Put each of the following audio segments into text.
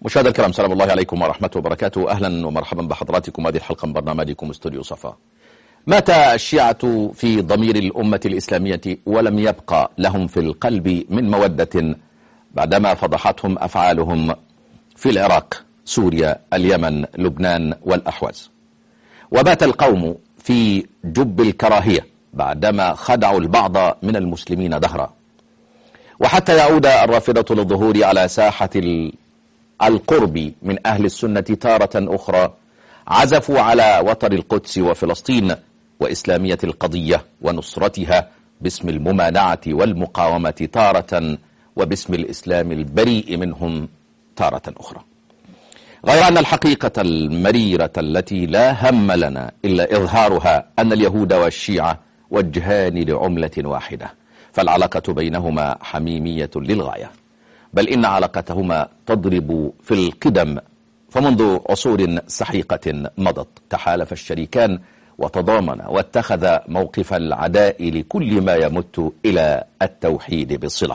مشاهدينا الكرام سلام الله عليكم ورحمته وبركاته أهلا ومرحبا بحضراتكم هذه الحلقة من برنامجكم استوديو صفا مات الشيعة في ضمير الأمة الإسلامية ولم يبقى لهم في القلب من مودة بعدما فضحتهم أفعالهم في العراق سوريا اليمن لبنان والأحواز وبات القوم في جب الكراهية بعدما خدعوا البعض من المسلمين دهرا وحتى يعود الرافضة للظهور على ساحة القرب من أهل السنة تارة أخرى عزفوا على وتر القدس وفلسطين وإسلامية القضية ونصرتها باسم الممانعة والمقاومة تارة وباسم الإسلام البريء منهم تارة أخرى غير أن الحقيقة المريرة التي لا هم لنا إلا إظهارها أن اليهود والشيعة وجهان لعملة واحدة فالعلاقة بينهما حميمية للغاية بل إن علاقتهما تضرب في القدم فمنذ عصور سحيقة مضت تحالف الشريكان وتضامن واتخذ موقف العداء لكل ما يمت إلى التوحيد بالصلة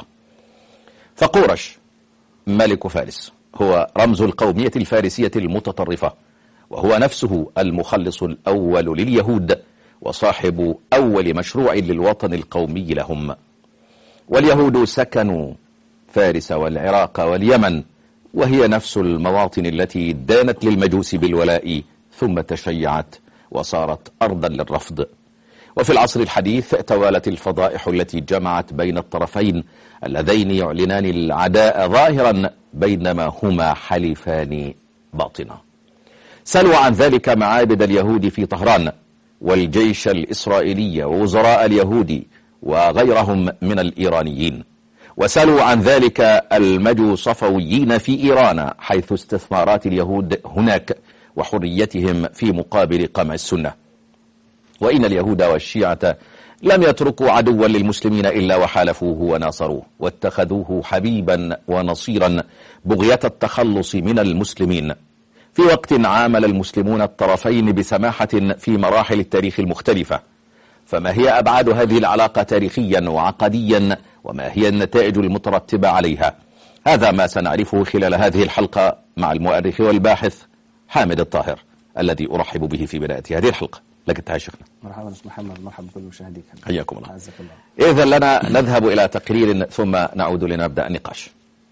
فقورش ملك فارس هو رمز القومية الفارسية المتطرفة وهو نفسه المخلص الأول لليهود وصاحب أول مشروع للوطن القومي لهم واليهود سكنوا فارس والعراق واليمن وهي نفس المواطن التي دانت للمجوس بالولاء ثم تشيعت وصارت أرضا للرفض وفي العصر الحديث توالت الفضائح التي جمعت بين الطرفين اللذين يعلنان العداء ظاهرا بينما هما حليفان باطنا سلوا عن ذلك معابد اليهود في طهران والجيش الإسرائيلي ووزراء اليهود وغيرهم من الإيرانيين وسلوا عن ذلك المجوصفويين في إيران حيث استثمارات اليهود هناك وحريتهم في مقابل قمع السنة وإن اليهود والشيعة لم يتركوا عدوا للمسلمين إلا وحالفوه وناصروه واتخذوه حبيبا ونصيرا بغية التخلص من المسلمين في وقت عامل المسلمون الطرفين بسماحة في مراحل التاريخ المختلفة فما هي أبعاد هذه العلاقة تاريخيا وعقديا وما هي النتائج المترتبة عليها هذا ما سنعرفه خلال هذه الحلقة مع المؤرخ والباحث حامد الطاهر الذي أرحب به في بداية هذه الحلقة لك التحية شيخنا مرحبا استاذ محمد مرحبا بكل مشاهديك حياكم الله عزك الله إذا لنا نذهب إلى تقرير ثم نعود لنبدأ النقاش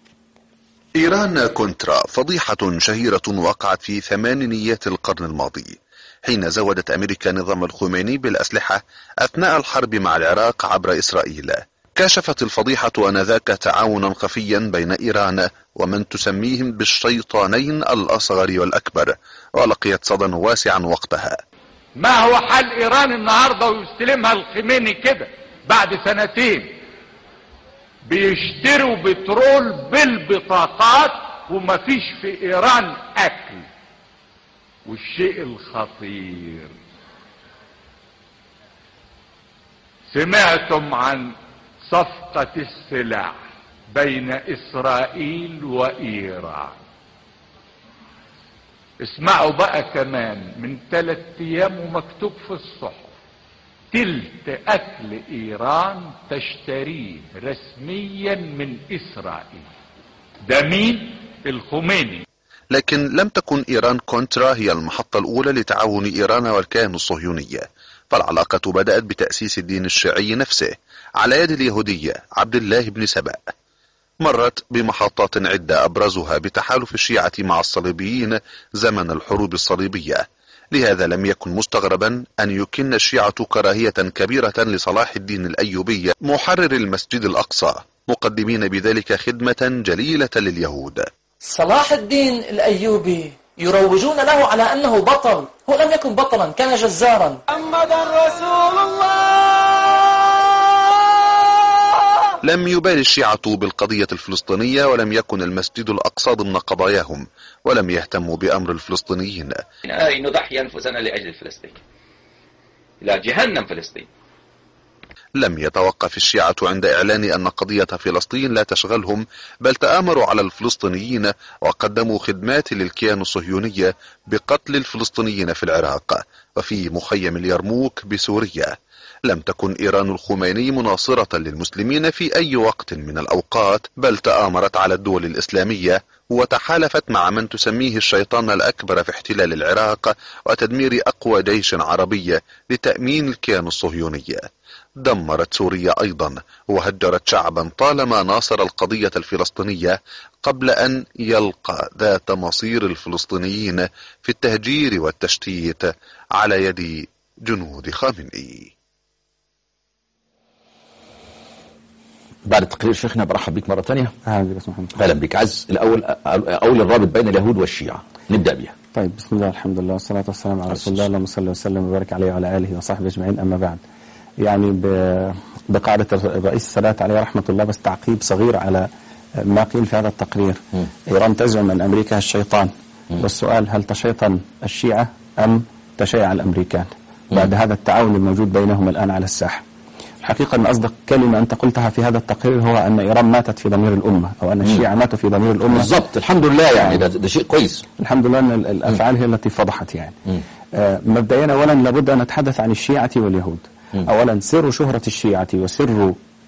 إيران كونترا فضيحة شهيرة وقعت في ثمانينيات القرن الماضي حين زودت أمريكا نظام الخميني بالأسلحة أثناء الحرب مع العراق عبر إسرائيل كشفت الفضيحة أنذاك تعاونا خفيا بين إيران ومن تسميهم بالشيطانين الأصغر والأكبر ولقيت صدى واسعا وقتها ما هو حل ايران النهاردة ويستلمها الخميني كده بعد سنتين بيشتروا بترول بالبطاقات ومفيش في ايران اكل والشيء الخطير سمعتم عن صفقة السلاح بين اسرائيل وايران اسمعوا بقى كمان من ثلاث ايام ومكتوب في الصحف تلت اكل ايران تشتريه رسميا من اسرائيل ده مين الخميني لكن لم تكن إيران كونترا هي المحطة الأولى لتعاون إيران والكيان الصهيوني فالعلاقة بدأت بتأسيس الدين الشيعي نفسه على يد اليهودية عبد الله بن سبأ مرت بمحطات عدة أبرزها بتحالف الشيعة مع الصليبيين زمن الحروب الصليبية لهذا لم يكن مستغربا أن يكن الشيعة كراهية كبيرة لصلاح الدين الأيوبي محرر المسجد الأقصى مقدمين بذلك خدمة جليلة لليهود صلاح الدين الأيوبي يروجون له على أنه بطل هو لم يكن بطلا كان جزارا محمد رسول الله لم يبال الشيعة بالقضية الفلسطينية ولم يكن المسجد الأقصى ضمن قضاياهم ولم يهتموا بأمر الفلسطينيين أي نضحي أنفسنا لأجل فلسطين إلى جهنم فلسطين لم يتوقف الشيعة عند إعلان أن قضية فلسطين لا تشغلهم بل تآمروا على الفلسطينيين وقدموا خدمات للكيان الصهيوني بقتل الفلسطينيين في العراق وفي مخيم اليرموك بسوريا لم تكن إيران الخميني مناصرة للمسلمين في أي وقت من الأوقات بل تآمرت على الدول الإسلامية وتحالفت مع من تسميه الشيطان الأكبر في احتلال العراق وتدمير أقوى جيش عربي لتأمين الكيان الصهيوني دمرت سوريا أيضا وهجرت شعبا طالما ناصر القضية الفلسطينية قبل أن يلقى ذات مصير الفلسطينيين في التهجير والتشتيت على يد جنود خامنئي بعد التقرير شيخنا برحب بك مرة ثانية أهلا بك محمد أهلا بك عز الأول أول الرابط بين اليهود والشيعة نبدأ بها طيب بسم الله الحمد لله والصلاة والسلام على رسول الله اللهم صل وسلم وبارك عليه وعلى آله وصحبه أجمعين أما بعد يعني ب- بقاعدة الرئيس السادات عليه رحمة الله بس تعقيب صغير على ما قيل في هذا التقرير إيران تزعم أن أمريكا الشيطان والسؤال هل تشيطن الشيعة أم تشيع الأمريكان بعد هذا التعاون الموجود بينهم الآن على الساحة الحقيقة أن أصدق كلمة أنت قلتها في هذا التقرير هو أن إيران ماتت في ضمير الأمة أو أن الشيعة ماتوا في ضمير الأمة بالضبط الحمد لله يعني ده, ده شيء كويس الحمد لله أن ال- الأفعال هي التي فضحت يعني آه، مبدئيا أولا لابد أن نتحدث عن الشيعة واليهود أولا سر شهرة الشيعة وسر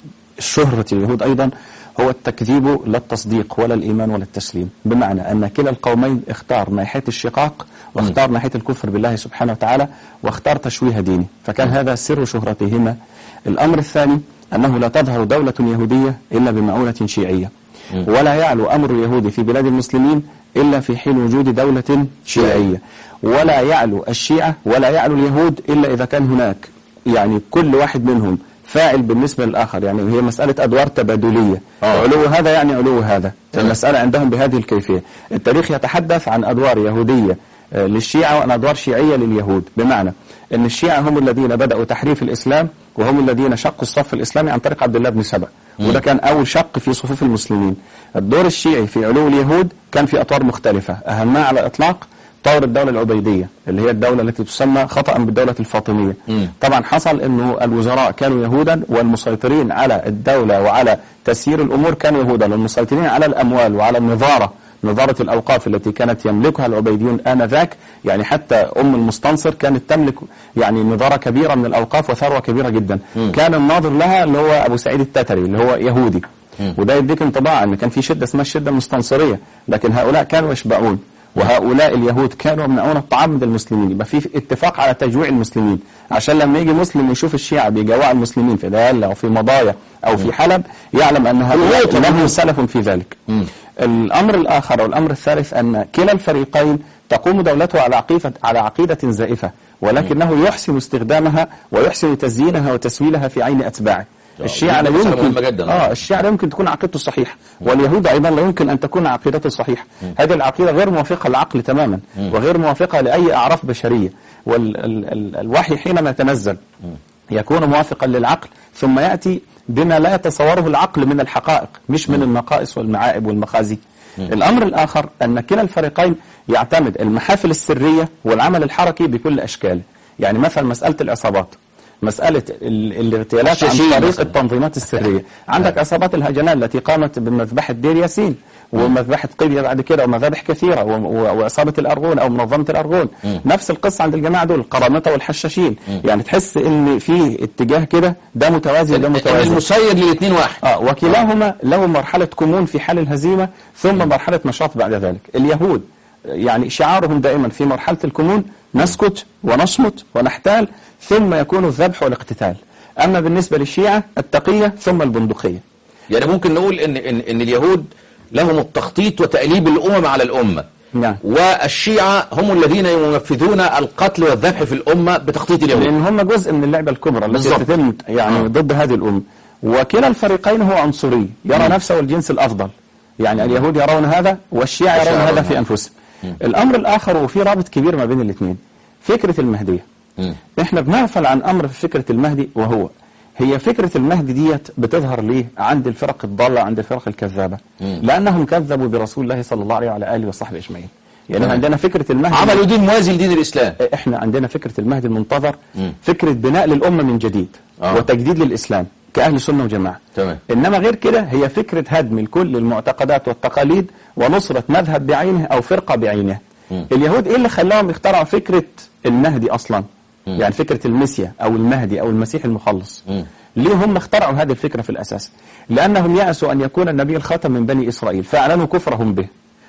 شهرة اليهود أيضا هو التكذيب لا التصديق ولا الإيمان ولا التسليم بمعنى أن كلا القومين اختار ناحية الشقاق واختار ناحية الكفر بالله سبحانه وتعالى واختار تشويه ديني فكان هذا سر شهرتهما الأمر الثاني أنه لا تظهر دولة يهودية إلا بمعونة شيعية ولا يعلو أمر اليهود في بلاد المسلمين إلا في حين وجود دولة شيعية ولا يعلو الشيعة ولا يعلو اليهود إلا إذا كان هناك يعني كل واحد منهم فاعل بالنسبة للآخر يعني هي مسألة أدوار تبادلية آه. علو هذا يعني علو هذا المسألة عندهم بهذه الكيفية التاريخ يتحدث عن أدوار يهودية آه، للشيعة وعن أدوار شيعية لليهود بمعنى أن الشيعة هم الذين بدأوا تحريف الإسلام وهم الذين شقوا الصف الإسلامي عن طريق عبد الله بن سبأ وده كان أول شق في صفوف المسلمين الدور الشيعي في علو اليهود كان في أطوار مختلفة أهمها على الإطلاق طور الدولة العبيدية اللي هي الدولة التي تسمى خطأ بالدولة الفاطمية طبعا حصل أنه الوزراء كانوا يهودا والمسيطرين على الدولة وعلى تسيير الأمور كانوا يهودا والمسيطرين على الأموال وعلى النظارة نظارة الأوقاف التي كانت يملكها العبيديون آنذاك يعني حتى أم المستنصر كانت تملك يعني نظارة كبيرة من الأوقاف وثروة كبيرة جدا كان الناظر لها اللي هو أبو سعيد التتري اللي هو يهودي وده يديك انطباع ان كان في شده اسمها الشده المستنصريه لكن هؤلاء كانوا يشبعون وهؤلاء اليهود كانوا يمنعون الطعام من المسلمين يبقى في اتفاق على تجويع المسلمين عشان لما يجي مسلم ويشوف الشيعة بيجوعوا المسلمين في ديالة او في مضايا او في حلب يعلم ان هؤلاء لهم سلف في ذلك الامر الاخر او الامر الثالث ان كلا الفريقين تقوم دولته على عقيدة على عقيدة زائفة ولكنه يحسن استخدامها ويحسن تزيينها وتسويلها في عين اتباعه الشيعة لا دي مسألة يمكن مهمة جداً. اه الشيعة لا يمكن تكون عقيدته صحيحة واليهود أيضا لا يمكن أن تكون عقيدته صحيحة هذه العقيدة غير موافقة للعقل تماما وغير موافقة لأي أعراف بشرية والوحي حينما يتنزل يكون موافقا للعقل ثم يأتي بما لا يتصوره العقل من الحقائق مش من النقائص والمعائب والمخازي الأمر الآخر أن كلا الفريقين يعتمد المحافل السرية والعمل الحركي بكل أشكاله يعني مثلا مسألة العصابات مسألة ال- الاغتيالات عن الحشاشين طريق مثلاً. التنظيمات السرية عندك عصابات الهجنان التي قامت بمذبحة دير ياسين ومذبحة قبية بعد كده ومذابح كثيرة و- و- وعصابة الأرغون أو منظمة الأرغون نفس القصة عند الجماعة دول القرامطة والحشاشين يعني تحس إن في اتجاه كده ده متوازي وده متوازي المسير للاثنين واحد آه وكلاهما له مرحلة كمون في حال الهزيمة ثم مرحلة نشاط بعد ذلك اليهود يعني شعارهم دائما في مرحلة الكمون نسكت ونصمت ونحتال ثم يكون الذبح والاقتتال أما بالنسبة للشيعة التقية ثم البندقية يعني ممكن نقول ان ان, إن اليهود لهم التخطيط وتأليب الأمم على الأمة نعم. والشيعة هم الذين ينفذون القتل والذبح في الأمة بتخطيط اليهود لأن هم جزء من اللعبة الكبرى التي بالضبط. تتم يعني آه. ضد هذه الأمة وكلا الفريقين هو عنصري يرى نفسه الجنس الأفضل يعني اليهود يرون هذا والشيعة يرون والشيعة هذا يرون في هذا. أنفسهم الأمر الآخر وفي رابط كبير ما بين الاثنين فكرة المهدية احنا بنغفل عن أمر في فكرة المهدي وهو هي فكرة المهدي ديت بتظهر ليه عند الفرق الضالة عند الفرق الكذابة لأنهم كذبوا برسول الله صلى الله عليه وعلى آله وصحبه أجمعين يعني تمام. عندنا فكرة المهدي عملوا دين موازي لدين الإسلام احنا عندنا فكرة المهدي المنتظر فكرة بناء للأمة من جديد آه. وتجديد للإسلام كأهل سنة وجماعة تمام. إنما غير كده هي فكرة هدم لكل المعتقدات والتقاليد ونصرة مذهب بعينه أو فرقة بعينها اليهود إيه اللي خلاهم يخترعوا فكرة المهدي أصلا يعني فكرة المسيا أو المهدي أو المسيح المخلص ليه هم اخترعوا هذه الفكرة في الأساس لأنهم يأسوا أن يكون النبي الخاتم من بني إسرائيل فأعلنوا كفرهم به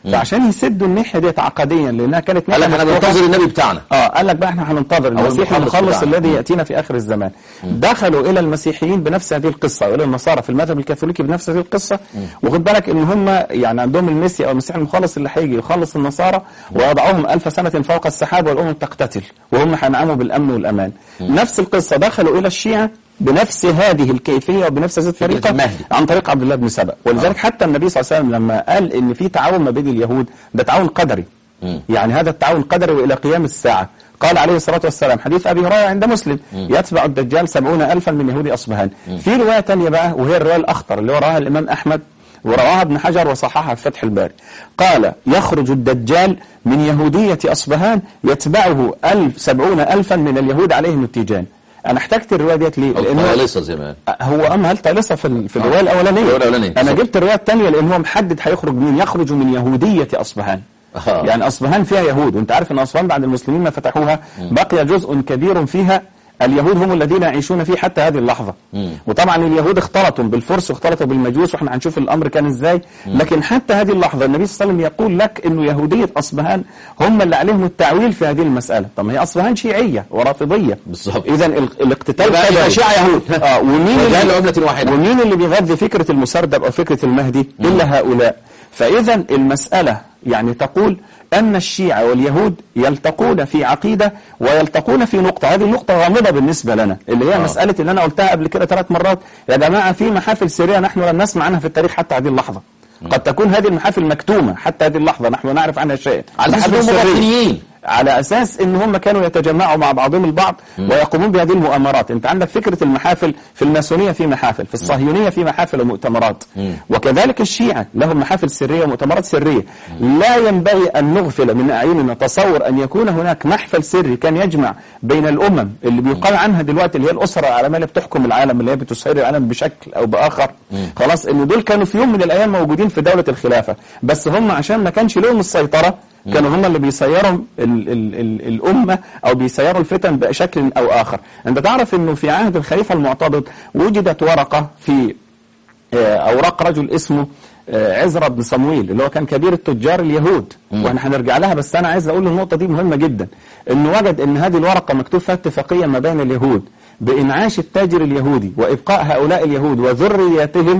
فعشان يسدوا الناحيه ديت عقديا لانها كانت قال لك ناحية احنا مفتوحة. بننتظر النبي بتاعنا اه قال لك بقى احنا هننتظر المسيح المخلص المخلص بتاعنا. الذي مم. ياتينا في اخر الزمان دخلوا الى المسيحيين بنفس هذه القصه والى النصارى في المذهب الكاثوليكي بنفس هذه القصه وخد بالك ان هم يعني عندهم المسيا او المسيح المخلص اللي هيجي يخلص النصارى ويضعهم ألف سنه فوق السحاب والامم تقتتل وهم هينعموا بالامن والامان نفس القصه دخلوا الى الشيعه بنفس هذه الكيفيه وبنفس هذه الطريقه المهدي. عن طريق عبد الله بن سبأ ولذلك حتى النبي صلى الله عليه وسلم لما قال ان في تعاون ما بين اليهود ده تعاون قدري يعني هذا التعاون قدري والى قيام الساعه قال عليه الصلاة والسلام حديث أبي هريرة عند مسلم يتبع الدجال سبعون ألفا من يهود أصبهان في رواية تانية بقى وهي الرواية الأخطر اللي وراها الإمام أحمد ورواها ابن حجر وصححها في فتح الباري قال يخرج الدجال من يهودية أصبهان يتبعه ألف سبعون ألفا من اليهود عليهم التيجان أنا احتجت الرواية ديت ليه؟ أو لأنه طيالسة زي ما قال. هو أما هل طالسة في, ال- في الرواية الأولانية الرواية الأولانية. أنا بالظبط. جبت الرواية الثانية لأن هو محدد هيخرج من يخرج من يهودية أصبهان آه. يعني أصبهان فيها يهود وأنت عارف أن أصبهان بعد المسلمين ما فتحوها بقي جزء كبير فيها اليهود هم الذين يعيشون فيه حتى هذه اللحظة وطبعا اليهود اختلطوا بالفرس واختلطوا بالمجوس واحنا هنشوف الأمر كان ازاي لكن حتى هذه اللحظة النبي صلى الله عليه وسلم يقول لك انه يهودية أصبهان هم اللي عليهم التعويل في هذه المسألة طب ما هي أصبهان شيعية ورافضية بالظبط. إذا ال- الاقتتال يبقى- يبقى قدري. شيعة يهود. اه ومين وجعل اللي- عملة واحدة. ومين اللي بيغذي فكرة المسردب أو فكرة المهدي إلا هؤلاء فإذا المسألة يعني تقول أن الشيعة واليهود يلتقون في عقيدة ويلتقون في نقطة هذه النقطة غامضة بالنسبة لنا اللي هي آه. مسألة اللي أنا قلتها قبل كده ثلاث مرات يا جماعة في محافل سرية نحن لم نسمع عنها في التاريخ حتى هذه اللحظة قد تكون هذه المحافل مكتومة حتى هذه اللحظة نحن نعرف عنها شيء على أساس محافل إنهم سرية. مبطنيين. على اساس ان هم كانوا يتجمعوا مع بعضهم البعض ويقومون بهذه المؤامرات انت عندك فكره المحافل في الماسونيه في محافل في الصهيونيه في محافل ومؤتمرات وكذلك الشيعه لهم محافل سريه ومؤتمرات سريه لا ينبغي ان نغفل من اعيننا تصور ان يكون هناك محفل سري كان يجمع بين الامم اللي بيقال عنها دلوقتي اللي هي الاسره العالميه اللي بتحكم العالم اللي هي بتسير العالم بشكل او باخر خلاص ان دول كانوا في يوم من الايام موجودين في دوله الخلافه بس هم عشان ما كانش لهم السيطره كانوا هم اللي بيسيروا ال ال ال الأمة أو بيسيروا الفتن بشكل أو آخر أنت تعرف أنه في عهد الخليفة المعتضد وجدت ورقة في آه، أوراق رجل اسمه آه، عزرا بن صمويل اللي هو كان كبير التجار اليهود واحنا هنرجع لها بس انا عايز اقول النقطه دي مهمه جدا انه وجد ان هذه الورقه مكتوب فيها اتفاقيه ما بين اليهود بانعاش التاجر اليهودي وابقاء هؤلاء اليهود وذرياتهم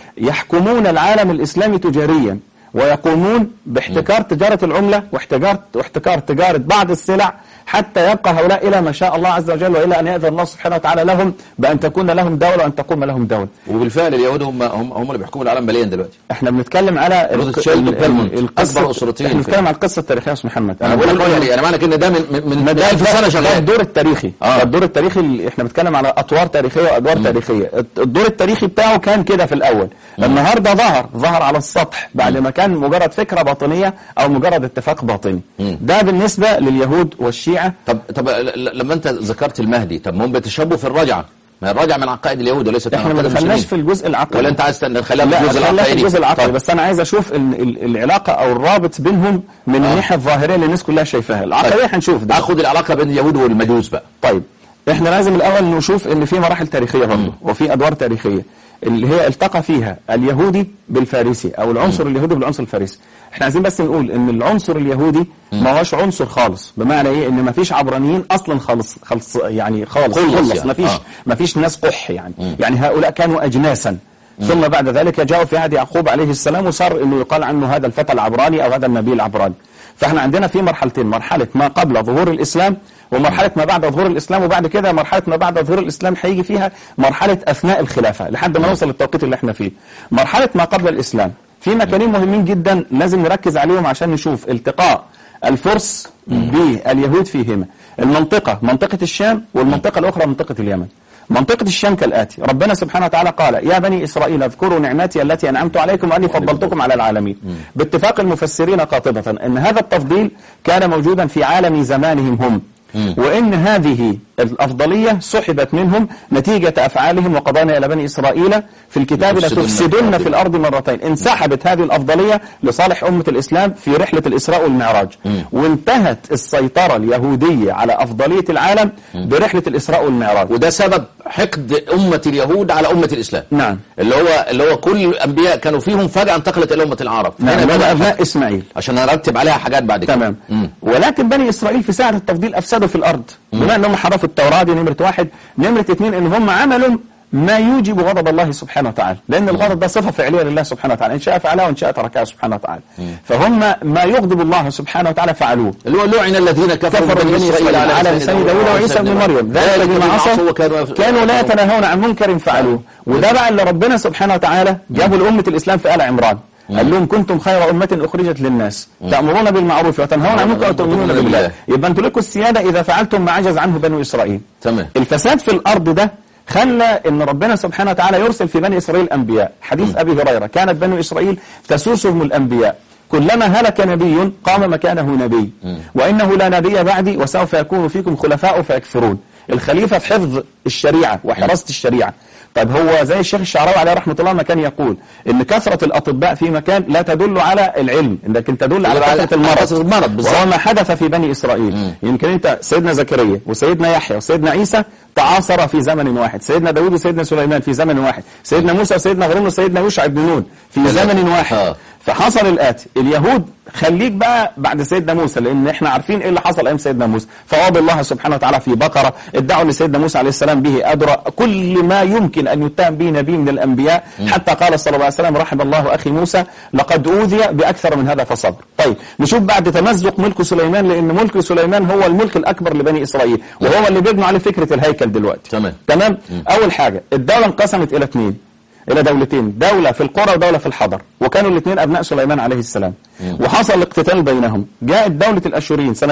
يحكمون العالم الاسلامي تجاريا ويقومون باحتكار تجارة العملة واحتكار واحتكار تجارة بعض السلع حتى يبقى هؤلاء إلى ما شاء الله عز وجل وإلى أن يأذن الله سبحانه وتعالى لهم بأن تكون لهم دولة وأن تقوم لهم دولة وبالفعل اليهود هم هم هم اللي بيحكموا العالم ماليا دلوقتي احنا بنتكلم على روثشيلد ال- ال- وبيرمونت، القصة أكبر أسرتين احنا في- بنتكلم على القصة التاريخية يا أستاذ محمد انا بقول لك يعني يعني معنى كده ده من من, من ده 1000 سنه ده شغال الدور التاريخي آه. ده الدور التاريخي اللي احنا بنتكلم على اطوار تاريخيه وادوار تاريخيه الدور التاريخي بتاعه كان كده في الاول النهارده ظهر ظهر على السطح بعد ما كان مجرد فكره باطنيه او مجرد اتفاق باطني ده بالنسبه لليهود والشيعه طب طب ل- ل- لما انت ذكرت المهدي طب ما هم بيتشابهوا في الرجعه ما هي الرجعه من عقائد اليهود وليست من احنا ما عقائد دخلناش المسلمين في الجزء العقلي ولا انت عايز تن- نخليها في لا الجزء خلينا في العقائدي الجزء العقلي طب. بس انا عايز اشوف ال- ال- العلاقه او الرابط بينهم من الناحيه الظاهريه اللي الناس كلها شايفاها العقليه هنشوف ده اخد العلاقه بين اليهود والمجوس بقى طيب احنا لازم الاول نشوف ان في مراحل تاريخيه برضه وفي ادوار تاريخيه اللي هي التقى فيها اليهودي بالفارسي او العنصر اليهودي بالعنصر الفارسي احنا عايزين بس نقول ان العنصر اليهودي ما هوش عنصر خالص بمعنى ايه ان ما فيش عبرانيين اصلا خالص خالص يعني خالص خلص خلص يعني. ما فيش آه. ما فيش ناس قح يعني يعني هؤلاء كانوا اجناسا ثم بعد ذلك جاءوا في عهد يعقوب عليه السلام وصار انه يقال عنه هذا الفتى العبراني او هذا النبي العبراني فاحنا عندنا في مرحلتين مرحله ما قبل ظهور الاسلام ومرحله ما بعد ظهور الاسلام وبعد كده مرحله ما بعد ظهور الاسلام هيجي فيها مرحله اثناء الخلافه لحد ما نوصل للتوقيت اللي احنا فيه مرحله ما قبل الاسلام في مكانين مهمين جدا لازم نركز عليهم عشان نشوف التقاء الفرس باليهود فيهما المنطقة منطقة الشام والمنطقة الأخرى منطقة اليمن منطقة الشام كالآتي ربنا سبحانه وتعالى قال يا بني إسرائيل اذكروا نعمتي التي أنعمت عليكم وأني فضلتكم على العالمين باتفاق المفسرين قاطبة أن هذا التفضيل كان موجودا في عالم زمانهم هم وإن هذه الأفضلية سحبت منهم نتيجة أفعالهم وقضانا إلى بني إسرائيل في الكتاب لتفسدن لتفسدن في في الأرض مرتين انسحبت هذه الأفضلية لصالح أمة الإسلام في رحلة الإسراء والمعراج وانتهت السيطرة اليهودية على أفضلية العالم برحلة الإسراء والمعراج وده سبب حقد أمة اليهود على أمة الإسلام نعم اللي هو اللي هو كل الأنبياء كانوا فيهم فجأة انتقلت إلى أمة العرب نعم هنا هم بدأ أبناء إسماعيل عشان نرتب عليها حاجات بعد كده تمام مم. ولكن بني اسرائيل في ساعه التفضيل افسدوا في الارض بما انهم حرفوا التوراه دي نمره واحد نمره اثنين ان هم عملوا ما يوجب غضب الله سبحانه وتعالى لان الغضب ده صفه فعليه لله سبحانه وتعالى ان شاء فعلها وان شاء تركها سبحانه وتعالى فهم ما يغضب الله سبحانه وتعالى فعلوه اللي هو لعن الذين كفروا كفر من بني إسرائيل على لسان داود وعيسى بن مريم ذلك بما عصوا كانوا لا يتناهون عن منكر فعلوه وده بقى اللي ربنا سبحانه وتعالى جابوا لأمة الإسلام في آل عمران قال لهم كنتم خير أمة أخرجت للناس تأمرون بالمعروف وتنهون عن المنكر وتؤمنون بالله يبقى أنتوا لكم السيادة إذا فعلتم ما عجز عنه بنو إسرائيل تمام الفساد في الأرض ده خلى ان ربنا سبحانه وتعالى يرسل في بني اسرائيل انبياء حديث ابي هريره كانت بنو اسرائيل تسوسهم الانبياء كلما هلك نبي قام مكانه نبي وانه لا نبي بعدي وسوف يكون فيكم خلفاء فيكفرون الخليفه في حفظ الشريعه وحراسه الشريعه طيب هو زي الشيخ الشعراوي عليه رحمه الله ما كان يقول ان كثره الاطباء في مكان لا تدل على العلم لكن تدل على على كثره المرض كثرة المرض بالظبط. وهو ما حدث في بني إسرائيل يمكن أنت سيدنا زكريا وسيدنا يحيى وسيدنا عيسى تعاصر في زمن واحد سيدنا داود وسيدنا سليمان في زمن واحد سيدنا موسى وسيدنا هارون وسيدنا يوشع بن نون في زمن واحد آه. فحصل الآتي اليهود خليك بقى بعد سيدنا موسى لأن احنا عارفين ايه اللي حصل أيام سيدنا موسى فوض الله سبحانه وتعالى في بقرة ادعوا لسيدنا موسى عليه السلام به أدرى كل ما يمكن أن يتهم به نبي من الأنبياء حتى قال صلى الله عليه وسلم رحم الله أخي موسى لقد أوذي بأكثر من هذا فصبر طيب نشوف بعد تمزق ملك سليمان لأن ملك سليمان هو الملك الأكبر لبني إسرائيل وهو اللي بيبنوا عليه فكرة الهيكل دلوقتي تمام. تمام أول حاجة الدولة انقسمت إلى اثنين إلى دولتين دولة في القرى ودولة في الحضر وكانوا الاثنين أبناء سليمان عليه السلام وحصل اقتتال بينهم جاءت دولة الأشوريين سنة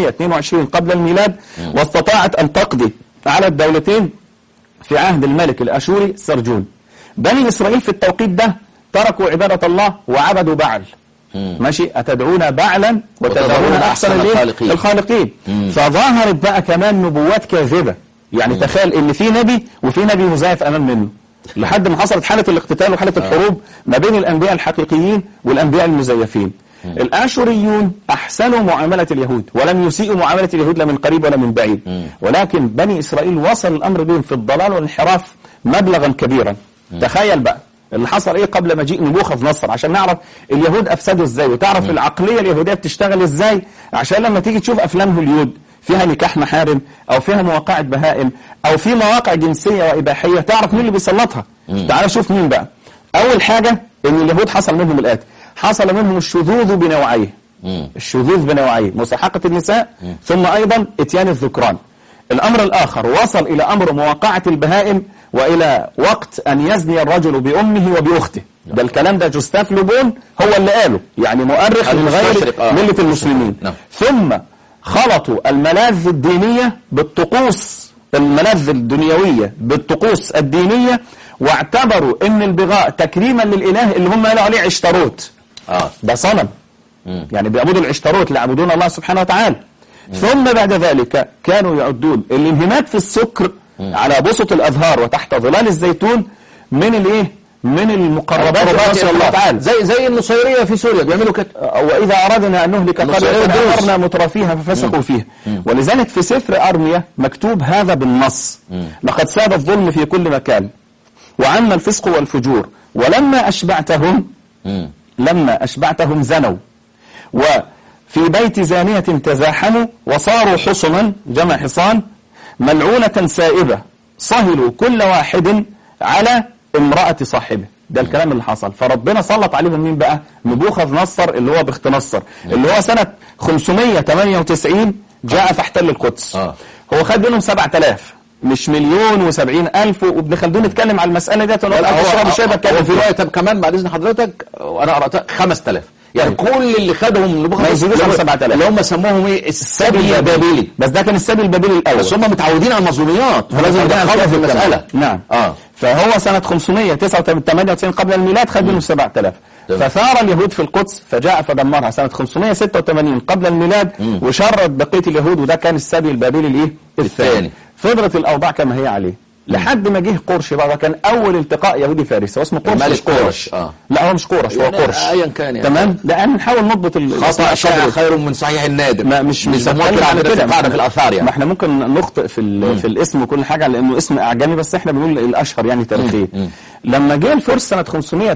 722 قبل الميلاد واستطاعت أن تقضي على الدولتين في عهد الملك الأشوري سرجون بني إسرائيل في التوقيت ده تركوا عبادة الله وعبدوا بعل ماشي أتدعون بعلا وتدعون وتذرون أحسن أحسن الإيه؟ الخالقين. الخالقين فظهرت بقى كمان نبوات كاذبة يعني تخيل ان في نبي وفي نبي مزيف امام منه لحد ما حصلت حالة الاقتتال وحالة الحروب ما بين الانبياء الحقيقيين والانبياء المزيفين الاشوريون احسنوا معاملة اليهود ولم يسيئوا معاملة اليهود لا من قريب ولا من بعيد ولكن بني اسرائيل وصل الامر بهم في الضلال والانحراف مبلغا كبيرا تخيل بقى اللي حصل ايه قبل مجيء نبوخذ نصر عشان نعرف اليهود افسدوا ازاي وتعرف العقليه اليهوديه بتشتغل ازاي عشان لما تيجي تشوف افلام هوليود فيها نكاح محارم او فيها مواقعة بهائم او في مواقع جنسيه واباحيه تعرف مين اللي بيسلطها تعال شوف مين بقى اول حاجه ان اليهود حصل منهم الاتي حصل منهم الشذوذ بنوعيه الشذوذ بنوعيه مساحقه النساء ثم ايضا اتيان الذكران الأمر الآخر وصل إلى أمر مواقعة البهائم وإلى وقت أن يزني الرجل بأمه وبأخته ده الكلام ده جوستاف لوبون هو اللي قاله يعني مؤرخ هذا من غير مستشرق، آه. ملة المسلمين نعم. ثم خلطوا الملاذ الدينية بالطقوس الملاذ الدنيوية بالطقوس الدينية واعتبروا ان البغاء تكريما للإله اللي هم قالوا عليه عشتروت اه ده صنم يعني بيعبدوا العشتروت اللي يعبدون الله سبحانه وتعالى ثم بعد ذلك كانوا يعدون الانهماك في السكر على بسط الأزهار وتحت ظلال الزيتون من الايه من المقربات الله سبحانه وتعالى زي زي النصيرية في سوريا بيعملوا كده وإذا أردنا أن نهلك نصير قرية الدروس. أمرنا مترفيها ففسقوا فيها ولذلك في سفر أرميا مكتوب هذا بالنص لقد ساد الظلم في كل مكان وعم الفسق والفجور ولما أشبعتهم لما أشبعتهم زنوا وفي بيت زانية تزاحموا وصاروا حصنا جمع حصان ملعونة سائبة صهلوا كل واحد على امرأة صاحبه ده الكلام اللي حصل فربنا سلط عليهم مين بقى نبوخذ نصر اللي هو بخت نصر اللي هو سنة 598 جاء فاحتل القدس آه. هو خد منهم 7000 مش مليون وسبعين ألف وابن خلدون اتكلم على المسألة ديت ولا لا، هو مش هيبقى هو اتكلم في فيها رواية طب كمان بعد إذن حضرتك وأنا قرأتها 5000 يعني طيب. كل اللي خدهم نبوخذ ما يزيدوش عن اللي هو- 7000. اللي هم سموهم ايه السبي البابلي بس ده كان السبي البابلي الأول بس هم متعودين على المظلوميات فلازم فلازم يدخلوا في المسألة نعم اه فهو سنة 598 قبل الميلاد خد منه 7000 تمام. فثار اليهود في القدس فجاء فدمرها سنة 586 قبل الميلاد وشرد بقية اليهود وده كان السبي البابلي الايه الثاني. فضلت الأوضاع كما هي عليه لحد ما جه قرش بقى ده كان أول التقاء يهودي فارسي هو اسمه قرش الملك مش قرش قرش، آه. لا هو مش قرش هو يعني قرش أيا كان يعني. تمام لأن نحاول نضبط ال- خطأ الأسماء شائع القدر. خير من صحيح النادر ما مش مش بيسموها بتكلم كده على عندنا في كده القاعدة في الآثار يعني ما احنا ممكن نخطئ في ال- في الاسم وكل حاجه لانه اسم اعجمي بس احنا بنقول الاشهر يعني تاريخيا لما جه الفرس سنه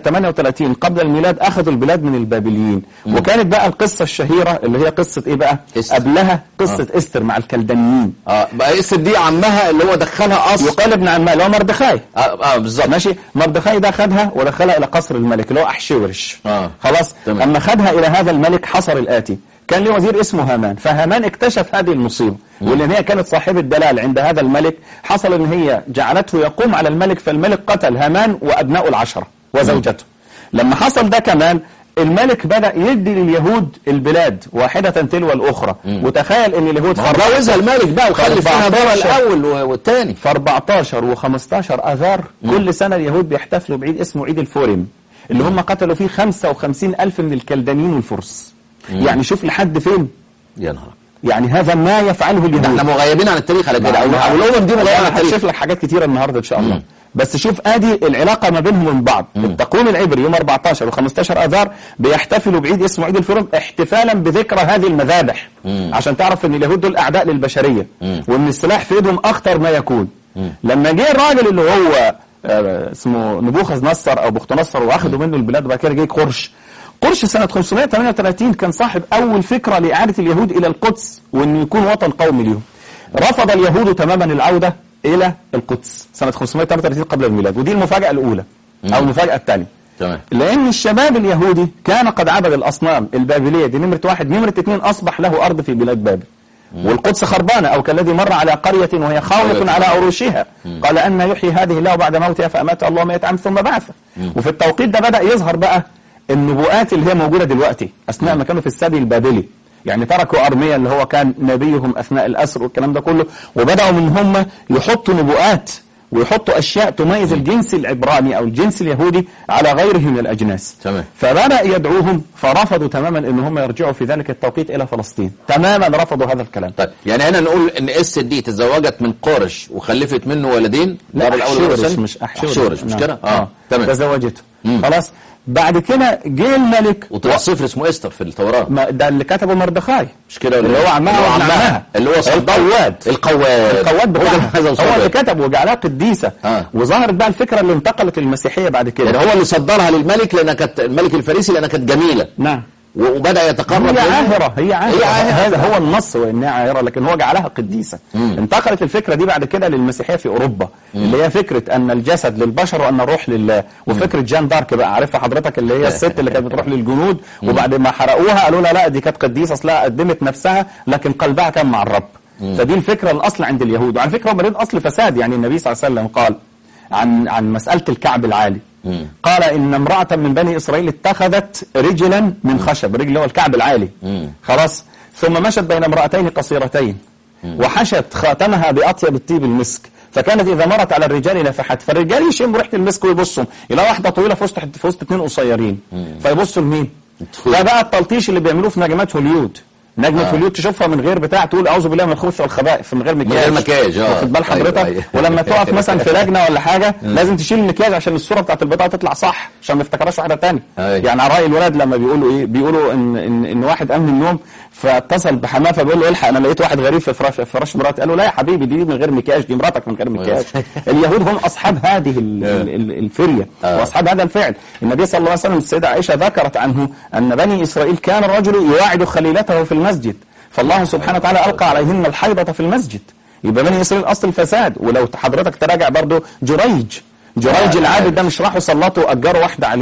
538 قبل الميلاد اخذوا البلاد من البابليين وكانت بقى القصه الشهيره اللي هي قصه ايه بقى استر. قبلها قصه استر مع الكلدانيين اه بقى اسر دي عمها اللي هو دخلها اصل يقال ابن عمها اللي هو مردخاي اه, آه بالظبط ماشي مردخاي ده خدها ودخلها الى قصر الملك اللي هو احشورش آه. خلاص تمام. اما خدها الى هذا الملك حصل الاتي كان له وزير اسمه هامان فهامان اكتشف هذه المصيبه ولان هي كانت صاحبه دلال عند هذا الملك حصل ان هي جعلته يقوم على الملك فالملك قتل هامان وابنائه العشره وزوجته لما حصل ده كمان الملك بدأ يدي لليهود البلاد واحدة تلو الأخرى وتخيل أن اليهود ما هو جوزها الملك بقى وخلف منها دورة 14 الأول و- والثاني في 14 و15 اذار كل سنه اليهود بيحتفلوا بعيد اسمه عيد الفورم اللي هم قتلوا فيه 55 الف من الكلدانيين والفرس يعني شوف لحد فين يا نهار يعني هذا ما يفعله اليهود ده احنا مغيبين عن التاريخ على كده او مع- أو الامم دي مغيبه عن أنا التاريخ هكشف لك حاجات كتيره النهارده ان شاء الله بس شوف ادي العلاقه ما بينهم وبين بعض التقويم العبري يوم 14 و15 اذار بيحتفلوا بعيد اسمه عيد الفرم احتفالا بذكرى هذه المذابح عشان تعرف ان اليهود دول اعداء للبشريه وان السلاح في ايدهم اخطر ما يكون لما جه الراجل اللي هو آه، اسمه نبوخذ نصر او بخت نصر واخدوا منه البلاد وبعد كده جه قرش قرش سنة 538 كان صاحب أول فكرة لإعادة اليهود إلى القدس وإنه يكون وطن قومي ليهم رفض اليهود تماما العودة إلى القدس سنة 538 قبل الميلاد ودي المفاجأة الأولى أو المفاجأة الثانية تمام لأن الشباب اليهودي كان قد عبد الأصنام البابلية دي نمرة واحد نمرة اثنين أصبح له أرض في بلاد بابل والقدس خربانة أو كالذي مر على قرية وهي خاوية على عروشها قال أن يحيي هذه الله بعد موتها فأمات الله مئة عام ثم بعثه وفي التوقيت ده بدأ يظهر بقى النبوءات اللي هي موجودة دلوقتي أثناء ما كانوا في السبي البابلي يعني تركوا أرميا اللي هو كان نبيهم أثناء الأسر والكلام ده كله وبدأوا من هم يحطوا نبوءات ويحطوا أشياء تميز الجنس العبراني أو الجنس اليهودي على غيره من الأجناس تمام. فبدأ يدعوهم فرفضوا تماما ان هم يرجعوا في ذلك التوقيت الى فلسطين تماما رفضوا هذا الكلام طيب يعني هنا نقول ان اس دي تزوجت من قرش وخلفت منه ولدين لا الأب الأول أحشورش والثاني؟ مش أحشورش أحشورش مش نعم. كده اه تمام تزوجته مم. خلاص بعد كده جه الملك وطلع صفر اسمه استر في التوراة ما ده اللي كتبه مردخاي مش كده ولا اللي إيه؟ هو عمها اللي هو وابن عمها عمها. اللي هو صدام. القواد. القواد القواد هو ده بتاعها هذا هو الصدام. اللي كتب وجعلها قديسة آه. وظهرت بقى الفكرة اللي انتقلت للمسيحية بعد كده يعني هو اللي صدرها للملك لانها كانت الملك الفارسي لانها كانت جميلة نعم وبدأ يتقرب هي منها. عاهرة هي عاهرة هي عاهرة. هذا هو النص وإنها عاهرة لكن هو جعلها قديسة انتقلت الفكرة دي بعد كده للمسيحية في أوروبا اللي هي فكرة أن الجسد للبشر وأن الروح لله وفكرة جان دارك بقى عارفها حضرتك اللي هي الست اللي كانت بتروح للجنود وبعد ما حرقوها قالوا لها لا دي كانت قديسة أصلها قدمت نفسها لكن قلبها كان مع الرب فدي الفكرة الأصل عند اليهود وعلى فكرة هم لهم أصل فساد يعني النبي صلى الله عليه وسلم قال عن عن مسألة الكعب العالي قال إن امرأة من بني إسرائيل اتخذت رجلا من خشب رجل هو الكعب العالي خلاص ثم مشت بين امرأتين قصيرتين وحشت خاتمها بأطيب الطيب المسك فكانت إذا مرت على الرجال نفحت فالرجال يشموا ريحة المسك ويبصوا يلاقوا واحدة طويلة في وسط في وسط اثنين قصيرين فيبصوا لمين؟ ده بقى التلطيش اللي بيعملوه في نجمات هوليود نجمة آه. هوليود تشوفها من غير بتاع تقول أعوذ بالله من الخبث والخبائث من غير مكياج غير مكياج، آه. واخد بال أيوة، حضرتك أيوة. ولما تقف مثلا في لجنة ولا حاجة لازم تشيل المكياج عشان الصورة بتاعت البطاقة تطلع صح عشان ما يفتكرهاش واحدة تانية أيوة. يعني على رأي الولاد لما بيقولوا ايه بيقولوا ان ان, إن واحد قام من النوم فاتصل بحماه فبيقول له الحق انا لقيت واحد غريب في فراش في فراش مراتي قال له لا يا حبيبي دي من غير مكياج دي مراتك من غير مكياج اليهود هم اصحاب هذه ال- ال- ال- الفريه آه. واصحاب هذا الفعل النبي صلى الله عليه وسلم السيده عائشه ذكرت عنه ان بني اسرائيل كان الرجل يواعد خليلته في المسجد فالله سبحانه وتعالى القى عليهن الحيضه في المسجد يبقى بني اسرائيل اصل الفساد ولو حضرتك تراجع برضه جريج جريج آه، العابد عارف. ده مش راحوا سلطوا واجروا واحده عليه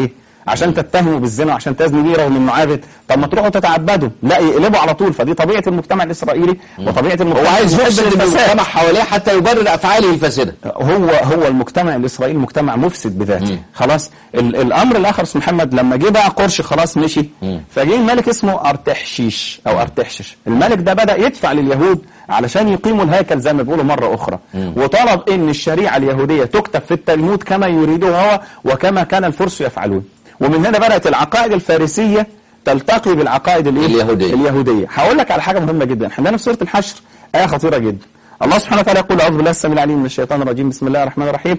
عشان تتهموا بالزنا وعشان تزني بيه رغم انه عابد طب ما تروحوا تتعبدوا لا يقلبوا على طول فدي طبيعه المجتمع الاسرائيلي وطبيعه المجتمع هو عايز المحب يفسد للفساد. المجتمع حواليه حتى يبرر افعاله الفاسده هو هو المجتمع الاسرائيلي مجتمع مفسد بذاته خلاص ال الامر الاخر اسمه محمد لما جه بقى قرش خلاص مشي فجه ملك اسمه ارتحشيش او ارتحشش الملك ده بدا يدفع لليهود علشان يقيموا الهيكل زي ما بيقولوا مره اخرى وطلب ان الشريعه اليهوديه تكتب في التلمود كما يريده هو وكما كان الفرس يفعلون ومن هنا بدات العقائد الفارسيه تلتقي بالعقائد الايه اليهودية. اليهوديه هقول لك على حاجه مهمه جدا احنا عندنا في سوره الحشر ايه خطيره جدا الله سبحانه وتعالى يقول اعوذ بالله السميع العليم من الشيطان الرجيم بسم الله الرحمن الرحيم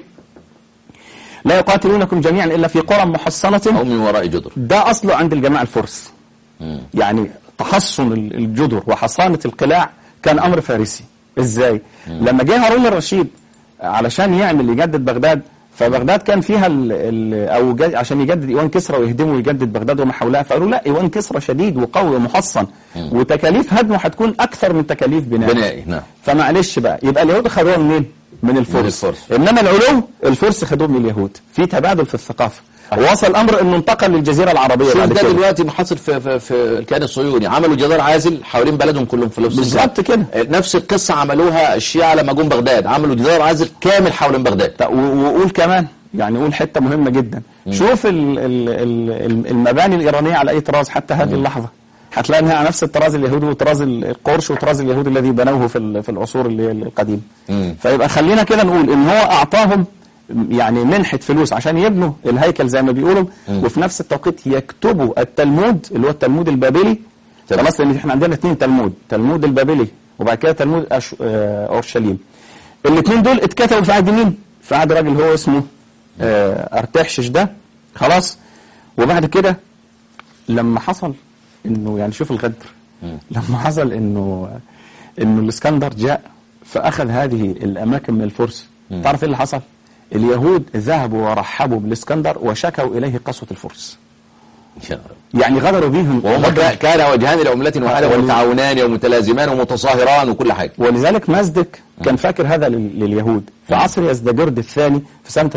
لا يقاتلونكم جميعا الا في قرى محصنه او من وراء جدر ده اصله عند الجماعه الفرس يعني تحصن ال- الجدر وحصانه القلاع كان امر فارسي ازاي لما جه هارون الرشيد علشان يعمل يجدد بغداد فبغداد كان فيها ال ال او جا- عشان يجدد ايوان كسرى ويهدمه ويجدد بغداد وما حولها فقالوا لا ايوان كسرى شديد وقوي ومحصن وتكاليف هدمه هتكون اكثر من تكاليف بنائه بنائي نعم فمعلش بقى يبقى اليهود خدوها منين؟ من الفرس. من الفرس. انما العلو الفرس خدوه من اليهود في تبادل في الثقافه ووصل الامر انه انتقل للجزيره العربيه شوف بعد ده كده دلوقتي محصل في, في, في الكيان الصهيوني عملوا جدار عازل حوالين بلدهم كلهم في فلسطين بالظبط كده. نفس القصه عملوها الشيعه لما جم بغداد عملوا جدار عازل كامل حوالين بغداد ط- و- وقول كمان يعني قول حته مهمه جدا شوف ال ال ال المباني الايرانيه على اي طراز حتى هذه اللحظه هتلاقي انها على نفس الطراز اليهودي وطراز القرش وطراز اليهود الذي بنوه في ال- في العصور اللي هي القديمه فيبقى خلينا كده نقول ان هو اعطاهم يعني منحة فلوس عشان يبنوا الهيكل زي ما بيقولوا وفي نفس التوقيت يكتبوا التلمود اللي هو التلمود البابلي تمام. خلاص لان احنا عندنا اثنين تلمود تلمود البابلي وبعد كده تلمود أش... آه، اورشليم الاثنين دول اتكتبوا في عهد مين؟ في عهد راجل هو اسمه آه، ارتحشش ده خلاص وبعد كده لما حصل انه يعني شوف الغدر لما حصل انه انه الاسكندر جاء فاخذ هذه الاماكن من الفرس تعرف ايه اللي حصل؟ اليهود ذهبوا ورحبوا بالاسكندر وشكوا اليه قسوه الفرس يعني غدروا بيهم وهم غدرا- كا- كان وجهان لعملة واحدة وال- ومتعاونان ومتلازمان ومتصاهران وكل حاجة ولذلك مازدك كان فاكر هذا لل- لليهود في عصر يزدجرد الثاني في سنة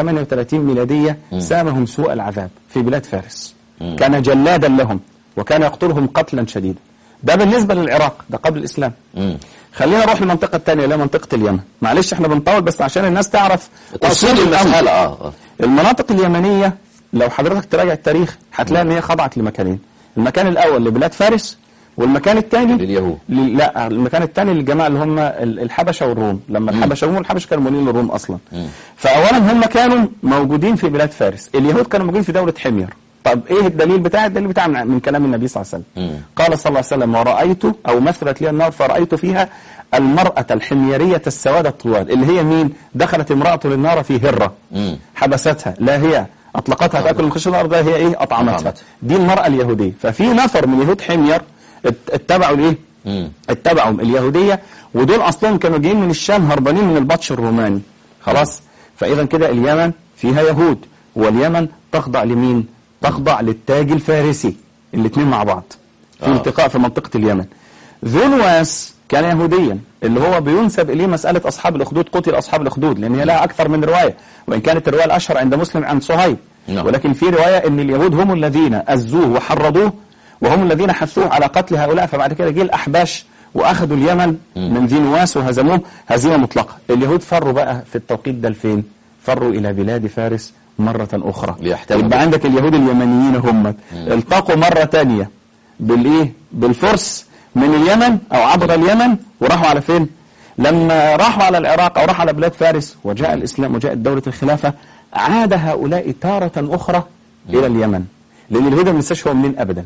438 ميلادية سامهم سوء العذاب في بلاد فارس كان جلادا لهم وكان يقتلهم قتلا شديدا ده بالنسبة للعراق ده قبل الإسلام خلينا نروح للمنطقة الثانية اللي هي منطقة اليمن معلش احنا بنطول بس عشان الناس تعرف تفصيل أصول الأمر. المسألة اه آه. المناطق اليمنية لو حضرتك تراجع التاريخ هتلاقي ان هي خضعت لمكانين المكان الاول لبلاد فارس والمكان الثاني لليهود. ل- لا المكان الثاني للجماعه اللي هم ال- الحبشه والروم لما الحبشه والروم الحبشه كانوا موالين للروم اصلا فاولا هم كانوا موجودين في بلاد فارس اليهود كانوا موجودين في دوله حمير طب ايه الدليل بتاع الدليل بتاع من, من كلام النبي صلى الله عليه وسلم قال صلى الله عليه وسلم ورايت او مثلت لي النار فرايت فيها المراه الحميريه السواد الطوال اللي هي مين دخلت امراه للنار في هره حبستها لا هي اطلقتها تاكل من خشب الارض لا هي ايه اطعمتها أطعمتها. دي المراه اليهوديه ففي نفر من يهود حمير ات- اتبعوا الايه اتبعوا اليهوديه ودول اصلا كانوا جايين من الشام هربانين من البطش الروماني خلاص فاذا كده اليمن فيها يهود واليمن تخضع لمين تخضع للتاج الفارسي الاثنين مع بعض في آه. التقاء في منطقه اليمن ذو نواس كان يهوديا اللي هو بينسب اليه مساله اصحاب الاخدود قتل اصحاب الاخدود لان هي لها اكثر من روايه وان كانت الروايه الاشهر عند مسلم عن صهيب نعم. ولكن في روايه ان اليهود هم الذين اذوه وحرضوه وهم الذين حثوه على قتل هؤلاء فبعد كده جه الاحباش واخذوا اليمن من ذي نواس وهزموه هزيمه مطلقه اليهود فروا بقى في التوقيت ده لفين فروا الى بلاد فارس مره اخرى ليحتموا يبقى عندك اليهود اليمنيين هم التقوا مره ثانيه بالايه بالفرس من اليمن او عبر اليمن وراحوا على فين لما راحوا على العراق او راحوا على بلاد فارس وجاء الاسلام وجاءت دوله الخلافه عاد هؤلاء تاره اخرى الى اليمن لان اليهود ما بننساش هو منين ابدا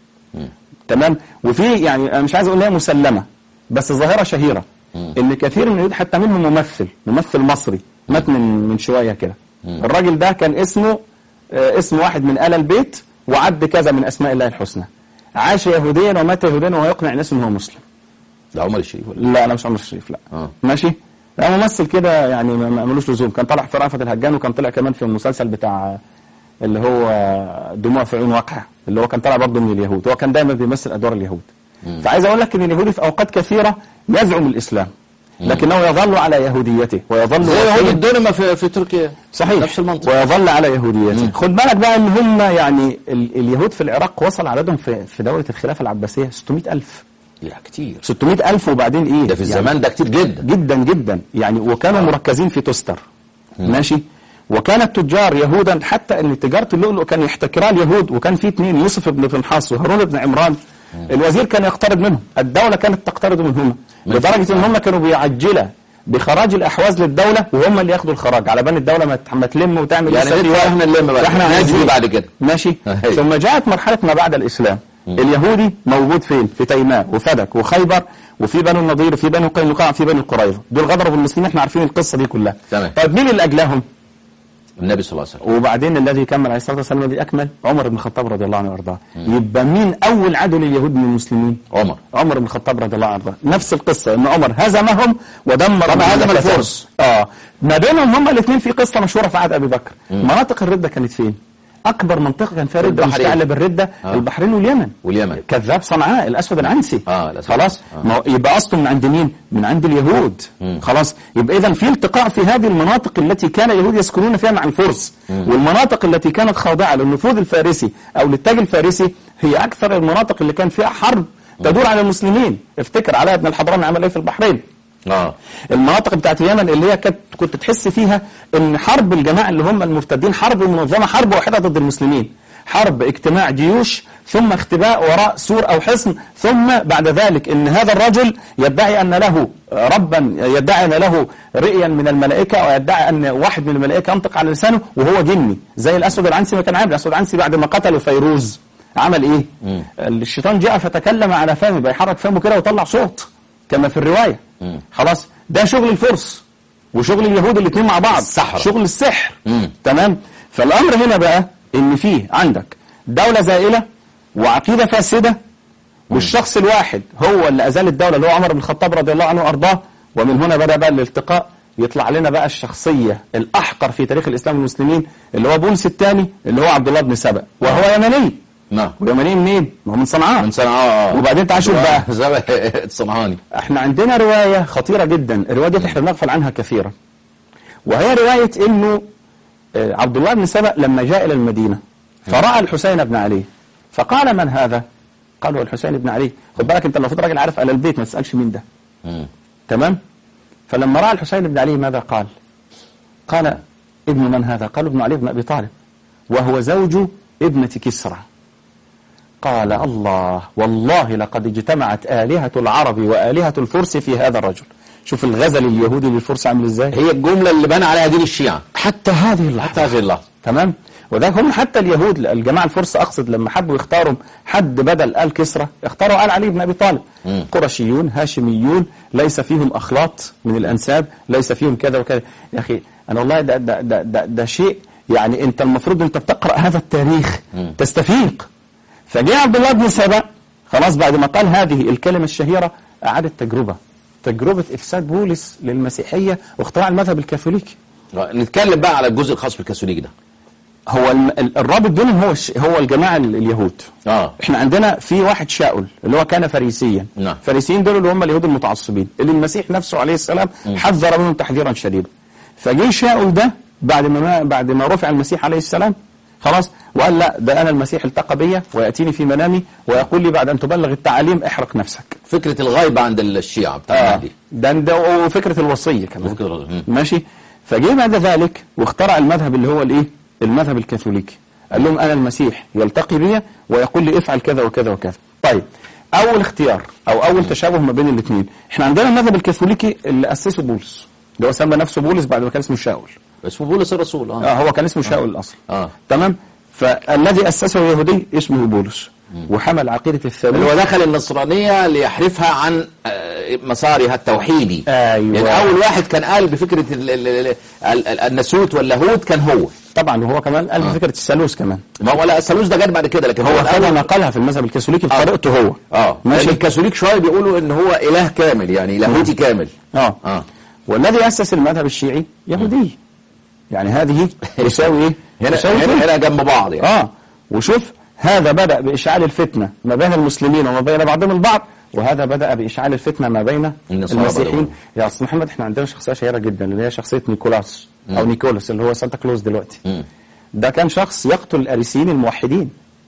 تمام وفي يعني انا مش عايز اقول انها مسلمه بس ظاهره شهيره ان كثير من اليهود حتى منهم ممثل ممثل مصري مات من من شويه كده الراجل ده كان اسمه آه، اسم واحد من آل البيت وعد كذا من اسماء الله الحسنى عاش يهوديا ومات يهوديا وهو يقنع الناس ان هو مسلم ده عمر الشريف ولا لا انا مش عمر الشريف لا آه. ماشي لا ممثل كده يعني ما ما- ملوش لزوم كان طالع في رأفت الهجان وكان طلع كمان في المسلسل بتاع اللي هو دموع في عيون واقع اللي هو كان طالع برضه من اليهود هو كان دايما بيمثل ادوار اليهود فعايز اقول لك ان اليهودي في اوقات كثيره يزعم الاسلام لكنه يظل على يهوديته ويظل زي يهود وفي- الدنمارك في, في تركيا صحيح نفس المنطق ويظل على يهوديته خد بالك بقى ان هم يعني ال اليهود في العراق وصل عددهم في في دوله الخلافه العباسيه 600 الف لا كتير 600 الف وبعدين ايه ده في يعني الزمان ده كتير جدا جدا جدا يعني وكانوا مركزين في تستر ماشي وكان التجار يهودا حتى ان تجاره اللؤلؤ كان يحتكرها اليهود وكان في اثنين يوسف بن فنحاس وهارون بن عمران الوزير كان يقترض منهم الدوله كانت تقترض منهم لدرجه ان هم كانوا بيعجلوا بخراج الاحواز للدوله وهم اللي ياخدوا الخراج على بال الدوله ما ت- ما تلم وتعمل يعني لسه في ندفع وقت. احنا نلم بقى. احنا نجري عايزين. بعد كده. ماشي أيوة. ثم جاءت مرحله ما بعد الاسلام اليهودي موجود فين في تيماء وفدك وخيبر وفي بنو النضير وفي بنو قينقاع وفي بنو قريظه دول غدروا بالمسلمين احنا عارفين القصه دي كلها تمام. طيب مين اللي اجلاهم النبي صلى الله عليه وسلم وبعدين الذي كمل عليه الصلاه والسلام الذي اكمل عمر بن الخطاب رضي الله عنه وارضاه يبقى مين اول عدو لليهود من المسلمين عمر عمر بن الخطاب رضي الله عنه وارضاه نفس القصه ان عمر هزمهم ودمر طبعا هزم المملكة. الفرس. اه ما بينهم هم الاثنين في قصه مشهوره في عهد ابي بكر مناطق الرده كانت فين اكبر منطقه كان فيها رده البحرين. مشتعله بالرده آه. البحرين واليمن واليمن كذاب صنعاء الاسود العنسي آه، الأسود. خلاص ما هو يبقى اصله من عند مين من عند اليهود خلاص يبقى اذا في التقاء في هذه المناطق التي كان اليهود يسكنون فيها مع الفرس والمناطق التي كانت خاضعه للنفوذ الفارسي او للتاج الفارسي هي اكثر المناطق اللي كان فيها حرب تدور على المسلمين افتكر علاء بن الحضرمي عمل ايه في البحرين اه المناطق بتاعت اليمن اللي هي كانت كنت تحس فيها ان حرب الجماعه اللي هم المرتدين حرب منظمه حرب واحده ضد المسلمين حرب اجتماع جيوش ثم اختباء وراء سور او حصن ثم بعد ذلك ان هذا الرجل يدعي ان له ربا يدعي ان له رئيا من الملائكه ويدعي ان واحد من الملائكه ينطق على لسانه وهو جني زي الاسود العنسي ما كان عامل الاسود العنسي بعد ما قتلوا فيروز عمل ايه الشيطان جاء فتكلم على فمه بيحرك فمه كده وطلع صوت كما في الروايه خلاص ده شغل الفرس وشغل اليهود الاثنين مع بعض السحرة. شغل السحر مم. تمام فالامر هنا بقى ان فيه عندك دوله زائله وعقيده فاسده والشخص الواحد هو اللي ازال الدوله اللي هو عمر بن الخطاب رضي الله عنه وارضاه ومن هنا بدا بقى الالتقاء يطلع لنا بقى الشخصيه الاحقر في تاريخ الاسلام والمسلمين اللي هو بولس الثاني اللي هو عبد الله بن سبأ وهو يمني نعم ويمني منين؟ ما هو من صنعاء من صنعاء اه وبعدين تعال شوف بقى. زي صنعاني احنا عندنا رواية خطيرة جدا الرواية دي احنا بنغفل عنها كثيرا وهي رواية انه آه، عبد الله بن سبأ لما جاء الى المدينة فرأى الحسين بن علي فقال من هذا قالوا الحسين بن علي خد بالك انت المفروض راجل عارف على البيت ما تسألش مين ده مم. تمام فلما رأى الحسين بن علي ماذا قال قال ابن من هذا قالوا ابن علي بن أبي طالب وهو زوج ابنة كسرى قال الله والله لقد اجتمعت آلهة العرب وآلهة الفرس في هذا الرجل شوف الغزل اليهودي للفرس عامل ازاي هي الجملة اللي بنى عليها دين الشيعة حتى هذه اللحظة حتى هذه اللحظة تمام وذلك هم حتى اليهود الجماعة الفرس أقصد لما حبوا يختاروا حد بدل آل كسرى اختاروا آل علي بن أبي طالب مم. قرشيون هاشميون ليس فيهم أخلاط من الأنساب ليس فيهم كذا وكذا يا أخي أنا والله ده, ده, ده, ده, ده شيء يعني أنت المفروض أنت بتقرأ هذا التاريخ تستفيق فجاء عبد الله بن سبأ خلاص بعد ما قال هذه الكلمة الشهيرة أعاد التجربة تجربة إفساد بولس للمسيحية واختراع المذهب الكاثوليكي نتكلم بقى على الجزء الخاص بالكاثوليك ده هو الم- ال- الرابط بينهم هو الش- هو الجماعه ال- اليهود اه احنا عندنا في واحد شاول اللي هو كان فريسيا نعم. فريسيين دول اللي هم اليهود المتعصبين اللي المسيح نفسه عليه السلام حذر منهم تحذيرا شديدا فجه شاول ده بعد ما بعد ما رفع المسيح عليه السلام خلاص وقال لا ده انا المسيح التقى بيا وياتيني في منامي ويقول لي بعد ان تبلغ التعاليم احرق نفسك فكرة الغيبة عند الشيعة بتاع آه. المهدي ده ده وفكره الوصيه كمان فكرة الغيبة. مم. ماشي فجه بعد ذلك واخترع المذهب اللي هو الايه المذهب الكاثوليكي قال لهم انا المسيح يلتقي بي ويقول لي افعل كذا وكذا وكذا طيب اول اختيار او اول تشابه ما بين الاثنين احنا عندنا المذهب الكاثوليكي اللي اسسه بولس اللي هو سمى نفسه بولس بعد ما كان اسمه شاول اسمه بولس الرسول اه اه هو كان اسمه شاول الاصل اه تمام فالذي اسسه يهودي اسمه بولس وحمل عقيده الثالوث اللي هو دخل النصرانية ليحرفها عن آه، مسارها التوحيدي أيوة. يعني أول واحد كان قال بفكرة ال- ال- ال- ال- ال- الناسوت واللاهوت كان هو طبعا وهو كمان قال فكره الثالوث كمان ما هو لا الثالوث ده جت بعد كده لكن هو الأول- خدها نقلها في المذهب الكاثوليكي بطريقته هو اه ماشي. ماشي الكاثوليك شويه بيقولوا ان هو اله كامل يعني لاهوتي كامل اه اه والذي اسس المذهب الشيعي يهودي يعني هذه يساوي ايه؟ هنا يساوي هنا, كده. هنا جنب بعض يعني اه وشوف هذا بدأ بإشعال الفتنة ما بين المسلمين وما بين بعضهم البعض وهذا بدأ بإشعال الفتنة ما بين النصارى المسيحيين بدأوا. يا أستاذ محمد احنا عندنا شخصية شهيرة جدا اللي هي شخصية نيكولاس أو نيكولاس اللي هو سانتا كلوز دلوقتي مم. ده كان شخص يقتل الأريسيين الموحدين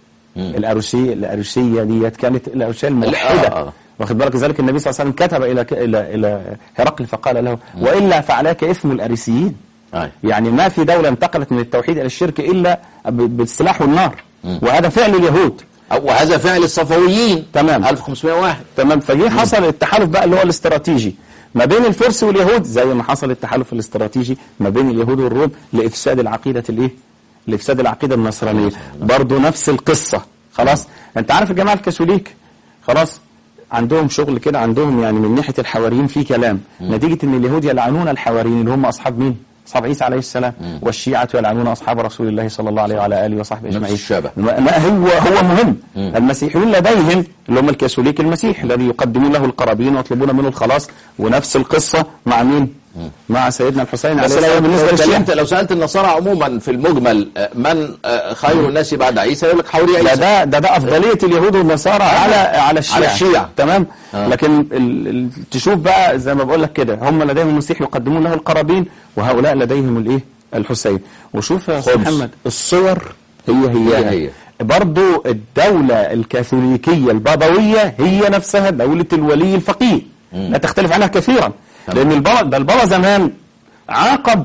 الأروسية الأروسية ديت كانت الأروسية الموحدة آه، آه. واخد بالك ذلك النبي صلى الله عليه وسلم كتب إلى ك- إلى إلى هرقل فقال له وإلا فعليك إثم الأريسيين أي. يعني ما في دولة انتقلت من التوحيد إلى الشرك إلا ب- بالسلاح والنار وهذا فعل اليهود أو- وهذا فعل الصفويين تمام. 1501 تمام فجه حصل التحالف بقى اللي هو الاستراتيجي ما بين الفرس واليهود زي ما حصل التحالف الاستراتيجي ما بين اليهود والروم لافساد العقيده الايه؟ لافساد العقيده النصرانيه برضه نفس القصه خلاص انت عارف الجماعه الكاثوليك خلاص عندهم شغل كده عندهم يعني من ناحيه الحواريين في كلام نتيجه ان اليهود يلعنون الحواريين اللي هم اصحاب مين؟ اصحاب عيسى عليه السلام والشيعه يلعنون اصحاب رسول الله صلى الله عليه وعلى اله وصحبه نفس اجمعين الشبه. ما ما هو هو مهم المسيحيون لديهم اللي هم الكاثوليك المسيح الذي يقدمون له القرابين ويطلبون منه الخلاص ونفس القصة مع مين؟ مع سيدنا الحسين عليه بس السلام لو بالنسبة لو للشيعة اتكلمت لو سالت النصارى عموما في المجمل آه، من آه، خير الناس بعد عيسى يقول لك حوري ده عيسى ده ده, ده أفضلية اليهود والنصارى على على الشيعة على الشيعة. تمام آه. لكن ال ال تشوف بقى زي ما بقول لك كده هم لديهم المسيح يقدمون له القرابين وهؤلاء لديهم الايه؟ الحسين وشوف يا أستاذ خبز. محمد الصور هي هي, هي هي. برضو الدولة الكاثوليكية البابوية هي نفسها دولة الولي الفقيه لا تختلف عنها كثيرا لأن البابا ده البابا زمان عاقب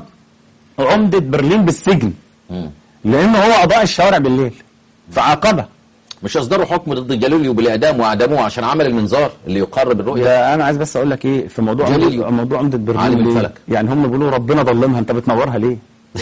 عمدة برلين بالسجن لأنه هو أضاء الشوارع بالليل فعاقبه مش اصدروا حكم ضد جاليليو بالاعدام واعدموه عشان عمل المنظار اللي يقرب الرؤيه ده انا عايز بس اقول لك ايه في موضوع جليل. عمدة موضوع عمدة برلين عالم ليه؟ الفلك. يعني هم بيقولوا ربنا ظلمها انت بتنورها ليه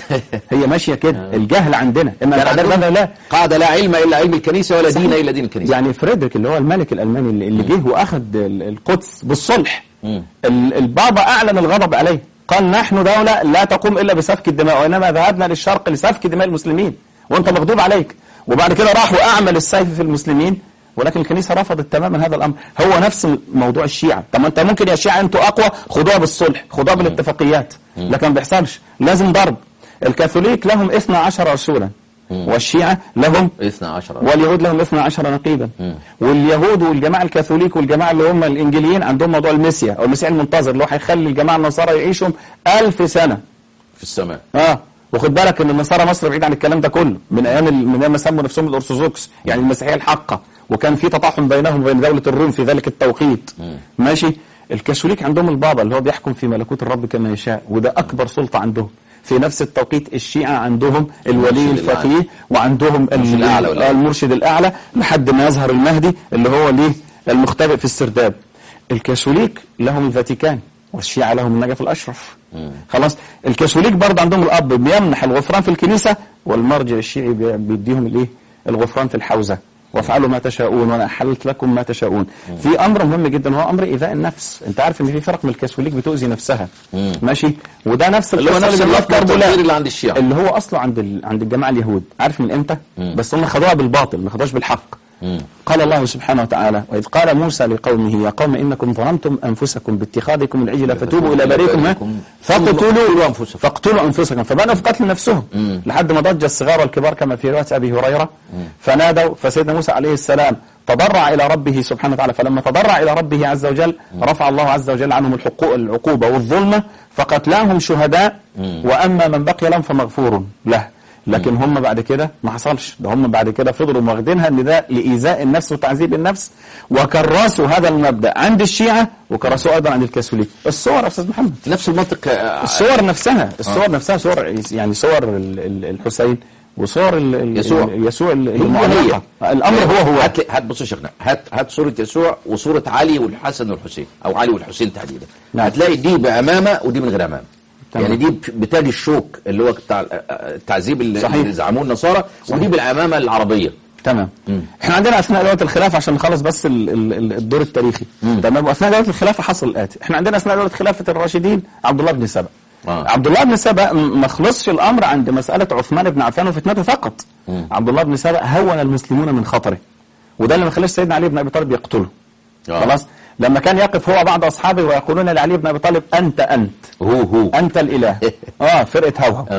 هي ماشيه كده الجهل عندنا اما كان القدر عندهم لا لا قاعده لا علم الا علم الكنيسه ولا دين صحيح. الا دين الكنيسه يعني فريدريك اللي هو الملك الالماني اللي, اللي جه واخذ ال- القدس بالصلح مم. ال- البابا اعلن الغضب عليه قال نحن دوله لا تقوم الا بسفك الدماء وانما ذهبنا للشرق لسفك دماء المسلمين وانت مغضوب عليك وبعد كده راح واعمل السيف في المسلمين ولكن الكنيسه رفضت تماما هذا الامر هو نفس موضوع الشيعه طب ما انت ممكن يا شيعه انتوا اقوى خدوها بالصلح خدوها بالاتفاقيات لكن ما بيحصلش لازم ضرب الكاثوليك لهم 12 رسولا والشيعه لهم 12 واليهود لهم 12 نقيبا واليهود والجماعه الكاثوليك والجماعه اللي هم الانجيليين عندهم موضوع المسيا او المسيح المنتظر اللي هو هيخلي الجماعه النصارى يعيشوا ألف سنه في السماء اه وخد بالك ان النصارى مصر بعيد عن الكلام ده كله من ايام ال- من ايام ما سموا نفسهم الارثوذكس يعني المسيحيه الحقه وكان في تطاحن بينهم وبين دوله الروم في ذلك التوقيت ماشي الكاثوليك عندهم البابا اللي هو بيحكم في ملكوت الرب كما يشاء وده اكبر سلطه عندهم في نفس التوقيت الشيعة عندهم الولي المرشد الفقيه وعندهم ال- المرشد الأعلى ولا إيه؟ المرشد الأعلى لحد ما يظهر المهدي اللي هو ليه المختبئ في السرداب الكاثوليك لهم الفاتيكان والشيعة لهم النجف الأشرف خلاص الكاثوليك برضه عندهم الأب بيمنح الغفران في الكنيسة والمرجع الشيعي بي- بيديهم الإيه الغفران في الحوزة وافعلوا ما تشاءون وانا احللت لكم ما تشاءون في امر مهم جدا هو امر ايذاء النفس انت عارف ان في فرق من الكاثوليك بتؤذي نفسها ماشي وده نفس اللي هو القصة نفس اللي الرفض بنذكر والتنفير بولا. اللي عند الشيعة. اللي هو اصله عند ال... عند الجماعه اليهود عارف من امتى بس هم خدوها بالباطل ما خدوهاش بالحق قال الله سبحانه وتعالى واذ قال موسى لقومه يا قوم انكم ظلمتم انفسكم باتخاذكم العجل فتوبوا الى بارئكم ها؟ فاقتلوا انفسكم فاقتلوا انفسكم فبداوا في قتل نفسهم لحد ما ضج الصغار والكبار كما في روايه ابي هريره فنادوا فسيدنا موسى عليه السلام تضرع الى ربه سبحانه وتعالى فلما تضرع الى ربه عز وجل رفع الله عز وجل عنهم الحقوق العقوبه والظلمه فقتلاهم شهداء واما من بقي لهم فمغفور له لكن هم بعد كده ما حصلش ده هم بعد كده فضلوا واخدينها ان ده لايذاء النفس وتعذيب النفس وكرسوا هذا المبدا عند الشيعه وكرسوه ايضا عند الكاثوليك الصور يا استاذ محمد نفس المنطق آه، الصور نفسها الصور نفسها صور يعني صور ال- ال- الحسين وصور ال- ال- يسوع. ال- يسوع ال- هي المعلقه الامر هو هو هات لي- هات بص يا شيخنا هات هات صوره يسوع وصوره علي والحسن والحسين او علي والحسين تحديدا نعم. هتلاقي دي بعمامه ودي من غير عمامه تمام. يعني دي بتاج الشوك اللي هو بتاع التعذيب اللي صحيح. اللي زعموه النصارى ودي بالعمامه العربيه تمام احنا عندنا اثناء دوله الخلافه عشان نخلص بس ال- ال- ال- الدور التاريخي تمام واثناء دوله الخلافه حصل الاتي احنا عندنا اثناء دوله خلافه الراشدين عبد الله بن سبأ آه. عبد الله بن سبأ م- ما خلصش الامر عند مساله عثمان بن عفان وفتنته فقط عبد الله بن سبأ هون المسلمون من خطره وده اللي ما خلاش سيدنا علي بن ابي طالب يقتله آه. خلاص لما كان يقف هو بعض اصحابه ويقولون لعلي بن ابي طالب انت انت هو هو انت الاله اه فرقه هوهو اه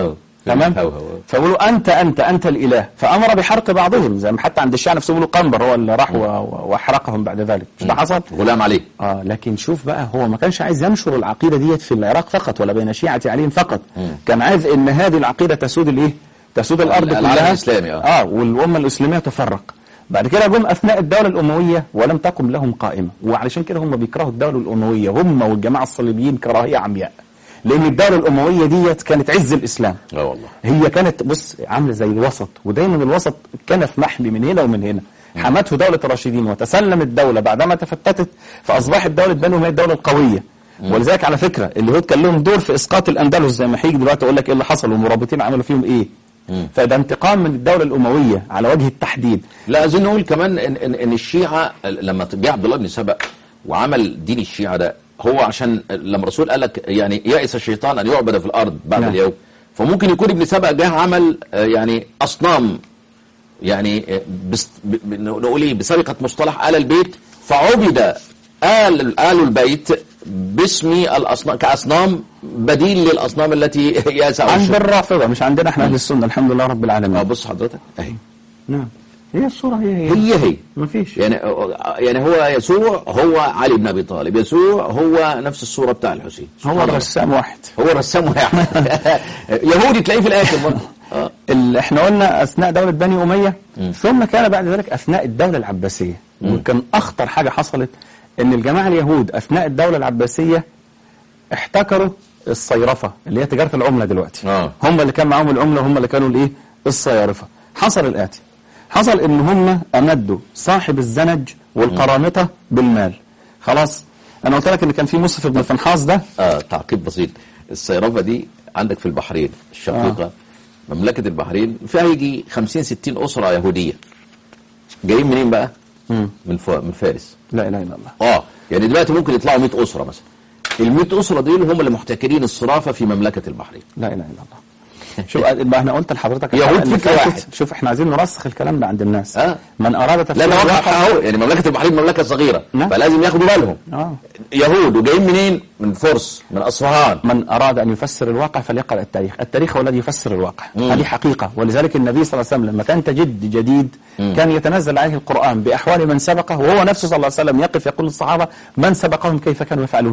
تمام هو هو. فيقولوا انت انت انت الاله فامر بحرق بعضهم زي ما حتى عند الشيعة نفسه بيقولوا قنبر هو اللي راح و- و- واحرقهم بعد ذلك مش ده حصل غلام علي اه لكن شوف بقى هو ما كانش عايز ينشر العقيده ديت في العراق فقط ولا بين شيعه علي فقط كان عايز ان هذه العقيده تسود الايه تسود الارض العالم كلها الإسلامي، آه. اه والامه الاسلاميه تفرق بعد كده جم اثناء الدوله الامويه ولم تقم لهم قائمه وعلشان كده هم بيكرهوا الدوله الامويه هم والجماعه الصليبيين كراهيه عمياء لان الدوله الامويه ديت كانت عز الاسلام اه والله هي كانت بص عامله زي الوسط ودايما الوسط كنف محمي من هنا ومن هنا حمته دولة الراشدين وتسلم الدولة بعدما تفتتت فأصبحت دولة بنو هي الدولة القوية ولذلك على فكرة اليهود كان لهم دور في إسقاط الأندلس زي ما هيجي دلوقتي أقول لك إيه اللي حصل والمرابطين عملوا فيهم إيه فده انتقام من الدولة الأموية على وجه التحديد لا اظن اقول كمان ان ان, إن الشيعه لما جه عبد الله بن سبأ وعمل دين الشيعه ده هو عشان لما الرسول قال لك يعني يئس الشيطان ان يعبد في الارض بعد نعم. اليوم فممكن يكون ابن سبأ جه عمل آه، يعني اصنام يعني آه، بس ب- ب- نقول ايه بسرقه مصطلح ال البيت فعبد آل آل البيت باسم الأصنام كأصنام بديل للأصنام التي يأس أو عند الشرك. الرافضة مش عندنا احنا أهل السنة الحمد لله رب اه العالمين بص حضرتك اهي نعم هي الصورة هي هي هي هي مفيش يعني يعني هو يسوع هو علي بن ابي طالب يسوع هو نفس الصوره بتاع الحسين هو سبحان الله. الرسام واحد هو رسام واحد يهودي تلاقيه في الاخر برضه آه. ال- احنا قلنا اثناء دوله بني اميه ثم كان بعد ذلك اثناء الدوله العباسيه وكان اخطر حاجه حصلت ان الجماعه اليهود اثناء الدوله العباسيه احتكروا الصيرفه اللي هي تجاره العمله دلوقتي آه. هم اللي كان معاهم العمله هم اللي كانوا الايه الصيارفه حصل الاتي حصل ان هم امدوا صاحب الزنج والقرامطه بالمال خلاص انا قلت لك ان كان في مصرف ابن فنحاس ده اه تعقيب بسيط الصيرفه دي عندك في البحرين الشقيقه آه. مملكه البحرين فيها يجي 50 60 اسره يهوديه جايين منين بقى؟ من ف... من فارس لا اله الا الله اه يعني دلوقتي ممكن يطلعوا 100 اسره مثلا ال 100 اسره دول هم اللي محتكرين الصرافه في مملكه البحرين لا اله الا الله شوف ما انا قلت لحضرتك يهود الحلقة اللي فكرة فاتت، واحد. شوف احنا عايزين نرسخ الكلام ده عند الناس آه. من اراد لا تفسير ده واقع الواقع اهو يعني مملكه البحرين مملكه صغيره نعم. فلازم ياخدوا بالهم اه يهود وجايين منين؟ من فرس من اصفهان من اراد ان يفسر الواقع فليقرا التاريخ التاريخ هو الذي يفسر الواقع مم. هذه حقيقه ولذلك النبي صلى الله عليه وسلم لما كان تجد جديد كان يتنزل عليه القران باحوال من سبقه وهو نفسه صلى الله عليه وسلم يقف يقول للصحابه من سبقهم كيف كانوا يفعلون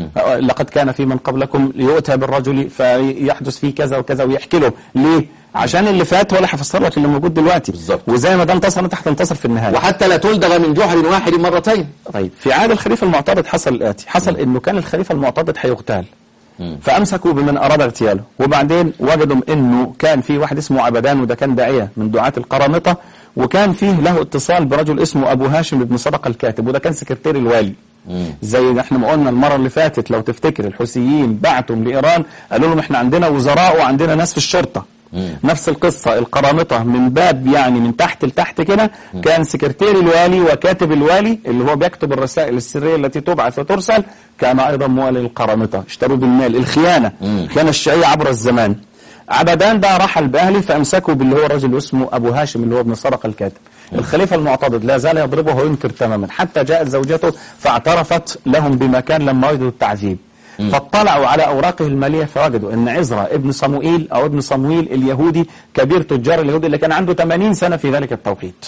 لقد كان في من قبلكم ليؤتى بالرجل فيحدث فيه كذا وكذا ويحكي له ليه عشان اللي فات هو اللي هيفسر لك اللي موجود دلوقتي بالظبط. وزي ما ده انتصر انت هتنتصر في النهايه وحتى لا تلدغ من جحر واحد مرتين طيب في عهد الخليفه المعتضد حصل الاتي حصل انه كان الخليفه المعتضد هيغتال فامسكوا بمن اراد اغتياله وبعدين وجدوا انه كان في واحد اسمه عبدان وده كان داعيه من دعاة القرامطه وكان فيه له اتصال برجل اسمه ابو هاشم بن صدقه الكاتب وده كان سكرتير الوالي زي ما احنا ما قلنا المره اللي فاتت لو تفتكر الحوثيين بعتوا لايران قالوا لهم احنا عندنا وزراء وعندنا ناس في الشرطه نفس القصة القرامطة من باب يعني من تحت لتحت كده كان سكرتير الوالي وكاتب الوالي اللي هو بيكتب الرسائل السرية التي تبعث وترسل كان أيضا موالي القرامطة اشتروا بالمال الخيانة الخيانة الشيعية عبر الزمان عبدان ده رحل بأهله فأمسكوا باللي هو الرجل اسمه أبو هاشم اللي هو ابن سرق الكاتب الخليفة المعتضد لا زال يضربه وينكر تماما حتى جاءت زوجته فاعترفت لهم بما كان لما وجدوا التعذيب فاطلعوا على اوراقه الماليه فوجدوا ان عزرا ابن صموئيل او ابن صموئيل اليهودي كبير تجار اليهود اللي كان عنده 80 سنه في ذلك التوقيت.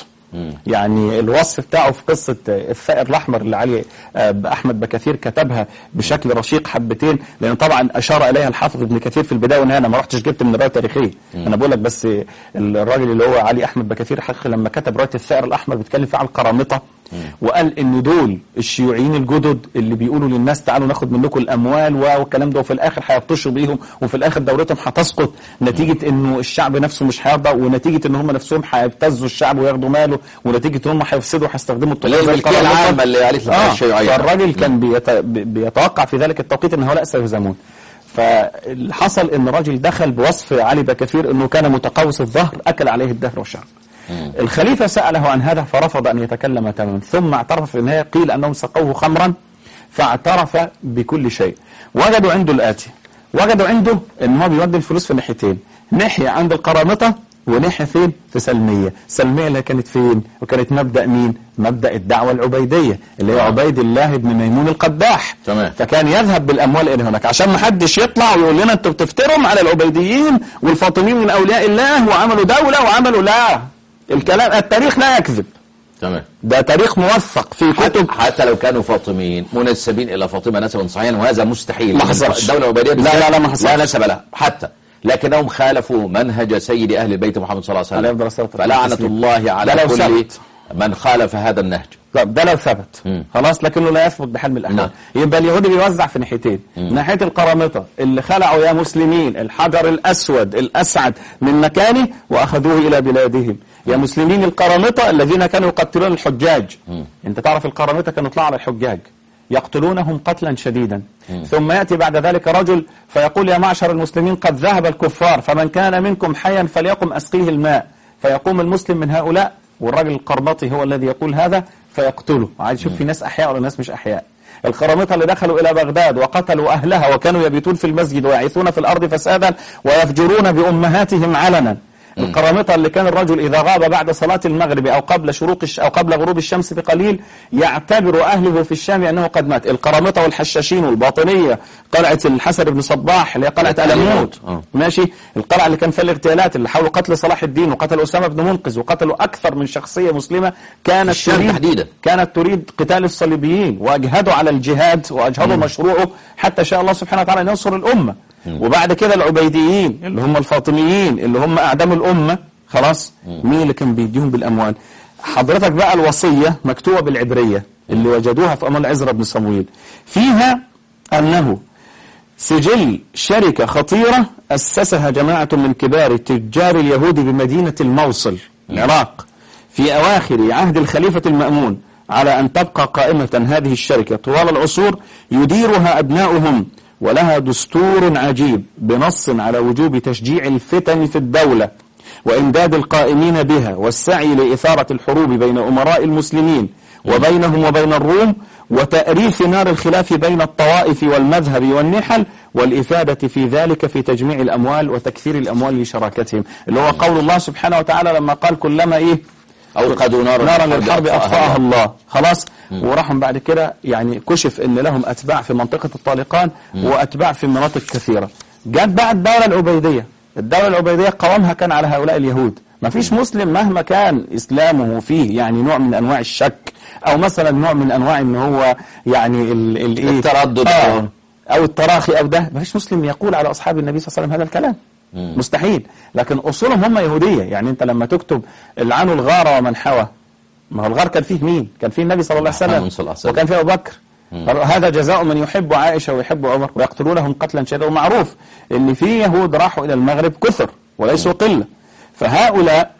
يعني الوصف بتاعه في قصه الثائر الاحمر اللي علي آه، احمد بكثير كتبها بشكل رشيق حبتين لان طبعا اشار اليها الحافظ ابن كثير في البدايه والنهايه انا ما رحتش جبت من الروايه التاريخيه انا بقول لك بس الراجل اللي هو علي احمد بكثير حقيقي لما كتب روايه الثائر الاحمر بيتكلم فيها عن القرامطه وقال ان دول الشيوعيين الجدد اللي بيقولوا للناس تعالوا ناخد منكم الاموال والكلام ده وفي الاخر هيبطشوا بيهم وفي الاخر دولتهم هتسقط نتيجه انه الشعب نفسه مش هيرضى ونتيجه ان هم نفسهم هيبتزوا الشعب وياخدوا ماله ونتيجه ان هم هيفسدوا هيستخدموا اللي هي زي الملكية القرامطة. العامة اللي قالت لك آه الشيوعية. فالراجل كان بيت... بي- بيتوقع في ذلك التوقيت ان هؤلاء سيهزمون فحصل ان الراجل دخل بوصف علي بكثير انه كان متقوس الظهر اكل عليه الدهر والشر الخليفة سأله عن هذا فرفض أن يتكلم تماما ثم اعترف في النهاية قيل أنهم سقوه خمرا فاعترف بكل شيء وجدوا عنده الآتي وجدوا عنده أن هو بيودي الفلوس في ناحيتين ناحية عند القرامطة وناحية فين في سلمية سلمية اللي كانت فين وكانت مبدأ مين مبدأ الدعوة العبيدية اللي هي آه. عبيد الله بن ميمون القداح تمام. فكان يذهب بالأموال إلى هناك عشان ما حدش يطلع ويقول لنا أنتوا بتفتروا على العبيديين والفاطميين من أولياء الله وعملوا دولة وعملوا لا الكلام التاريخ لا يكذب تمام ده تاريخ موثق في حتى, كتب حتى لو كانوا فاطميين منسبين الى فاطمه نسبا صحيحا وهذا مستحيل ما حصلش. الدوله العبيديه لا، لا، لا، ما حصلش. لا نسب لها حتى لكنهم خالفوا منهج سيد اهل بيت محمد صلى الله عليه عليه أفضل وسلم الصلاة والسلام. فلعنه الله على ده لو كل ثبت. من خالف هذا النهج طب ده لو ثبت مم. خلاص لكنه لا يثبت بحال من الاحوال نعم. يبقى اليهودي بيوزع في ناحيتين ناحيه القرامطه اللي خلعوا يا مسلمين الحجر الاسود الاسعد من مكانه واخذوه الى بلادهم يا مسلمين القرامطه الذين كانوا يقتلون الحجاج انت تعرف القرامطه كانوا يطلعوا على الحجاج يقتلونهم قتلا شديدا ثم يأتي بعد ذلك رجل فيقول يا معشر المسلمين قد ذهب الكفار فمن كان منكم حيا فليقم أسقيه الماء فيقوم المسلم من هؤلاء والراجل القرمطي هو الذي يقول هذا فيقتله عايز يشوف في ناس أحياء ولا ناس مش أحياء القرامطة اللي دخلوا إلى بغداد وقتلوا أهلها وكانوا يبيتون في المسجد ويعيثون في الأرض فسادا ويفجرون بأمهاتهم علنا القرامطة اللي كان الرجل إذا غاب بعد صلاة المغرب أو قبل شروق الش... أو قبل غروب الشمس بقليل يعتبر أهله في الشام أنه قد مات القرامطة والحشاشين والباطنية قلعة الحسن بن صباح اللي هي قلعة قلعة ألموت ألموت، آه. ماشي القلعة اللي كان فيها الاغتيالات اللي حاولوا قتل صلاح الدين وقتلوا أسامة بن منقذ وقتلوا أكثر من شخصية مسلمة كانت الشام تريد تحديدا. كانت تريد قتال الصليبيين وأجهدوا على الجهاد وأجهدوا مشروعه حتى شاء الله سبحانه وتعالى أن ينصر الأمة وبعد كده العبيديين اللي هم الفاطميين اللي هم أعدام الأمة خلاص مين اللي كان بيديهم بالأموال حضرتك بقى الوصية مكتوبة بالعبرية اللي وجدوها في أمال عزرا بن صمويل فيها أنه سجل شركة خطيرة أسسها جماعة من كبار تجار اليهود بمدينة الموصل العراق في أواخر عهد الخليفة المأمون على أن تبقى قائمة هذه الشركة طوال العصور يديرها أبناؤهم ولها دستور عجيب بنص على وجوب تشجيع الفتن في الدولة وإمداد القائمين بها والسعي لإثارة الحروب بين أمراء المسلمين وبينهم وبين الروم وتأريف نار الخلاف بين الطوائف والمذهب والنحل والإفادة في ذلك في تجميع الأموال وتكثير الأموال لشراكتهم اللي هو قول الله سبحانه وتعالى لما قال كلما إيه أوقدوا نارا نارا للحرب أطفأها الله. الله خلاص وراحوا بعد كده يعني كشف ان لهم اتباع في منطقة الطالقان واتباع في مناطق كثيرة جت بقى الدولة العبيدية الدولة العبيدية قوامها كان على هؤلاء اليهود ما فيش مسلم مهما كان اسلامه فيه يعني نوع من انواع الشك او مثلا نوع من انواع ان هو يعني ال ال إيه؟ التردد. آه او التراخي او ده ما فيش مسلم يقول على اصحاب النبي صلى الله عليه وسلم هذا الكلام مستحيل لكن اصولهم هم يهوديه يعني انت لما تكتب العنوا الغار ومن حوى ما هو الغار كان فيه مين كان فيه النبي صلى الله عليه محمد وسلم صلى الله عليه وسلم. وكان فيه ابو بكر قالوا هذا جزاء من يحب عائشه ويحب عمر ويقتلونهم قتلا شديدا ومعروف ان في يهود راحوا الى المغرب كثر وليسوا قله فهؤلاء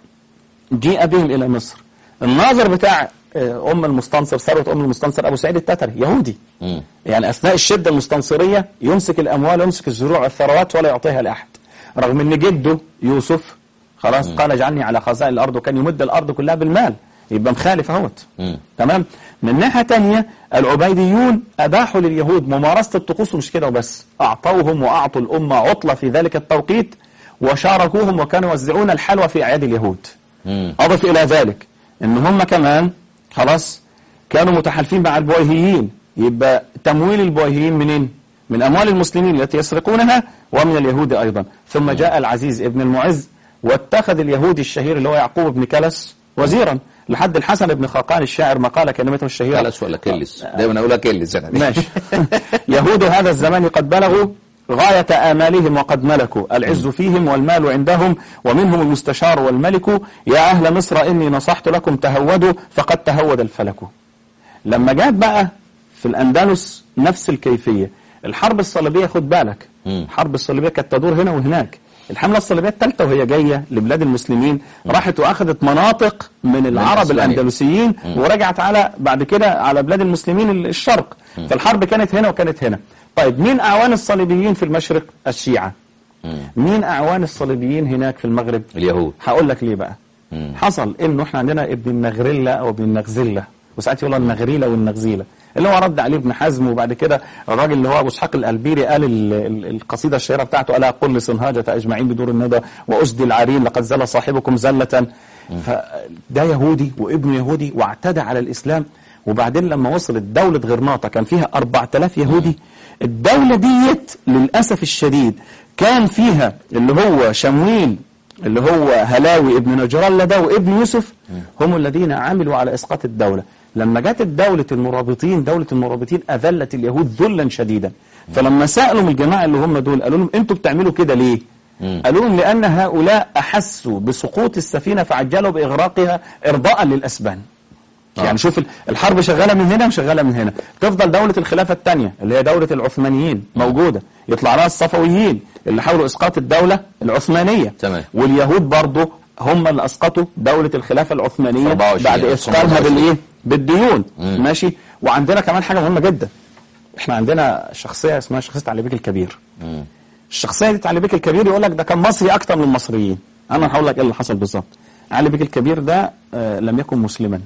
جيء بهم الى مصر الناظر بتاع آه، ام المستنصر ثروه ام المستنصر ابو سعيد التتري يهودي مم. يعني اثناء الشده المستنصريه يمسك الاموال ويمسك الزروع والثروات ولا يعطيها لاحد رغم ان جده يوسف خلاص قال اجعلني على خزائن الارض وكان يمد الارض كلها بالمال يبقى مخالف اهوت مم. تمام من ناحيه تانية العبيديون اباحوا لليهود ممارسه الطقوس ومش كده وبس اعطوهم واعطوا الامه عطله في ذلك التوقيت وشاركوهم وكانوا يوزعون الحلوى في اعياد اليهود مم. أضف إلى ذلك إن هم كمان خلاص كانوا متحالفين مع البويهيين يبقى تمويل البويهيين منين؟ من أموال المسلمين التي يسرقونها ومن اليهود أيضا ثم جاء العزيز ابن المعز واتخذ اليهودي الشهير اللي هو يعقوب بن كلس وزيرا لحد الحسن بن خاقان الشاعر ما قال كلمته الشهيرة كلس ولا كلس دايما اقولها كلس انا دي. ماشي يهود هذا الزمان قد بلغوا غاية آمالهم وقد ملكوا العز فيهم والمال عندهم ومنهم المستشار والملك يا أهل مصر إني نصحت لكم تهودوا فقد تهود الفلك لما جاءت بقى في الأندلس نفس الكيفية الحرب الصليبية خد بالك مم. الحرب الصليبية كانت تدور هنا وهناك الحملة الصليبية الثالثة وهي جاية لبلاد المسلمين راحت وأخذت مناطق من العرب إسبانيا. الأندلسيين ورجعت على بعد كده على بلاد المسلمين الشرق فالحرب كانت هنا وكانت هنا طيب مين أعوان الصليبيين في المشرق الشيعة مين أعوان الصليبيين هناك في المغرب اليهود هقول لك ليه بقى مم. حصل انه احنا عندنا ابن النغريلا او ابن النغزله وساعات يقولوا النغريله والنغزيله اللي هو رد عليه ابن حزم وبعد كده الراجل اللي هو ابو اسحاق الالبيري قال ال- ال- القصيده الشهيره بتاعته الا قل صنهاجة اجمعين بدور الندى واسدي العرين لقد زل صاحبكم زله فده يهودي وابنه يهودي واعتدى على الاسلام وبعدين لما وصلت دولة غرناطة كان فيها 4000 يهودي الدولة ديت للأسف الشديد كان فيها اللي هو شمويل اللي هو هلاوي ابن نجران ده وابن يوسف هم الذين عملوا على إسقاط الدولة لما جت الدولة المرابطين دولة المرابطين أذلت اليهود ذلا شديدا فلما سألوا من الجماعة اللي هم دول قالوا لهم انتوا بتعملوا كده ليه قالوا لهم لأن هؤلاء أحسوا بسقوط السفينة فعجلوا بإغراقها إرضاء للأسبان يعني شوف ال- الحرب شغالة من هنا وشغالة من هنا تفضل دولة الخلافة الثانية اللي هي دولة العثمانيين موجودة يطلع لها الصفويين اللي حاولوا إسقاط الدولة العثمانية تمام. واليهود برضه هم اللي أسقطوا دولة الخلافة العثمانية 24 بعد إثقالها 1924. بالإيه؟ بالديون ماشي وعندنا كمان حاجة مهمة جدا احنا عندنا شخصية اسمها شخصية علي بيك الكبير الشخصية دي علي بيك الكبير يقول لك ده كان مصري أكتر من المصريين أنا هقول لك إيه اللي حصل بالظبط علي بيك الكبير ده آه لم يكن مسلما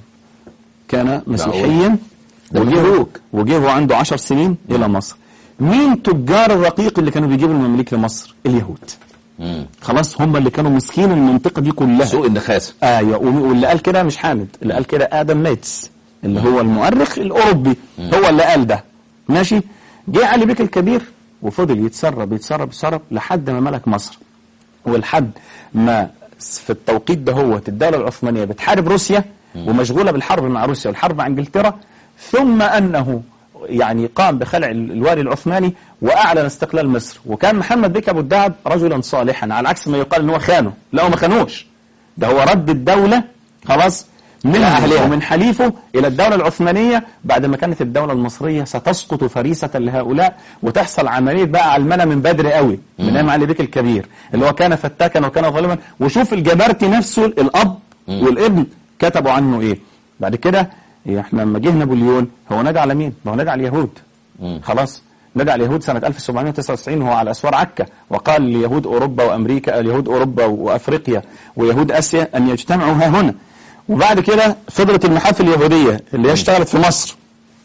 كان مسيحيا ده وجه مبروك. وجه وهو عنده عشر سنين إلى مصر مين تجار الرقيق اللي كانوا بيجيبوا المماليك لمصر اليهود مم. خلاص هم اللي كانوا مسكين المنطقة دي كلها سوء النخاسة ايوه وم- واللي قال كده مش حامد اللي قال كده ادم ميتس اللي هو المؤرخ الاوروبي هو اللي قال ده ماشي جه علي بيك الكبير وفضل يتسرب يتسرب يتسرب لحد ما ملك مصر ولحد ما في التوقيت ده هو الدولة العثمانية بتحارب روسيا ومشغولة بالحرب مع روسيا والحرب مع انجلترا ثم انه يعني قام بخلع ال- الوالي العثماني واعلن استقلال مصر وكان محمد بيك ابو الدهب رجلا صالحا على عكس ما يقال ان هو خانه لا هو ما خانوش ده هو رد الدولة خلاص من أهلها ومن حليفه إلى الدولة العثمانية بعد ما كانت الدولة المصرية ستسقط فريسة لهؤلاء وتحصل عملية بقى علمنة من بدري قوي من أيام علي بيك الكبير اللي هو كان فتاكا وكان ظالما وشوف الجبرتي نفسه الأب والابن كتبوا عنه إيه بعد كده إيه، احنا لما جه نابليون هو نادى على مين؟ ما هو نادى على اليهود خلاص نادى على اليهود سنة 1799 وهو على أسوار عكا وقال ليهود أوروبا وأمريكا اليهود أوروبا وأفريقيا ويهود آسيا أن يجتمعوا ها هنا وبعد كده فضلت المحافل اليهودية اللي هي اشتغلت في مصر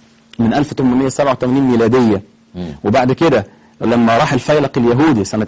من 1887 ميلادية وبعد كده لما راح الفيلق اليهودي سنة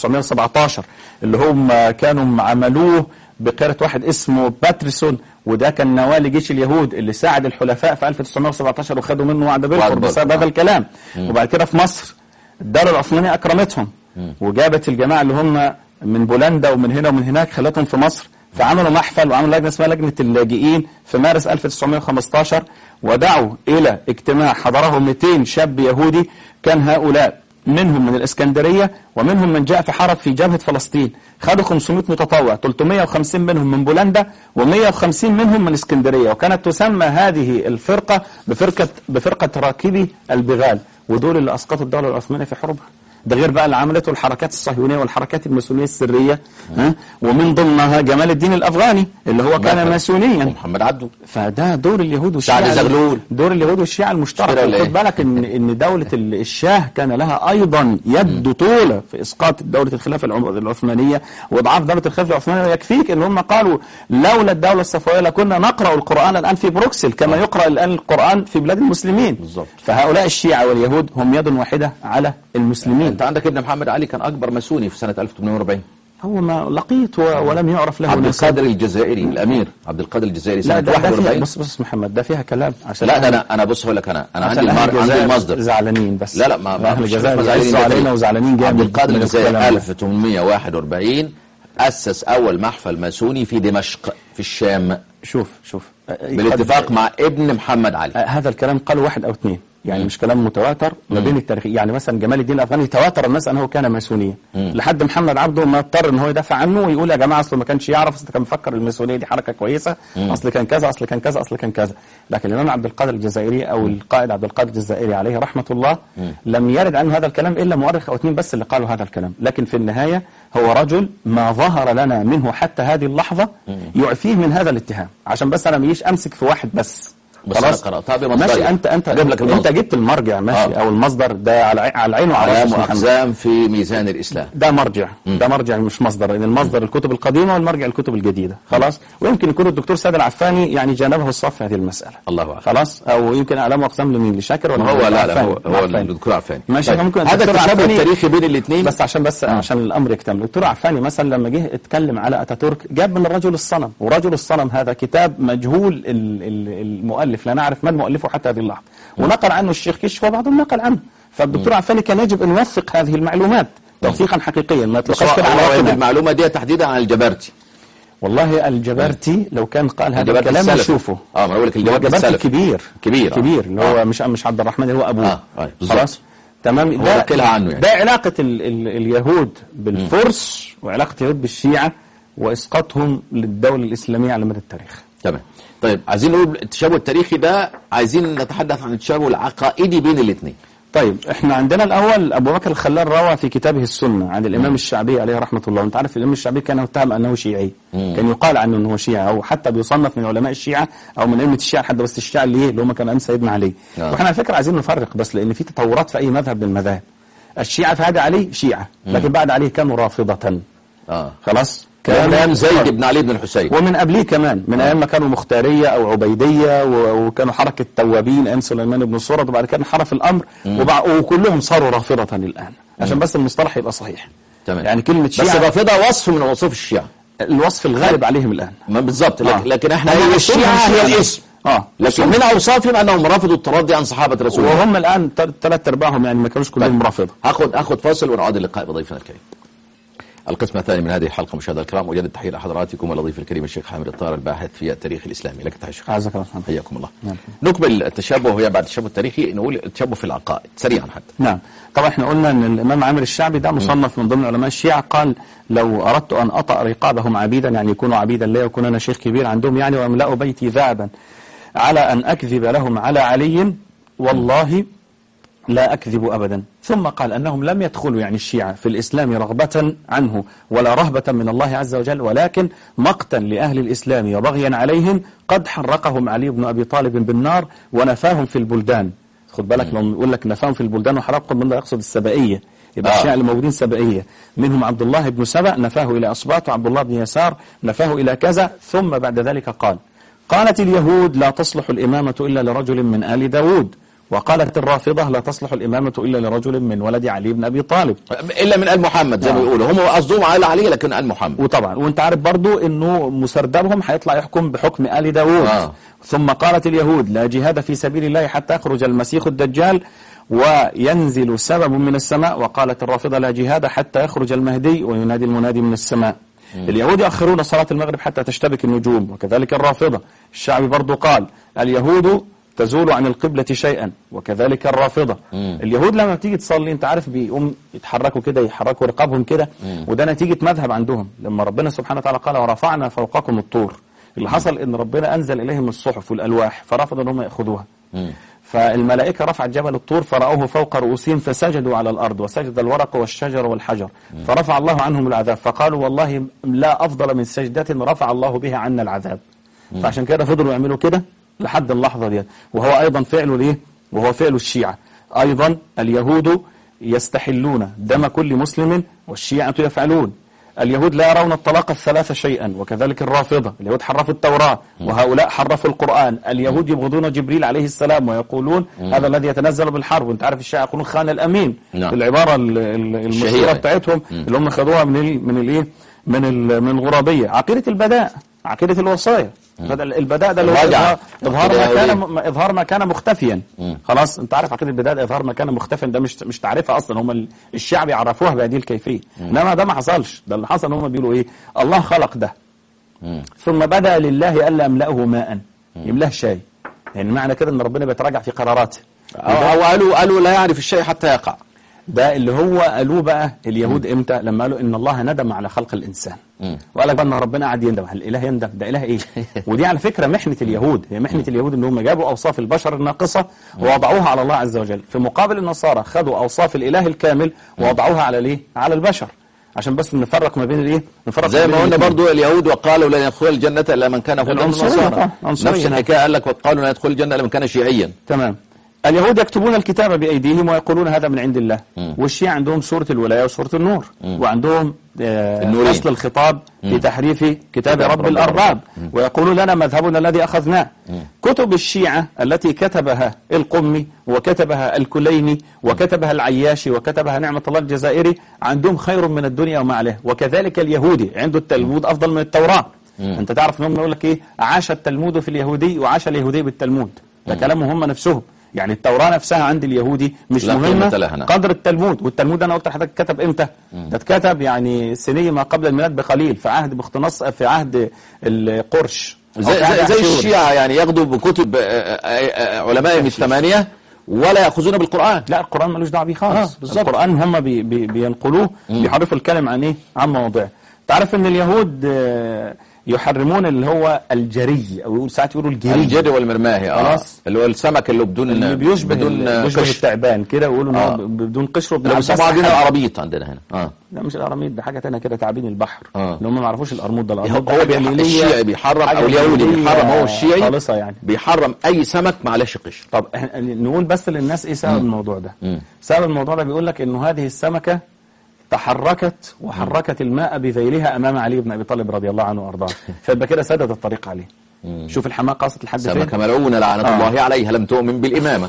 1917 اللي هم كانوا عملوه بقيادة واحد اسمه باتريسون وده كان نواه لجيش اليهود اللي ساعد الحلفاء في 1917 وخدوا منه وعد بلفور وعد بسبب بلفور. هذا الكلام وبعد كده في مصر الدولة العثمانية أكرمتهم وجابت الجماعة اللي هم من بولندا ومن هنا ومن هناك خلتهم في مصر فعملوا محفل وعملوا لجنة اسمها لجنة اللاجئين في مارس 1915 ودعوا إلى اجتماع حضره 200 شاب يهودي كان هؤلاء منهم من الإسكندرية ومنهم من جاء في حرب في جبهة فلسطين خدوا 500 متطوع 350 منهم من بولندا و150 منهم من اسكندرية وكانت تسمى هذه الفرقة بفرقة بفرقة راكبي البغال ودول اللي أسقطوا الدولة العثمانية في حروبها ده غير بقى اللي عملته الحركات الصهيونية والحركات الماسونية السرية ها ومن ضمنها جمال الدين الأفغاني اللي هو كان ماسونيا ومحمد عبده فده دور اليهود والشيعة سعد زغلول. دور اليهود والشيعة المشترك اشترى ولا خد ايه؟ بالك ان ان دولة ال- الشاه كان لها ايضا يد طولة في اسقاط دولة الخلافة العم- العثمانية واضعاف دولة الخلافة العثمانية ويكفيك ان هم قالوا لولا الدولة الصفوية لكنا نقرأ القرآن الان في بروكسل كما يقرأ الان القرآن في بلاد المسلمين بالظبط. فهؤلاء الشيعة واليهود هم يد واحدة على المسلمين انت عندك ابن محمد علي كان اكبر ماسوني في سنة 1840 هو ما لقيت و- ولم يعرف له عبد نسب. القادر الجزائري الامير عبد القادر الجزائري لا سنة ده, ده فيها 41 بص بص محمد ده فيها كلام عشان لا ده أهل- انا انا بص هقول لك انا انا عندي عشان أهل المار... عندي الجزائر المصدر زعلانين بس لا لا ما ما اهل مش الجزائر زعلانين يعزوا بدري. علينا وزعلانين جامد عبد القادر من الجزائري الكلام ده. 1841 أسس أول محفل ماسوني في دمشق في الشام شوف شوف بالاتفاق مع ابن محمد علي آه، هذا الكلام قال واحد او اثنين يعني مش كلام متواتر ما بين التاريخ يعني مثلا جمال الدين الافغاني تواتر الناس انه كان ماسونيا لحد محمد عبده ما اضطر ان هو يدافع عنه ويقول يا جماعه اصله ما كانش يعرف اصل كان مفكر الماسونيه دي حركه كويسه اصل كان كذا اصل كان كذا اصل كان كذا لكن الامام عبد القادر الجزائري او القائد عبد القادر الجزائري عليه رحمه الله لم يرد عنه هذا الكلام الا مؤرخ او اثنين بس اللي قالوا هذا الكلام لكن في النهايه هو رجل ما ظهر لنا منه حتى هذه اللحظه يعفيه من هذا الاتهام عشان بس انا ميش امسك في واحد بس بس أنا قرأتها بمصدرها. ماشي انت انت أجيب لك انت المصدر. جبت المرجع ماشي آه. او المصدر ده على عي- على العين وعلى علام الراس محمد. وأقزام في ميزان الإسلام ده مرجع ده مرجع مش مصدر لان المصدر الكتب القديمه والمرجع الكتب الجديده خلاص ويمكن يكون الدكتور سيد العفاني يعني جانبه الصف في هذه المساله الله أعلم خلاص او يمكن اعلام واقسام لمين لشاكر ولا هو لا لا عفاني؟ هو هو عفاني. الدكتور عفاني ماشي طيب. ممكن هذا الدكتور التشابه عفاني- التاريخي بين الاثنين بس عشان بس عشان الامر يكتمل الدكتور عفاني مثلا لما جه اتكلم على اتاتورك جاب من الرجل الصنم ورجل الصنم هذا كتاب مجهول ال- ال- المؤلف لا نعرف من مؤلفه حتى هذه اللحظه ونقل عنه الشيخ كشف وبعضهم نقل عنه فالدكتور عفاني كان يجب ان يوثق هذه المعلومات توثيقا حقيقيا ما بس تلقاش هو كده هو على واخد وقتنا. المعلومة دي تحديدا عن الجبرتي والله الجبرتي لو كان قال هذا الجبرتي الكلام السلفي. نشوفه اه ما أنا بقول لك الجبرتي الجبرتي السلفي. كبير كبير، آه. كبير اللي هو آه. مش مش عبد الرحمن اللي هو ابوه آه، آه، بالظبط. خلاص تمام هو وكلها عنه يعني. ده علاقة ال ال اليهود بالفرس وعلاقة اليهود بالشيعة وإسقاطهم للدولة الإسلامية على مدى التاريخ تمام طيب عايزين نقول التشابه التاريخي ده عايزين نتحدث عن التشابه العقائدي بين الاثنين طيب احنا عندنا الأول أبو بكر الخلال روى في كتابه السنة عن الإمام الشعبي عليه رحمة الله أنت عارف الإمام الشعبي كان يتهم أنه شيعي كان يقال عنه أنه شيعي أو حتى بيصنف من علماء الشيعة أو من أئمة الشيعة حتى بس الشيعة اللي إيه اللي هم كانوا أيام سيدنا علي آه. واحنا على فكرة عايزين نفرق بس لأن في تطورات في أي مذهب من المذاهب الشيعة في هذا علي شيعة لكن بعد عليه كانوا رافضة اه خلاص كلام زيد بن علي بن الحسين ومن قبليه كمان من ايام ما كانوا مختاريه او عبيديه و- وكانوا حركه توابين ايام سليمان بن سورد وبعد كده انحرف الامر وبع- وكلهم صاروا رافضه الان عشان بس المصطلح يبقى صحيح تمام يعني كلمه بس شيعه الرافضه وصف من وصف الشيعة الوصف الغالب عليهم الان ما بالظبط لكن, آه. لكن احنا هم هي الشيعة أصولهم هي شيعة. الاسم اه لكن من اوصافهم انهم رفضوا التراضي عن صحابه رسول الله وهم الان ثلاث ارباعهم يعني ما كانوش كلهم طيب. رافضه هاخد هاخد فاصل ونعود اللقاء بضيفنا الكريم. القسم الثاني من هذه الحلقه مشاهدينا الكرام وجد التحيه لحضراتكم والضيف الكريم الشيخ حامد الطاهر الباحث في التاريخ الاسلامي لك تحيه شيخ اعزك الله محمد. حياكم الله. نعم. نكمل التشابه وهي بعد التشابه التاريخي نقول التشابه في العقائد سريعا حتى. نعم طبعا احنا قلنا ان الامام عامر الشعبي ده مصنف من ضمن علماء الشيعة قال لو اردت ان اطأ رقابهم عبيدا يعني يكونوا عبيدا لي ويكون انا شيخ كبير عندهم يعني واملأ بيتي ذهبا على ان اكذب لهم على علي والله لا أكذب أبدا ثم قال أنهم لم يدخلوا يعني الشيعة في الإسلام رغبة عنه ولا رهبة من الله عز وجل ولكن مقتا لأهل الإسلام وبغيا عليهم قد حرقهم علي بن أبي طالب بالنار ونفاهم في البلدان خد بالك لما يقول لك نفاهم في البلدان وحرقهم من يقصد السبائية يبقى آه. الشيعة اللي موجودين سبائية منهم عبد الله بن سبأ نفاه إلى أصباط وعبد الله بن يسار نفاه إلى كذا ثم بعد ذلك قال قالت اليهود لا تصلح الإمامة إلا لرجل من آل داود وقالت الرافضة لا تصلح الإمامة إلا لرجل من ولد علي بن أبي طالب الا من ال محمد زي ما آه. بيقولوا هم قصدهم على علي لكن ال محمد. وطبعا وانت عارف برضو انه مسردبهم هيطلع يحكم بحكم آل داود آه. ثم قالت اليهود لا جهاد في سبيل الله حتى يخرج المسيح الدجال وينزل سبب من السماء وقالت الرافضة لا جهاد حتى يخرج المهدي وينادي المنادي من السماء اليهود يؤخرون صلاة المغرب حتى تشتبك النجوم وكذلك الرافضة الشعبي برضو قال اليهود تزول عن القبلة شيئا وكذلك الرافضة اليهود لما بتيجي تصلي انت عارف بيقوم يتحركوا كده يحركوا رقابهم كده وده نتيجة مذهب عندهم لما ربنا سبحانه وتعالى قال ورفعنا فوقكم الطور اللي حصل ان ربنا انزل اليهم الصحف والالواح فرفضوا ان هم ياخذوها فالملائكة رفعت جبل الطور فرأوه فوق رؤوسهم فسجدوا على الأرض وسجد الورق والشجر والحجر فرفع الله عنهم العذاب فقالوا والله لا أفضل من سجدة رفع الله بها عنا العذاب فعشان كده فضلوا يعملوا كده لحد اللحظة دي وهو أيضا فعله ليه وهو فعل الشيعة أيضا اليهود يستحلون دم كل مسلم والشيعة يفعلون اليهود لا يرون الطلاق الثلاثة شيئا وكذلك الرافضة اليهود حرفوا التوراة وهؤلاء حرفوا القرآن اليهود يبغضون جبريل عليه السلام ويقولون هذا الذي يتنزل بالحرب وانت عارف الشيعة يقولون خان الأمين نعم. العبارة ال- ال- المشهورة الشهيرة. بتاعتهم اللي هم خدوها من ال من الايه من ال من الغرابية عقيدة البداء عقيدة الوصايا هذا ال- البداء ده اللي هو الرجعة. إظهار- اظهار عقيدة ما كان يهودية. م- اظهار ما كان مختفيا خلاص انت عارف عقيده البدايه اظهار ما كان مختفيا ده مش مش تعرفها اصلا هم ال- الشعب يعرفوها بهذه الكيفيه انما ده ما حصلش ده اللي حصل ان هم بيقولوا ايه الله خلق ده ثم بدا لله الا املاه ماء يملاه شاي يعني معنى كده ان ربنا بيتراجع في قراراته أو, أو قالوا قالوا لا يعرف الشيء حتى يقع. ده اللي هو قالوه بقى اليهود امتى لما قالوا ان الله ندم على خلق الانسان وقال لك بقى ان ربنا قاعد يندم هل الاله يندم ده اله ايه ودي على فكره محنه اليهود هي محنه اليهود ان هم جابوا اوصاف البشر الناقصه ووضعوها على الله عز وجل في مقابل النصارى خدوا اوصاف الاله الكامل ووضعوها على ليه على البشر عشان بس نفرق ما بين الايه نفرق زي بين ما قلنا الاثنين. برضو اليهود وقالوا لن يدخل الجنة إلا من كان هودا العنصرية ونصارى طبعا، عنصرية. نفس الحكاية قال لك وقالوا لن يدخل الجنة إلا من كان شيعيا تمام اليهود يكتبون الكتاب بأيديهم ويقولون هذا من عند الله والشيعة عندهم سورة الولاية وسورة النور وعندهم آه، النورين. فصل الخطاب في تحريف كتاب كتاب رب رب الأرباب ويقولون لنا مذهبنا الذي أخذناه كتب الشيعة التي كتبها القمي وكتبها الكليني وكتبها العياشي وكتبها نعمة الله الجزائري عندهم خير من الدنيا وما عليه وكذلك اليهودي عنده التلمود أفضل من التوراة أنت تعرف أنهم يقول لك إيه عاش التلمود في اليهودي وعاش اليهودي بالتلمود ده كلامهم هم نفسهم يعني التوراة نفسها عند اليهودي مش لا مهمة قيمة لها، نعم. قدر التلمود والتلمود انا قلت لحضرتك كتب امتى ده اتكتب يعني سنية ما قبل الميلاد بقليل في عهد بختنص في عهد القرش أو زي, في عهد زي, زي أحشور. الشيعة يعني ياخدوا بكتب آه، آه، آه، علمائهم الثمانية ولا يأخذون بالقرآن لا القرآن ملوش دعوه بيه خالص آه، بالظبط. القرآن هم بي بي بينقلوه بيحرفوا الكلم عن ايه عن مواضيع تعرف ان اليهود آه، يحرمون اللي هو الجري او يقول ساعات يقولوا الجري الجري والمرماهي اه خلاص. اللي هو السمك اللي بدون اللي بيشبه بدون بيشبه قشر التعبان كده ويقولوا ان هو آه. بدون قشر وبدون اللي عباس بيسموها عندنا حاجة. العربيط عندنا هنا اه لا مش الاراميد ده حاجه ثانيه كده تعابين البحر آه. اللي هم ما يعرفوش الارمود ده الارمود هو ده بيح- حاجة ليلية- الشيعي بيحرم حاجة او اليهودي ليلية بيحرم هو الشيعي خالصه يعني بيحرم اي سمك معلش قشر طب إحنا نقول بس للناس ايه سبب الموضوع ده مم. سبب الموضوع ده بيقول لك انه هذه السمكه تحركت وحركت الماء بذيلها امام علي بن ابي طالب رضي الله عنه وارضاه فيبقى كده سدد الطريق عليه شوف الحماقه قصت لحد فين سمكة ملعونة لعنة آه. الله عليها لم تؤمن بالإمامة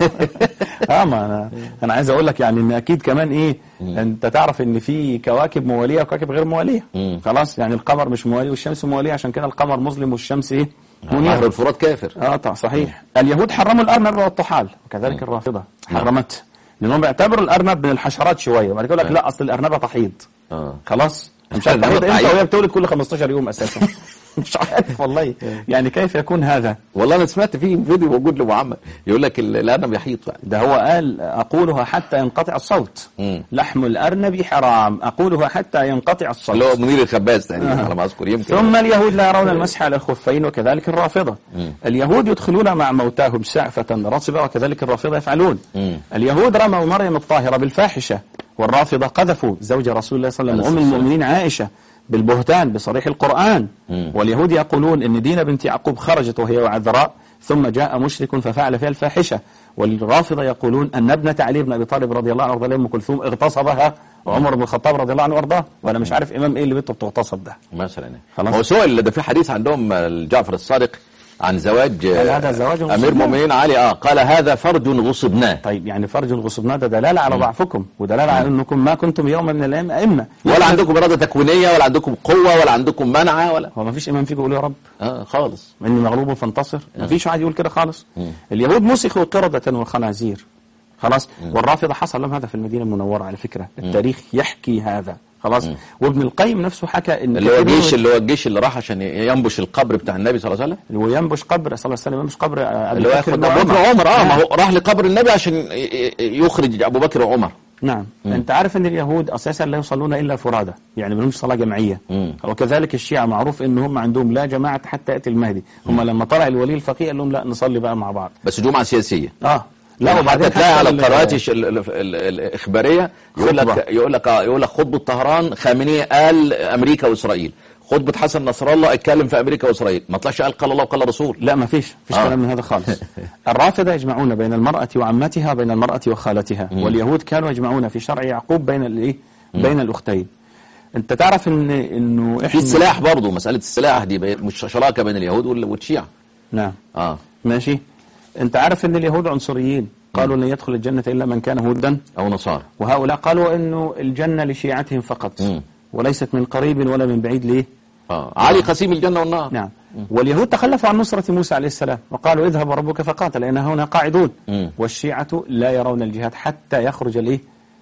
اه ما انا انا عايز اقول لك يعني ان اكيد كمان ايه انت تعرف ان في كواكب مواليه وكواكب غير مواليه مم. خلاص يعني القمر مش موالي والشمس مواليه عشان كده القمر مظلم والشمس ايه نهر منير الفرات كافر اه طبعا صحيح اليهود حرموا الارنب والطحال وكذلك الرافضه حرمته لانهم بيعتبروا الارنب من الحشرات شويه وبعد كده يقول لك لا اصل الارنبه تحيض آه. خلاص مش عارف الأرنبة تحيض امتى تحيض. وهي بتولد كل 15 يوم اساسا مش عارف والله يعني كيف يكون هذا والله أنا سمعت فيه فيديو موجود لمحمد يقول لك ال- الأرنب يحيط يعني. ده هو قال أقولها حتى ينقطع الصوت مم. لحم الأرنب حرام أقولها حتى ينقطع الصوت اللي هو منير الخباز تقريبا على ما أذكر يمكن ثم اليهود لا يرون المسح على الخفين وكذلك الرافضة اليهود يدخلون مع موتاهم سعفة رطبة وكذلك الرافضة يفعلون مم. اليهود رموا مريم الطاهرة بالفاحشة والرافضة قذفوا زوج رسول الله صلى الله عليه وسلم عليه أم الصلاة المؤمنين عائشة بالبهتان بصريح القرآن مم. واليهود يقولون ان دين بنت يعقوب خرجت وهي وعذراء ثم جاء مشرك ففعل فيها الفاحشة والرافضة يقولون أن ابنة علي بن أبي طالب رضي الله عنه وارضاه أم كلثوم اغتصبها عمر بن الخطاب رضي الله عنه وارضاه وأنا مش عارف إمام إيه اللي بنته بتغتصب ده مثلا يعني. خلاص. هو سؤال ده في حديث عندهم الجعفر الصادق عن زواج قال هذا زواج أمير غصبناه. المؤمنين علي اه قال هذا فرج غصبناه طيب يعني فرج الغصبناء ده دلالة على ضعفكم ودلالة على أنكم ما كنتم يوما من الأيام أئمة ولا عندكم إرادة تكوينية ولا عندكم قوة ولا عندكم منعة ولا هو ما فيش إمام فيكم يقول يا رب اه خالص إني مغلوب فانتصر ما فيش واحد يقول كده خالص اليهود مسخوا قردة وخنازير خلاص والرافضة حصل لهم هذا في المدينة المنورة على فكرة التاريخ يحكي هذا خلاص وابن القيم نفسه حكى ان اللي هو كثير الجيش منهم- اللي هو الجيش اللي راح عشان ينبش القبر بتاع النبي صلى الله عليه وسلم وينبش قبر صلى الله عليه وسلم ينبش قبر آه، أبي اللي هو بكر ياخد وعمر. ابو بكر وعمر اه ما نعم. هو راح لقبر النبي عشان ي- ي- يخرج ابو بكر وعمر نعم انت عارف ان اليهود اساسا لا يصلون الا فرادى يعني ما لهمش صلاه جماعيه مم. وكذلك الشيعه معروف ان هم عندهم لا جماعه حتى ياتي المهدي هم لما طلع الولي الفقيه قال لهم لا نصلي بقى مع بعض بس جمعة سياسية اه لا لا وبعدين وبعدين تلاقي على ال- القنوات الش- ال- ال- ال- الاخباريه يقول خطبة. لك يقول لك آه، يقول لك خطبه طهران خامنئي قال امريكا واسرائيل خطبه حسن نصر الله اتكلم في امريكا واسرائيل ما طلعش قال قال الله وقال الرسول لا ما فيش فيش آه. كلام من هذا خالص الرافضة يجمعون بين المرأة وعمتها وبين المرأة وخالتها واليهود كانوا يجمعون في شرع يعقوب بين الايه بين الاختين انت تعرف ان انه في احنا السلاح برضه مساله السلاح دي بي- مش شراكه بين اليهود وال- والشيعه نعم اه ماشي انت عارف ان اليهود عنصريين قالوا لن يدخل الجنة الا من كان هودا او نصارى وهؤلاء قالوا انه الجنة لشيعتهم فقط مم. وليست من قريب ولا من بعيد ليه اه علي قسيم الجنه والنار نعم واليهود تخلفوا عن نصرة موسى عليه السلام وقالوا اذهب ربك فقاتل إن هنا قاعدون مم. والشيعة لا يرون الجهاد حتى يخرج الايه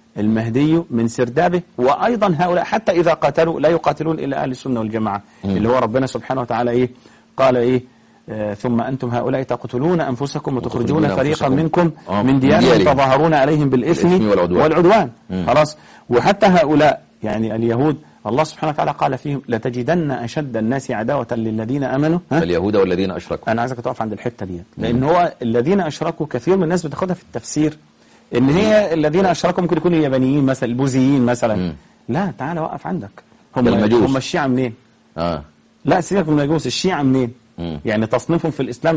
المهدي من سردابه وأيضا هؤلاء حتى إذا قاتلوا لا يقاتلون إلا أهل السنة والجماعة اللي هو ربنا سبحانه وتعالى إيه قال إيه آه ثم أنتم هؤلاء تقتلون أنفسكم وتخرجون وتخرجون فريقا أنفسكم. منكم آه، من من ديارهم ديارهم. تظاهرون عليهم بالإثم بالإثم والعدوان. والعدوان خلاص وحتى هؤلاء يعني اليهود الله سبحانه وتعالى قال فيهم لتجدن أشد الناس عداوة للذين آمنوا ها؟ اليهود والذين اشركوا انا عايزك تقف عند الحته دي لان هو الذين اشركوا كثير من الناس بتاخدها في التفسير ان هي الذين اشركوا ممكن يكونوا اليابانيين مثلا البوذيين مثلا لا تعالى وقف عندك هم ده المجوس. هم الشيعة منين اه لا سيبك من المجوس الشيعة منين مم. يعني تصنيفهم في الإسلام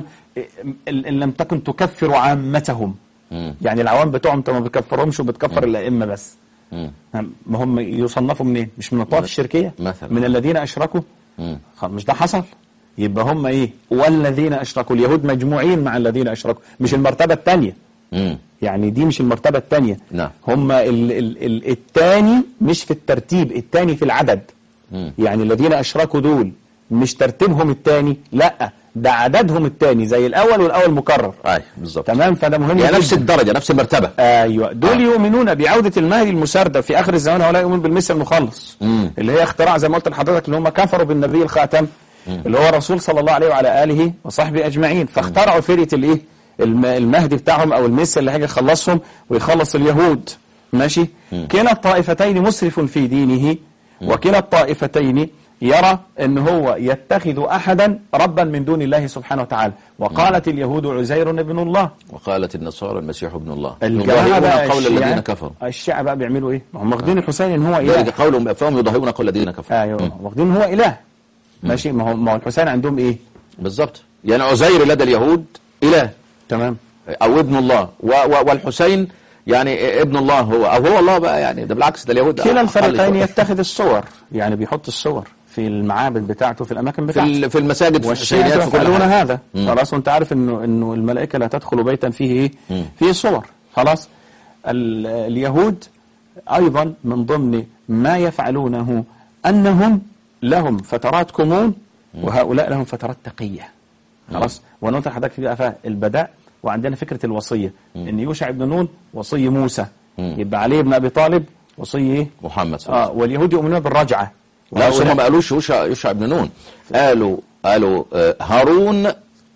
إن إن لم تكن تكفر عامتهم مم. يعني العوام بتوعهم انت ما بتكفرهمش وبتكفر الأئمة بس مم. ما هم يصنفوا منين مش من الطوائف الشركية مثلا. من الذين أشركوا مم. خلاص مش ده حصل يبقى هم ايه والذين اشركوا اليهود مجموعين مع الذين اشركوا مش المرتبة الثانية مم. يعني دي مش المرتبة الثانية نعم. هم ال ال ال الثاني مش في الترتيب الثاني في العدد مم. يعني الذين اشركوا دول مش ترتيبهم الثاني لا ده عددهم الثاني زي الاول والاول مكرر اي بالظبط تمام فده مهم يعني نفس جداً. الدرجة نفس المرتبة ايوه دول آه. يؤمنون بعودة المهدي المسردة في اخر الزمان ولا يؤمن بالمسيح المخلص مم. اللي هي اختراع زي ما قلت لحضرتك اللي هم كفروا بالنبي الخاتم اللي هو الرسول صلى الله عليه وعلى اله وصحبه اجمعين فاخترعوا فرقة الايه الم- المهدي بتاعهم او المسيح اللي هيجي يخلصهم ويخلص اليهود ماشي كلا الطائفتين مسرف في دينه وكلا الطائفتين يرى ان هو يتخذ احدا ربا من دون الله سبحانه وتعالى وقالت اليهود عزير ابن الله وقالت النصارى المسيح ابن الله الجماعة يضاهئون بقى قول الشيعة- الذين كفروا الشيعة بقى بيعملوا ايه؟ ما هم واخدين الحسين ان هو ذلك اله قولهم فهم يضاهئون قول الذين كفروا ايوه واخدين ان هو اله ماشي ما هو ما هو الحسين عندهم ايه؟ بالضبط يعني عزير لدى اليهود إله تمام أو ابن الله و و والحسين يعني ابن الله هو أو هو الله بقى يعني ده بالعكس ده اليهود كلا أقل الفريقين شوية. يتخذ الصور يعني بيحط الصور في المعابد بتاعته في الاماكن في بتاعته ال- في المساجد في والشيعة الحسينيات في كل يفعلون حاجة. هذا مم. خلاص وانت عارف انه انه الملائكه لا تدخل بيتا فيه ايه؟ مم. فيه صور خلاص ال- اليهود ايضا من ضمن ما يفعلونه انهم لهم فترات كمون وهؤلاء لهم فترات تقيه خلاص وانا قلت لحضرتك بقى فيها البداء وعندنا فكره الوصيه ان يوشع بن نون وصي موسى مم. يبقى علي بن ابي طالب وصي ايه؟ محمد صلى الله عليه اه واليهود يؤمنون بالرجعه لا بس وهؤلاء- هم ما قالوش يوشع يوشع بن نون قالوا قالوا آه، هارون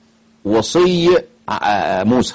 وصي آه، موسى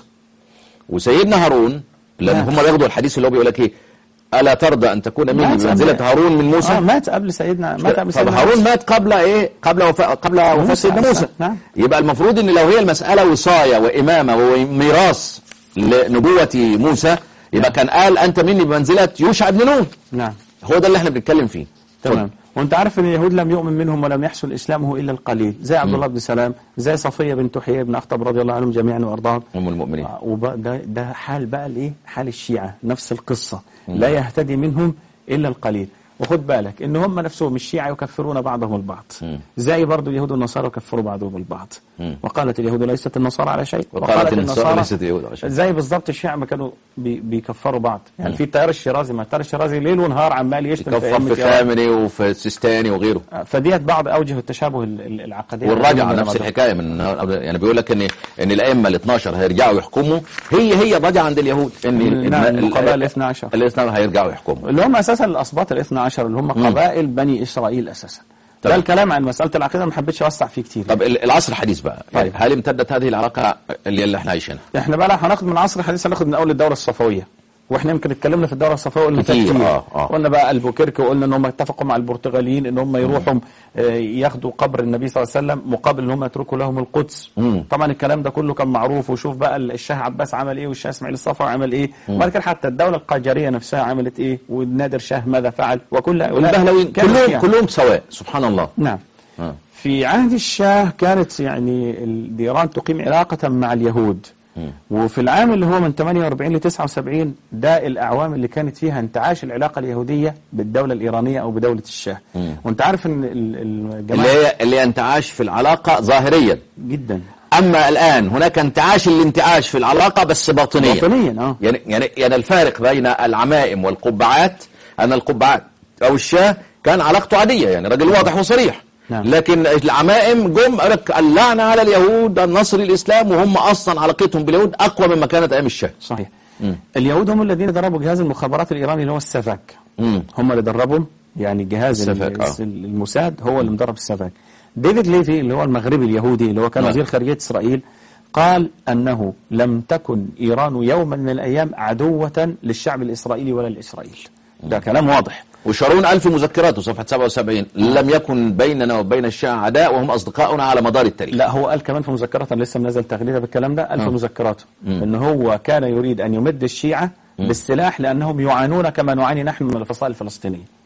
وسيدنا هارون لان نعم. هم بياخدوا الحديث اللي هو بيقول لك ايه الا ترضى ان تكون مني مات بمنزله قبل- هارون من موسى اه مات قبل سيدنا مات قبل طب سيدنا هارون موسى. مات قبل ايه قبل وفاة قبل وفاة موسى سيدنا عليه موسى السلام، نعم. يبقى المفروض ان لو هي المسألة وصاية وإمامة وميراث لنبوة موسى يبقى كان قال أنت مني بمنزلة يوشع بن نون نعم هو ده اللي احنا بنتكلم فيه تمام وانت عارف ان اليهود لم يؤمن منهم ولم يحسن اسلامه الا القليل زي عبد الله بن سلام زي صفيه بنت حيي بن اخطب رضي الله عنهم جميعا وارضاهم أم المؤمنين وبقى ده ده حال بقى الايه حال الشيعه نفس القصه لا يهتدي منهم الا القليل وخد بالك ان هم نفسهم الشيعه يكفرون بعضهم البعض مم. زي برضو اليهود والنصارى يكفروا بعضهم البعض مم. وقالت اليهود ليست النصارى على شيء وقالت النصارى ليست اليهود على شيء. زي بالظبط الشيعة ما كانوا بي بيكفروا بعض يعني في التيار الشيرازي ما التيار الشيرازي ليل ونهار عمال يشتم في كفر أئمة في إيران. خامني وفي السيستاني وغيره فديت بعض اوجه التشابه ال- ال- العقديه والرجعة بين نفس المذاهب. الحكاية من يعني بيقول لك ان ان الائمه ال 12 هيرجعوا يحكموا هي هي الرجعة عند اليهود ان نعم، ال- النقباء الاثنى عشر. ال 12 هيرجعوا يحكموا اللي هم اساسا الاسباط الاثنى عشر اللي هم قبائل بني اسرائيل اساسا ده تمام. الكلام عن مساله العقيده ما حبيتش اوسع فيه كتير طب ال- العصر الحديث بقى يعني طيب. هل امتدت هذه العلاقة اللي, اللي احنا عايشينها احنا بقى لو هناخد من العصر الحديث هناخد من اول الدوله الصفويه واحنا يمكن اتكلمنا في الدوله الصفويه قلنا فيها كتير، كتير آه، آه. قلنا بقى البوكيرك وقلنا ان هم اتفقوا مع البرتغاليين ان هم يروحوا آه، ياخدوا قبر النبي صلى الله عليه وسلم مقابل ان هم يتركوا لهم القدس مم. طبعا الكلام ده كله كان معروف وشوف بقى الشاه عباس عمل ايه والشاه اسماعيل الصفوي عمل ايه وبعد كده حتى الدوله القاجاريه نفسها عملت ايه والنادر شاه ماذا فعل وكل هؤلاء والبهلويين كانوا كلهم شيعة. كلهم سواء سبحان الله نعم آه. في عهد الشاه كانت يعني الإيران تقيم علاقة مع اليهود وفي العام اللي هو من 48 ل 79 ده الأعوام اللي كانت فيها انتعاش العلاقة اليهودية بالدولة الإيرانية أو بدولة الشاه وانت عارف ان ال- اللي الجماعة هي اللي انتعاش في العلاقة ظاهريا جدا أما الآن هناك انتعاش الانتعاش في العلاقة بس باطنيا باطنيا اه يعني يعني يعني الفارق بين العمائم والقبعات أن القبعات أو الشاه كان علاقته عادية يعني راجل واضح وصريح نعم. لكن العمائم جم قال لك اللعنة على اليهود النصر الإسلام وهم أصلا علاقتهم باليهود أقوى مما كانت أيام الشاه صحيح اليهود هم الذين دربوا جهاز المخابرات الإيراني اللي هو السفاك مم. هم اللي دربهم يعني جهاز السفاك، آه. ال- الموساد هو اللي مدرب السفاك ديفيد ليفي اللي هو المغربي اليهودي اللي هو كان نعم. وزير خارجية إسرائيل قال أنه لم تكن إيران يوما من الأيام عدوة للشعب الإسرائيلي ولا لإسرائيل ده كلام واضح وشارون ألف مذكراته صفحة 77 لم يكن بيننا وبين الشاه عداء وهم أصدقاؤنا على مدار التاريخ لا هو قال كمان في مذكرات لسه منزل تغريده بالكلام ده قال في مذكراته ان هو كان يريد ان يمد الشيعه بالسلاح لانهم يعانون كما نعاني نحن من الفصائل الفلسطينيه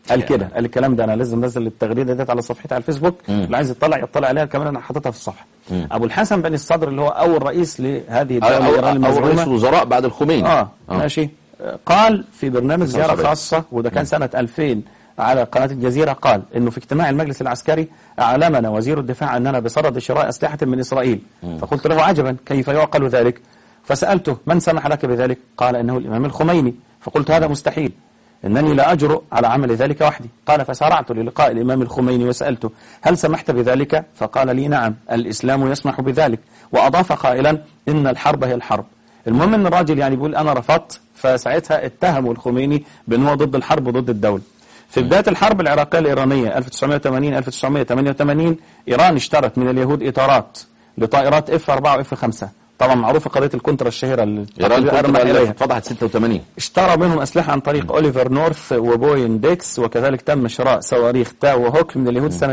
قال كده قال الكلام ده انا لازم انزل التغريده ديت على صفحتي على الفيسبوك اللي عايز يطلع يطلع عليها كمان انا حاططها في الصفحه ابو الحسن بني الصدر اللي هو اول رئيس لهذه الدوله أو, الايرانيه أو رئيس المزعومه وزراء بعد الخميني اه ماشي آه، قال في برنامج زياره 75. خاصه وده كان سنه 2000 على قناه الجزيره قال انه في اجتماع المجلس العسكري اعلمنا وزير الدفاع اننا بصدد شراء اسلحه من اسرائيل فقلت له عجبا كيف يعقل ذلك فسالته من سمح لك بذلك قال انه الامام الخميني فقلت هذا مستحيل انني لا اجرؤ على عمل ذلك وحدي قال فسارعت للقاء الامام الخميني وسالته هل سمحت بذلك فقال لي نعم الاسلام يسمح بذلك واضاف قائلا ان الحرب هي الحرب المهم ان الراجل يعني بيقول انا رفضت فساعتها اتهموا الخميني بان هو ضد الحرب وضد الدوله في بدايه الحرب العراقيه الايرانيه 1980 1988 ايران اشترت من اليهود اطارات لطائرات اف 4 واف 5 طبعا معروفه قضيه الكونترا الشهيره اللي إيران تقريباً كنت أرمى إليها. فضحت 86 اشترى منهم أسلحة عن طريق أوليفر نورث وبوين ديكس وكذلك تم شراء صواريخ تاو وهوك من اليهود سنة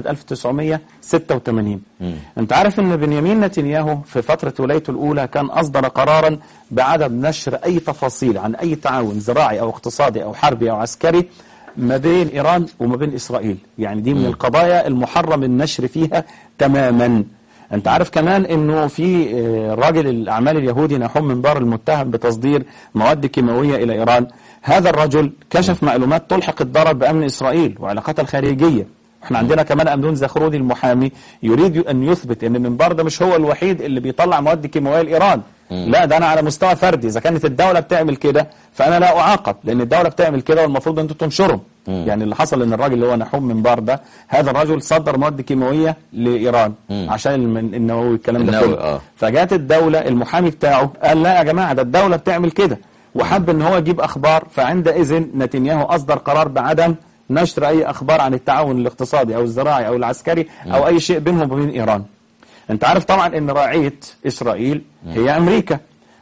1986 أنت عارف أن بنيامين نتنياهو في فترة ولايته الأولى كان أصدر قرارا بعدم نشر أي تفاصيل عن أي تعاون زراعي أو اقتصادي أو حربي أو عسكري ما بين إيران وما بين إسرائيل يعني دي من القضايا المحرم النشر فيها تماما انت عارف كمان انه في آه، راجل الاعمال اليهودي نحوم منبار المتهم بتصدير مواد كيماويه الى ايران هذا الرجل كشف معلومات تلحق الضرر بامن اسرائيل وعلاقاتها الخارجيه احنا عندنا كمان امنون زخرودي المحامي يريد ان يثبت ان المنبار ده مش هو الوحيد اللي بيطلع مواد كيماويه لايران لا ده انا على مستوى فردي اذا كانت الدوله بتعمل كده فانا لا اعاقب لان الدوله بتعمل كده والمفروض انتوا تنشروا يعني اللي حصل ان الراجل اللي هو نحوم منبار ده هذا الرجل صدر مواد كيماويه لايران عشان الم- النووي الكلام ده النووي، كله آه. فجات الدوله المحامي بتاعه قال لا يا جماعه ده الدوله بتعمل كده وحب ان هو يجيب اخبار فعندئذ نتنياهو اصدر قرار بعدم نشر اي اخبار عن التعاون الاقتصادي او الزراعي او العسكري او اي شيء بينهم وبين ايران انت عارف طبعا ان راعيه اسرائيل هي امريكا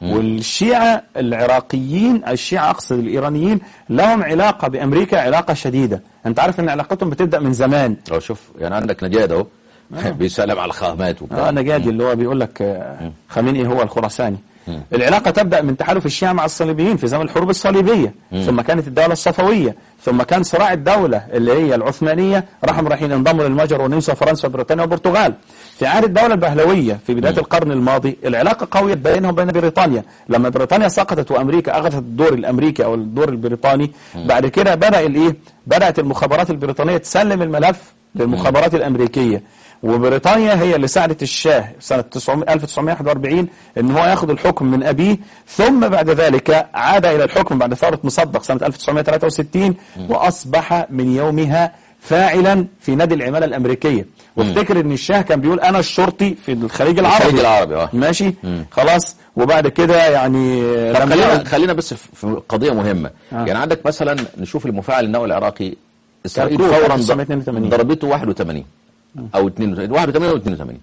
والشيعة العراقيين الشيعة أقصد الإيرانيين لهم علاقة بأمريكا علاقة شديدة أنت عارف أن علاقتهم بتبدأ من زمان أو شوف يعني عندك نجاد أهو بيسلم على الخامات وبتاع اه نجادي اللي هو بيقول لك آه، خامنئي هو الخراساني العلاقة تبدأ من تحالف الشيعة مع الصليبيين في زمن الحروب الصليبية ثم كانت الدولة الصفوية ثم كان صراع الدولة اللي هي العثمانية راحوا رايحين انضموا للمجر والنمسا وفرنسا وبريطانيا والبرتغال في عهد الدولة البهلوية في بداية القرن الماضي العلاقة قوية بينهم وبين بريطانيا لما بريطانيا سقطت وأمريكا أخذت الدور الأمريكي أو الدور البريطاني بعد كده بدأ الإيه بدأت المخابرات البريطانية تسلم الملف للمخابرات الأمريكية وبريطانيا هي اللي ساعدت الشاه سنة 900 1941 ان هو ياخذ الحكم من ابيه ثم بعد ذلك عاد الى الحكم بعد ثورة مصدق سنة 1963 واصبح من يومها فاعلا في نادي العمالة الامريكية وافتكر ان الشاه كان بيقول انا الشرطي في الخليج العربي الخليج العربي، آه. ماشي خلاص وبعد كده يعني طب لما خلينا يعود- خلينا بس في في قضيه مهمه آه. يعني عندك مثلا نشوف المفاعل النووي العراقي اسرائيل كركوك، فورا 1982. ضربته 81 او 82 81 او 82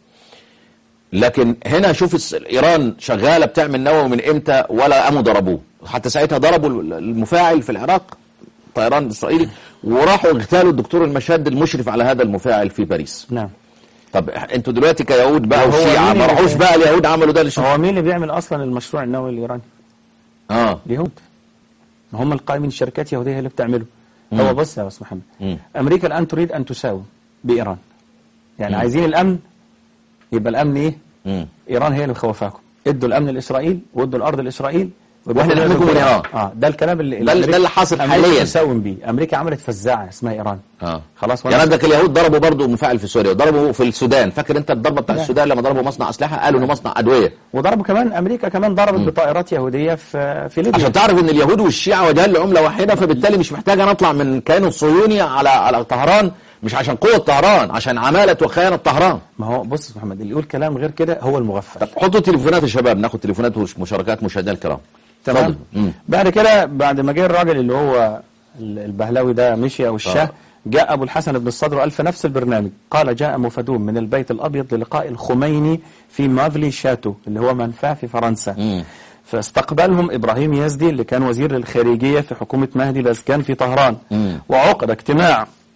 لكن هنا شوف الس- ايران شغاله بتعمل نووي من امتى ولا قاموا ضربوه حتى ساعتها ضربوا المفاعل في العراق طيران اسرائيلي وراحوا اغتالوا الدكتور المشاد المشرف على هذا المفاعل في باريس نعم طب انتوا دلوقتي كيهود بقى وهو وشيعة مين ما اللي- راحوش بقى اليهود عملوا ده لشو هو مين اللي بيعمل اصلا المشروع النووي الايراني اه اليهود هم القائمين شركات يهوديه هي اللي بتعمله هو بص يا استاذ محمد مم. امريكا الان تريد ان تساوم بايران يعني عايزين الامن يبقى الامن ايه مم. ايران هي اللي مخوفاكم ادوا الامن لاسرائيل وادوا الارض لاسرائيل وإحنا نحميكم من إيران. اه ده الكلام اللي ده اللي- ده اللي حاصل أمريكا حالياً. تساوم بيه امريكا عملت فزاعه اسمها ايران اه خلاص يعني عندك اليهود ضربوا برضه مفاعل في سوريا وضربوا في السودان فاكر انت الضربه بتاع لا. السودان لما ضربوا مصنع اسلحه قالوا انه مصنع ادويه وضربوا كمان امريكا كمان ضربت بطائرات يهوديه في في ليبيا عشان تعرف ان اليهود والشيعة وجهان لعمله واحده فبالتالي مش محتاجه نطلع من كيان الصهيوني على على طهران مش عشان قوه طهران عشان عماله وخيانه طهران ما هو بص يا محمد اللي يقول كلام غير كده هو المغفل طب حطوا تليفونات يا شباب ناخد تليفونات ومشاركات مشاهدينا الكرام تمام اتفضل. مم. بعد كده بعد ما جه الراجل اللي هو ال- البهلاوي ده مشي او الشاه آه. جاء ابو الحسن بن الصدر وقال في نفس البرنامج قال جاء مفدون من البيت الابيض للقاء الخميني في مافلي شاتو اللي هو منفاه في فرنسا مم. فاستقبلهم ابراهيم يزدي اللي كان وزير الخارجيه في حكومه مهدي بازكان في طهران مم. وعقد اجتماع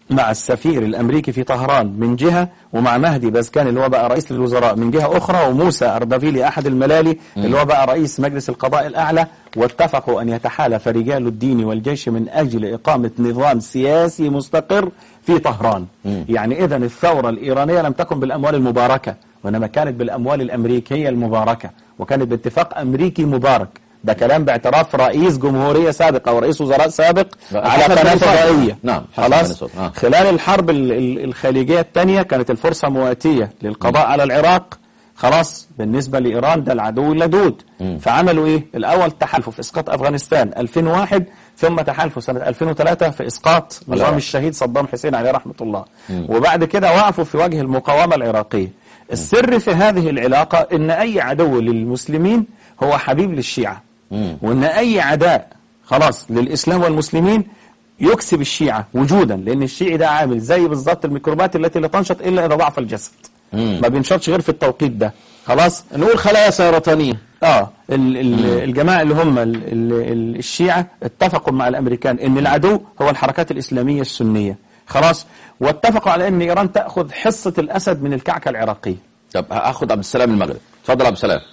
مع السفير الأمريكي في طهران من جهة ومع مهدي بازكان اللي هو بقى رئيس للوزراء من جهة أخرى وموسى أردافيلي أحد الملالي اللي هو بقى رئيس مجلس القضاء الأعلى واتفقوا أن يتحالف رجال الدين والجيش من أجل إقامة نظام سياسي مستقر في طهران يعني إذا الثورة الإيرانية لم تكن بالأموال المباركة وإنما كانت بالأموال الأمريكية المباركة وكانت باتفاق أمريكي مبارك ده كلام باعتراف رئيس جمهورية سابق أو رئيس وزراء سابق على حسن قناة بني صالح. فضائية نعم، حسن بني خلاص صالح. آه. خلال الحرب ال- ال- الخليجية الثانية كانت الفرصة مواتية للقضاء على العراق خلاص بالنسبة لإيران ده العدو اللدود فعملوا إيه الأول تحالفوا في إسقاط أفغانستان 2001 ثم تحالفوا سنة 2003 في إسقاط نظام العراق. الشهيد صدام حسين عليه رحمة الله وبعد كده وقفوا في وجه المقاومة العراقية السر في هذه العلاقة إن أي عدو للمسلمين هو حبيب للشيعة وإن أي عداء خلاص للإسلام والمسلمين يكسب الشيعة وجودا لأن الشيعي ده عامل زي بالظبط الميكروبات التي لا تنشط إلا إذا ضعف الجسد ما بينشطش غير في التوقيت ده خلاص نقول خلايا سيرطانية اه ال ال الجماعة اللي هم ال ال ال الشيعة اتفقوا مع الأمريكان إن العدو هو الحركات الإسلامية السنية خلاص واتفقوا على أن إيران تأخذ حصة الأسد من الكعكة العراقية طب هاخد عبد السلام من المغرب اتفضل عبد السلام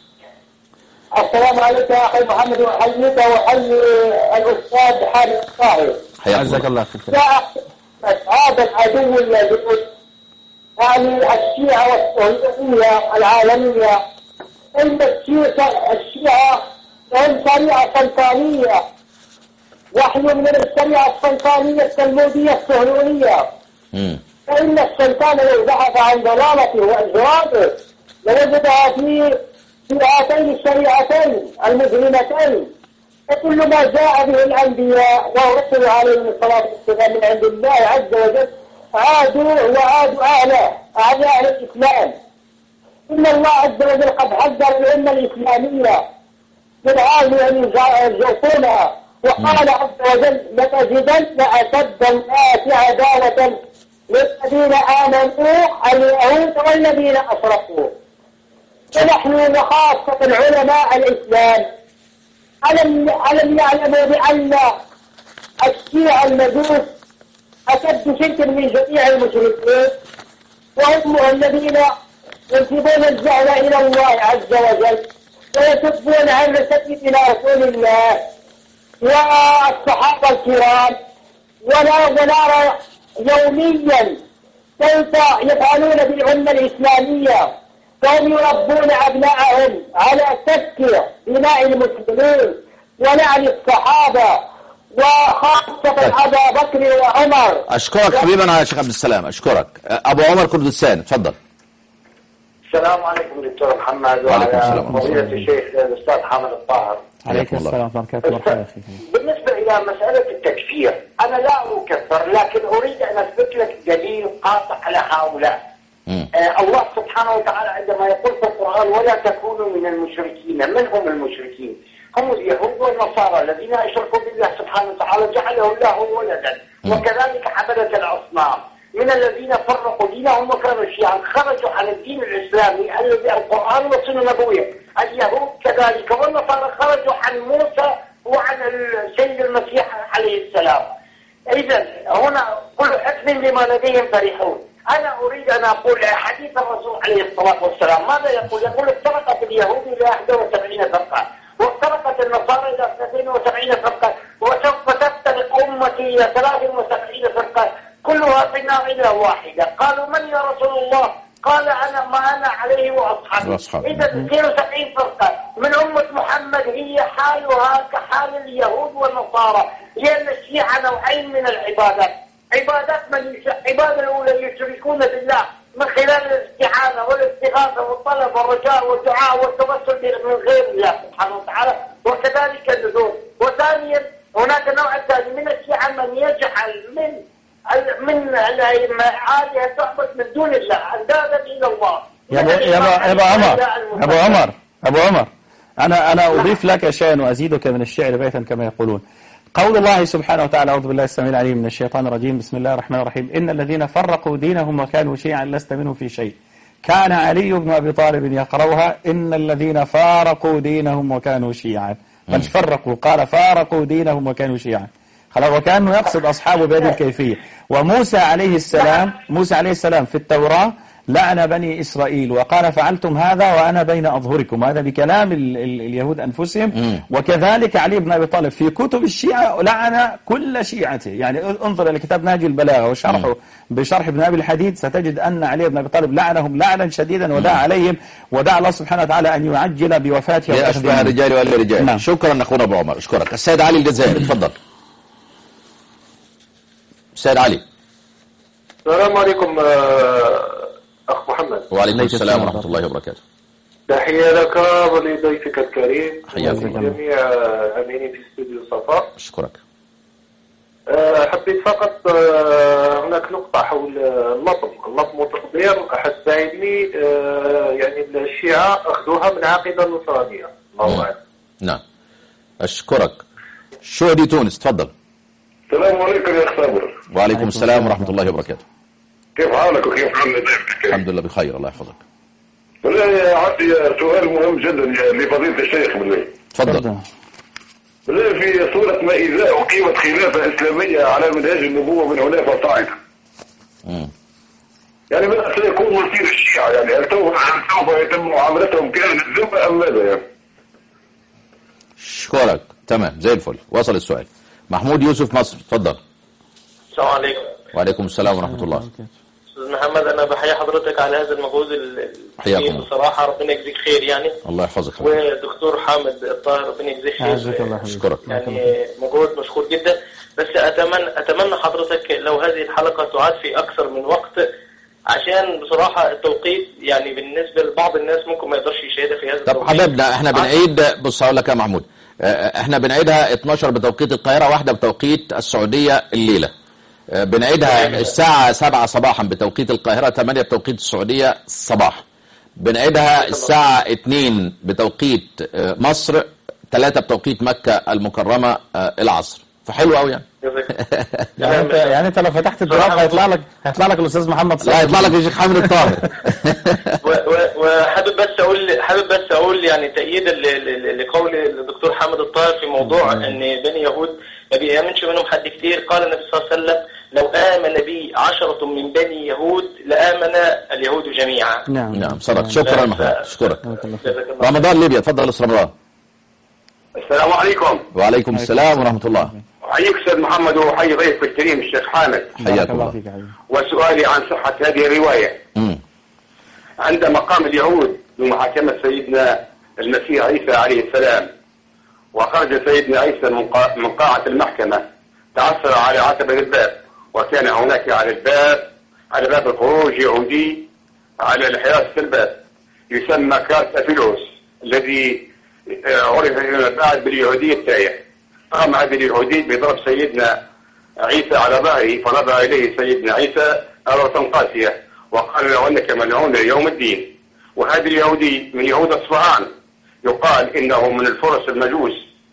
السلام عليك يا اخي محمد واحييك واحيي الاستاذ حامد الطاهر حياكم عزك الله الله في الخير يا اخي هذا العدو الذي يعني الشيعة والصهيونية العالمية إن الشيعة الشيعة هم شريعة سلطانية وحي من الشريعة السلطانية التلمودية الصهيونية مم. فإن الشيطان لو بحث عن ضلالته وإجراده لوجدها في في هاتين الشريعتين المجرمتين فكل ما جاء به الأنبياء والرسل عليهم الصلاة والسلام من عند الله عز وجل عادوا وعادوا أعلى أعداء الإسلام إن الله عز وجل قد حذر الأمة الإسلامية من هذه أن يجوفونها وقال عز وجل لتجدن أشد الناس عداوة للذين آمنوا اليهود والذين أشركوا ونحن وخاصة علماء الإسلام ألم ألم يعلموا بأن الشيعة المجوس أشد شركا من جميع المشركين وهم الذين ينسبون الجهل إلى الله عز وجل ويسبون عن نسبه إلى رسول الله والصحابة الكرام ولا ونرى يوميا كيف يفعلون بالأمة الإسلامية فهم يربون أبنائهم على سفك دماء المسلمين ولعن الصحابة وخاصة أبا بكر وعمر اشكرك حبيبنا يا شيخ عبد السلام اشكرك ابو عمر كردستان اتفضل السلام عليكم دكتور محمد وعليكم السلام وعلى ورحمة فضيلة الله. الشيخ الأستاذ حامد الطاهر عليكم الله. السلام ورحمة الله وبركاته مرحبا أخي بالنسبة إلى مسألة التكفير أنا لا أكفر لكن أريد أن أثبت لك دليل قاطع على هؤلاء مم. آه الله سبحانه وتعالى عندما يقول في القرآن ولا تكونوا من المشركين من هم المشركين هم اليهود والنصارى الذين أشركوا بالله سبحانه وتعالى جعله الله ولدا وكذلك حملة الأصنام من الذين فرقوا دينهم وكانوا شيعا خرجوا عن الدين الإسلامي الذي القرآن والسنة النبوية اليهود كذلك والنصارى خرجوا عن موسى وعن السيد المسيح عليه السلام إذا هنا كل حزب بما لديهم فرحون أنا أريد أن أقول حديث الرسول عليه الصلاة والسلام ماذا يقول؟ يقول افترقت اليهود إلى 71 فرقة وافترقت النصارى إلى 72 فرقة وسوف تفترق أمتي إلى 73 فرقة كلها في النار إلا واحدة قالوا من يا رسول الله؟ قال أنا ما أنا عليه وأصحابي وأصحابي. إذا 72 فرقة من أمة محمد هي حالها كحال اليهود والنصارى لأن الشيعة نوعين من العبادات عبادات من يش... عبادة الأولى يشركون بالله من خلال الاستعانة والاستغاثة والطلب والرجاء والدعاء والتوسل من غير الله سبحانه وتعالى وكذلك النذور وثانيا هناك نوع ثاني من الشيعة من يجعل من ال- من الآلهة تعبد من دون الله أندادا إلى الله يا ابو يا ابو يا ابو عمر يا ابو عمر ابو عمر انا انا اضيف لك شيئا وازيدك من الشعر بيتا كما يقولون قول الله سبحانه وتعالى اعوذ بالله السميع العليم من الشيطان الرجيم بسم الله الرحمن الرحيم ان الذين فرقوا دينهم وكانوا شيعا لست منهم في شيء كان علي بن ابي طالب يقرأها ان الذين فارقوا دينهم وكانوا شيعا مش فرقوا قال فارقوا دينهم وكانوا شيعا خلاص وكأنه يقصد أصحابه بهذه الكيفية وموسى عليه السلام موسى عليه السلام في التوراة لعن بني إسرائيل وقال فعلتم هذا وأنا بين أظهركم هذا بكلام ال ال اليهود أنفسهم وكذلك علي بن أبي طالب في كتب الشيعة لعن كل شيعته يعني انظر إلى كتاب نهج البلاغة وشرحه بشرح ابن أبي الحديد ستجد أن علي بن أبي طالب لعنهم لعنا شديدا ودعا عليهم ودعا الله سبحانه وتعالى أن يعجل بوفاته لأشبه الرجال والرجال نعم. شكرا أخونا أبو عمر أشكرك السيد علي الجزائري تفضل السيد علي السلام عليكم آه، أخ محمد وعليكم السلام ورحمة الله وبركاته تحية لك ولضيفك الكريم حياكم الله. وجميع العاملين في استوديو صفاء أشكرك آه، حبيت فقط آه، هناك نقطة حول اللطم اللطم وتقدير أحد علمي آه، يعني الشيعة أخذوها من العقيدة النصرانية الله أعلم نعم أشكرك شهدي تونس تفضل السلام عليكم يا اخ صابر وعليكم السلام ورحمة الله وبركاته كيف حالك وكيف حال ضيفك الحمد لله بخير الله يحفظك بالله عندي سؤال مهم جدا لفضيلة الشيخ بالله تفضل بالله في سورة مائدة أقيمت خلافة إسلامية على منهاج النبوة من هنا فصاعدا مم. يعني ماذا سيكون مصير الشيعة يعني هل سوف هل سوف يتم معاملتهم كأهل الذمة أم ماذا يعني؟ أشكرك تمام زي الفل وصل السؤال محمود يوسف مصر تفضل السلام عليكم وعليكم السلام ورحمة الله استاذ محمد انا بحيي حضرتك على هذا المجهود ال- حياكم الكبير الله. بصراحه ربنا يجزيك خير يعني الله يحفظك حبيبي. ودكتور حامد الطاهر ربنا يجزيك خير عزك الله حبيبي. أشكرك يعني مجهود مشكور جدا بس اتمنى اتمنى حضرتك لو هذه الحلقه تعاد في اكثر من وقت عشان بصراحه التوقيت يعني بالنسبه لبعض الناس ممكن ما يقدرش يشاهدها في هذا طب التوقيت حبيبنا احنا بنعيد بص هقول لك يا محمود اه، احنا بنعيدها 12 بتوقيت القاهرة واحدة بتوقيت السعودية الليلة اه، بنعيدها الساعة 7 صباحا بتوقيت القاهرة 8 بتوقيت السعودية الصباح بنعيدها الساعة 2 بتوقيت اه، مصر 3 بتوقيت مكة المكرمة اه، العصر فحلو قوي يعني يعني انت يعني انت لو فتحت الدراب هيطلع لك هيطلع لك الاستاذ محمد لا هيطلع لك الشيخ حامد الطاهر و- و- وحابب بس اقول حابب بس اقول يعني تأييدا ل- ل- لقول الدكتور حامد الطاهر في موضوع ان بني يهود ما بيامنش منهم حد كتير قال النبي صلى الله عليه وسلم لو امن بي عشرة من بني يهود لامن اليهود جميعا نعم نعم صدق شكرا محمود اشكرك جزاك الله رمضان ليبيا تفضل استاذ رمضان السلام عليكم وعليكم السلام ورحمة الله أحييك أستاذ محمد وأحيي ضيفك الكريم الشيخ حامد حياكم الله فيك يا حبيبي وسؤالي عن صحة هذه الرواية مم. عندما قام اليهود بمحاكمة سيدنا المسيح عيسى عليه السلام وخرج سيدنا عيسى من قا- من قاعة المحكمة تعثر على عتبة الباب وكان هناك على الباب على باب الخروج يهودي على حراسة الباب يسمى كارت أفيلوس الذي آه، عرف فيما بعد باليهودية التائه قام هذا اليهودي بضرب سيدنا عيسى على ظهره فنظر إليه سيدنا عيسى نظرة قاسية وقال له أنك ملعون يوم الدين وهذا اليهودي من يهود أصفهان يقال إنه من الفرس المجوس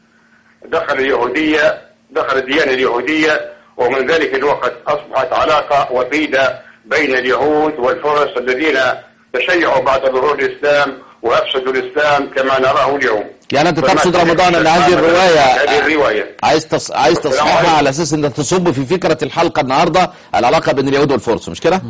دخل اليهودية دخل الديانة اليهودية ومن ذلك الوقت أصبحت علاقة وطيدة بين اليهود والفرس الذين تشيعوا بعد ظهور الإسلام وأفسدوا الإسلام كما نراه اليوم يعني انت فما تقصد تريد رمضان ان هذه هذه الرواية الرواية عايز تص... عايز تصحيحها على اساس ان تصب في فكرة الحلقة النهاردة العلاقة بين اليهود والفرس مش كده؟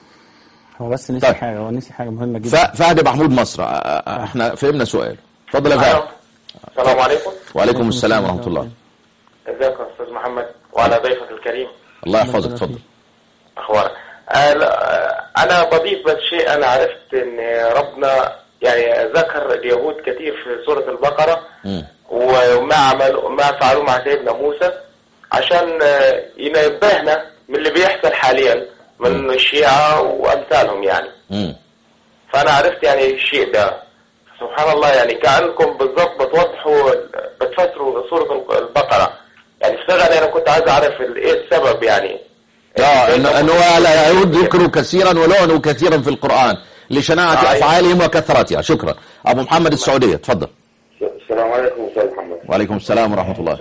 هو بس نسي طيب. حاجه هو نسي حاجه مهمه ف... جدا فهد محمود مصر اه، اه، احنا فهمنا سؤال اتفضل يا فهد السلام عليكم وعليكم السلام ورحمة الله ازيك يا استاذ محمد وعلى ضيفك الكريم الله يحفظك اتفضل اخبارك آه لا، آه، انا بضيف بس شيء انا عرفت ان ربنا يعني ذكر اليهود كثير في سورة البقرة مم. وما عملوا ما فعلوا مع سيدنا موسى عشان آه، ينبهنا من اللي بيحصل حاليا من الشيعة وامثالهم يعني مم. فانا عرفت يعني الشيء ده سبحان الله يعني كأنكم بالضبط بتوضحوا بتفسروا سورة البقرة يعني اشتغل انا كنت عايز اعرف ال- ايه السبب يعني اه انه إنه اليهود ذكروا كثيرا ولعنوا كثيرا في القرآن لشناعة آه، افعالهم وكثرتها شكرا ابو محمد السعودية اتفضل السلام عليكم أستاذ محمد وعليكم السلام ورحمة الله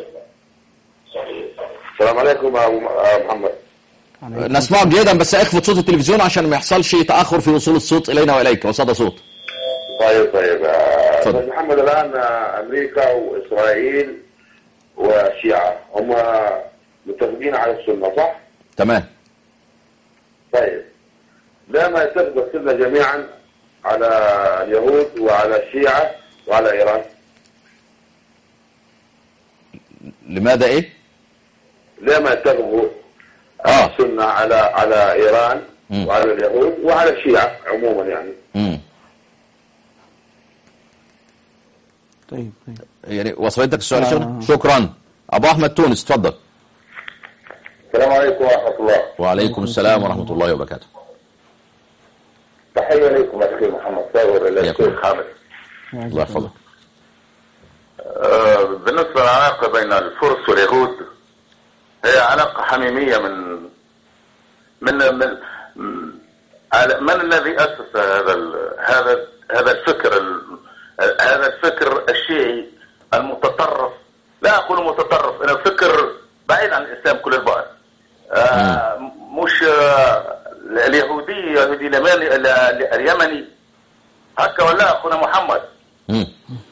السلام عليكم أبو محمد نسمعك جيدا بس اخفض صوت التلفزيون عشان ما يحصلش تأخر في وصول الصوت إلينا وإليك وصدى صوت طيب طيب آه، اتفضل. أستاذ محمد الآن آه، أمريكا وإسرائيل والشيعة هم متفقين على السنة صح؟ تمام طيب لا ما يتفق السنة جميعا على اليهود وعلى الشيعة وعلى إيران لماذا ايه لا ما يتفقوا اه السنة على على إيران مم. وعلى اليهود وعلى الشيعة عموما يعني مم. طيب طيب يعني وصلتك السؤال يا آه. شيخنا؟ شكرا ابو احمد تونس تفضل السلام عليكم ورحمة الله وعليكم السلام ورحمه الله وبركاته تحية لكم أخي محمد صابر إلى حياكم. الشيخ حامد الله يحفظك آه، بالنسبة للعلاقة بين الفرس واليهود هي علاقة حميمية من من من من- على- من الذي أسس هذا ال- هذا هذا الفكر ال- هذا الفكر الشيعي المتطرف لا أقول متطرف أنا فكر بعيد عن الإسلام كل البعد آه، مش آه، اليهودي يهودي اليمني ال- اليمني هكا ولا أخونا محمد مم.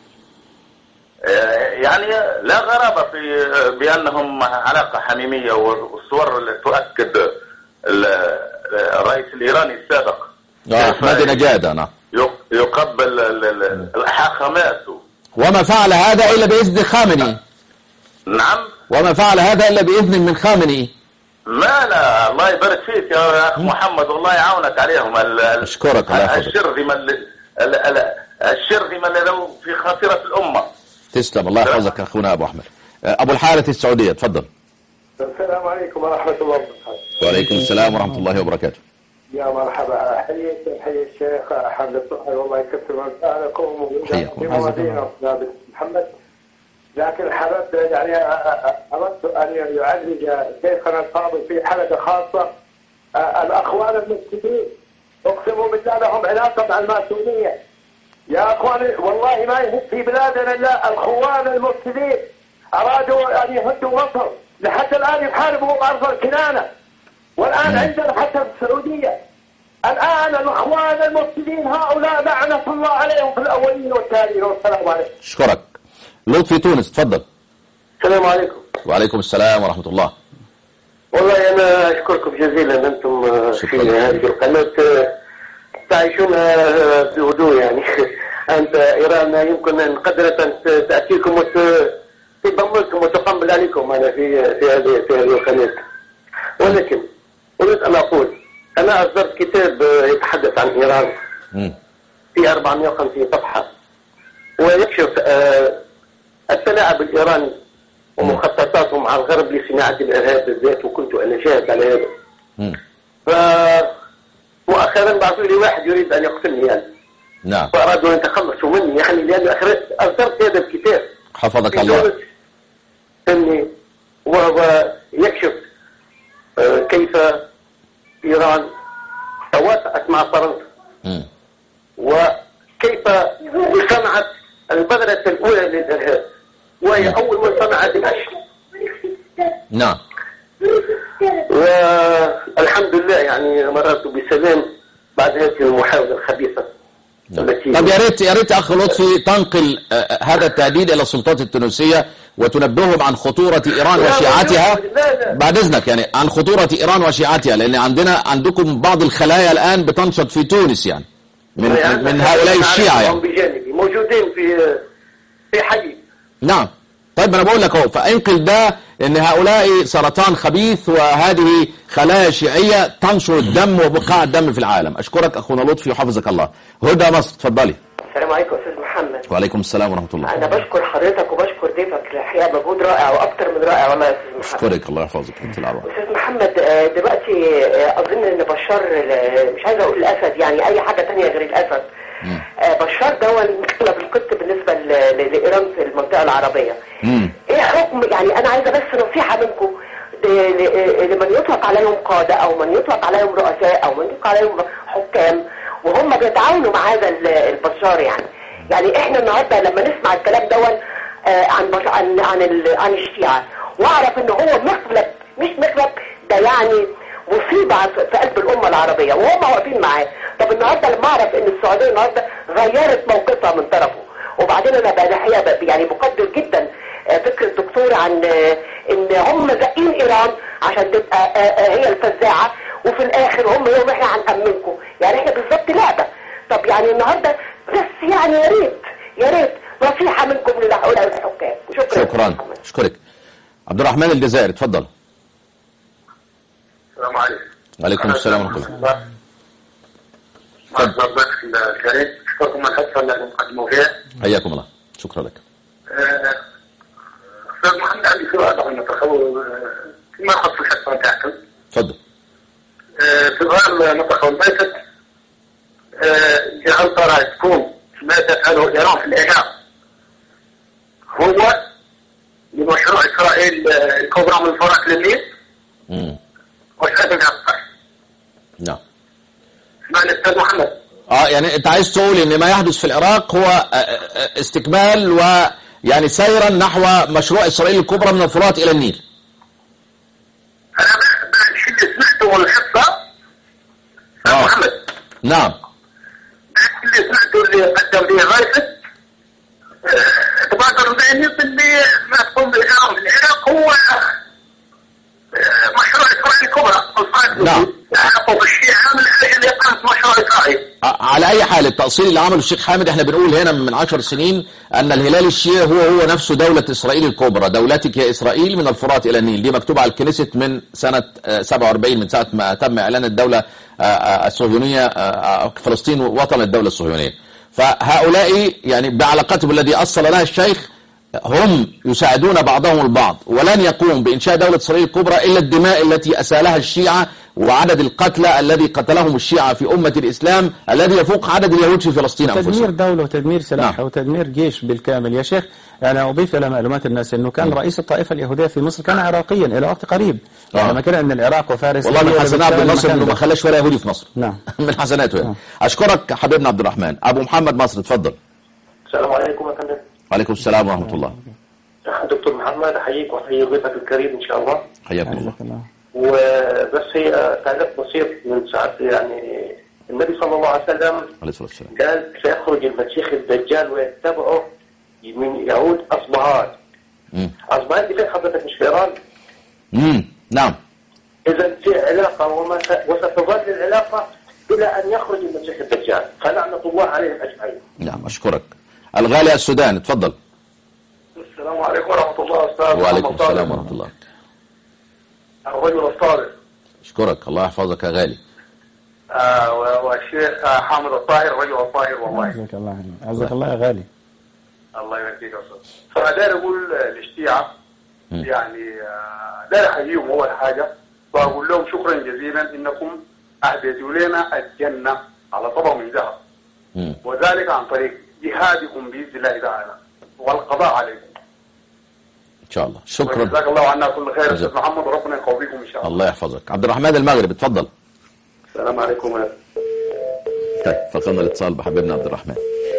يعني لا غرابة في بأنهم علاقة حميمية والصور اللي تؤكد ال- الرئيس الإيراني السابق آه، احمد نجاد نعم يق- يقبل ال- ال- الحاخامات وما فعل هذا الا باذن خامنئي نعم وما فعل هذا الا باذن من خامنئي ما لا الله يبارك فيك يا أخ محمد والله يعاونك عليهم ال- ال- أشكرك، الله يحفظك. الشرذمة ال- ال- ال- الشرذمة اللي لو في خاطرة الأمة تسلم الله يحفظك اخونا ابو احمد آه، ابو الحارث السعوديه تفضل السلام عليكم ورحمة الله وبركاته وعليكم السلام ورحمه الله وبركاته يا مرحبا حييك حي الشيخ حمد الطاهر والله يكثر امثالكم حياكم. ومواضيعنا أستاذ محمد لكن حببت يعني أ- أ- اردت ان يعالج شيخنا الفاضل في حلقه خاصه أ- الاخوان المسلمين اقسم بالله لهم علاقه مع الماسونيه يا اخواني والله ما يهد في بلادنا الا الاخوان المفسدين ارادوا ان يهدوا مصر لحتى الان يحاربوا ارض الكنانه والان عندنا حتى في السعوديه الان الاخوان المفسدين هؤلاء لعنه الله عليهم في الاولين والتالين والسلام عليكم اشكرك لطفي تونس تفضل السلام عليكم وعليكم السلام ورحمه الله والله انا اشكركم جزيلا انتم آه، في شكراً. هذه القناه آه، تعيشون آه، بهدوء يعني انت ايران يمكن ان قدرت ان ت- تاتيكم وتضمنكم وتقبل عليكم انا في في هذه في هذه القناه ولكن اريد ان اقول انا اصدرت كتاب آه، يتحدث عن ايران مم. في 450 صفحه ويكشف آه، التلاعب الايراني ومخططاتهم مع الغرب لصناعه الارهاب بالذات وكنت انا شاهد على هذا مم. ف مؤخرا بعثوا لي واحد يريد ان يقتلني يعني نعم فارادوا ان يتخلصوا مني يعني لان أخرجت- اصدرت هذا الكتاب حفظك في الله تونس اني وهو يكشف آه، كيف ايران توافقت مع فرنسا مم. وكيف صنعت البذرة الأولى للإرهاب وهي أول من صنعت الأشي نعم والحمد لله يعني مررت بسلام بعد هذه المحاولة الخبيثة التي طب يا ريت يا ريت اخ لطفي تنقل آه، هذا التهديد الى السلطات التونسيه وتنبههم عن خطوره ايران لا، وشيعتها لا، لا. بعد اذنك يعني عن خطوره ايران وشيعتها لان عندنا عندكم بعض الخلايا الان بتنشط في تونس يعني من من, من هؤلاء الشيعه يعني بجانبي موجودين في في حي نعم طيب انا بقول لك اهو فانقل ده ان هؤلاء سرطان خبيث وهذه خلايا شيعيه تنشر الدم وبقاع الدم في العالم اشكرك اخونا لطفي وحفظك الله هدى مصر تفضلي السلام عليكم استاذ محمد وعليكم السلام ورحمه الله انا بشكر حضرتك وبشكر ضيفك الحقيقه مجهود رائع واكثر من رائع والله يا استاذ محمد اشكرك الله يحفظك انت العبد استاذ محمد آه، دلوقتي آه، اظن ان بشار ال- مش عايزه اقول الاسد يعني اي حاجه تانية غير الاسد آه، بشار ده هو المقلب القط بالنسبه ل- ل- لايران في المنطقه العربيه ايه حكم يعني انا عايزه بس نصيحه منكم ل- ل- لمن يطلق عليهم قاده او من يطلق عليهم رؤساء او من يطلق عليهم حكام وهم بيتعاونوا مع هذا ال- البشار يعني يعني احنا النهارده لما نسمع الكلام دون آه، عن بش... عن عن ال... عن الشيعه واعرف ان هو مقلب مش مقلب ده يعني مصيبه في في قلب الامه العربيه وهم واقفين معاه طب النهارده لما اعرف ان السعوديه النهارده غيرت موقفها من طرفه وبعدين انا بقى الحقيقه بقى يعني بقدر جدا آه، فكر الدكتور عن آه، ان هم زقين ايران عشان تبقى آه، آه، هي الفزاعه وفي الاخر هم يوم احنا هنأمنكم يعني احنا بالظبط لعبه طب يعني النهارده بس يعني يا ريت يا ريت نصيحه منكم لهؤلاء الحكام شكرا شكرا اشكرك عبد الرحمن الجزائري اتفضل السلام عليكم وعليكم السلام ورحمه الله مع الضيف الكريم اشكركم من حفظ اللي قدموا فيها حياكم الله شكرا لك آه، استاذ محمد عندي سؤال عن التخوف فيما يخص الحصه بتاعتكم تفضل آه، في غير نطق الميتة هل ترى تكون ما تفعله ايران في العراق هو لمشروع اسرائيل آه، الكبرى من الفرات للنيل مم. وشهد اكثر نعم اسمعني استاذ محمد اه يعني انت عايز تقول ان ما يحدث في العراق هو آه، آه، استكمال ويعني سيرا نحو مشروع اسرائيل الكبرى من الفرات الى النيل اللي سمعته الحصه آه. نعم اللي سمعته اللي قدم به غايفه تبادر ذهني باللي ما تقوم بالايران في العراق هو آه، مشروع اسرائيل الكبرى نعم عقب الشيعه من اجل اقامه مشروع اسرائيل ع- على اي حال التأصيل اللي عمله الشيخ حامد احنا بنقول هنا من عشر سنين ان الهلال الشيعي هو هو نفسه دولة اسرائيل الكبرى دولتك يا اسرائيل من الفرات الى النيل دي مكتوبة على الكنيست من سنة آه، 47 من ساعة ما تم اعلان الدولة آه، آه، الصهيونية آه، آه، فلسطين وطن الدولة الصهيونية فهؤلاء يعني بعلاقتهم الذي أصل لها الشيخ هم يساعدون بعضهم البعض ولن يقوم بإنشاء دولة إسرائيل الكبرى إلا الدماء التي أسالها الشيعة وعدد القتلى الذي قتلهم الشيعة في أمة الإسلام الذي يفوق عدد اليهود في فلسطين تدمير أنفسهم دولة وتدمير سلاح نعم. وتدمير جيش بالكامل يا شيخ أنا أضيف إلى معلومات الناس أنه كان رئيس الطائفة اليهودية في مصر كان عراقيا إلى وقت قريب آه. يعني ما كان أن العراق وفارس والله هي من اللي حسنات عبد بتشتغل الناصر المكان انه ما ده. خلاش ولا يهودي في مصر نعم من حسناته يعني اشكرك حبيبنا عبد الرحمن ابو محمد مصر اتفضل السلام عليكم يا فندم وعليكم السلام ورحمه الله دكتور محمد احييك واحيي ضيفك الكريم ان شاء الله حياكم الله وبس هي تعليق بسيط من ساعات يعني النبي صلى الله عليه وسلم عليه الصلاه والسلام قال سيخرج المسيح الدجال ويتبعه من يهود اصبهان مم. اصبهان دي فين حضرتك مش في ايران امم نعم اذا في علاقه وما س- وستظل العلاقه الى ان يخرج المسيح الدجال فلعنه الله عليهم اجمعين نعم اشكرك الغالي السودان اتفضل السلام عليكم ورحمه الله استاذ وعليكم محمد طارق. السلام ورحمه الله الرجل الصالح اشكرك الله يحفظك يا غالي آه، و- والشيخ آه، حامد الطاهر رجل الطاهر والله عزك الله عزك الله يا غالي الله يبارك يا استاذ فداير اقول آه، للشيعه يعني آه، داير احييهم اول حاجه واقول لهم شكرا جزيلا انكم اهديتوا لنا الجنه على طبق من ذهب مم. وذلك عن طريق جهادكم باذن الله تعالى والقضاء عليكم ان شاء الله شكرا جزاك الله عنا كل خير جزاك. استاذ محمد وربنا يقويكم ان شاء الله الله يحفظك عبد الرحمن المغرب اتفضل السلام عليكم طيب فقدنا الاتصال بحبيبنا عبد الرحمن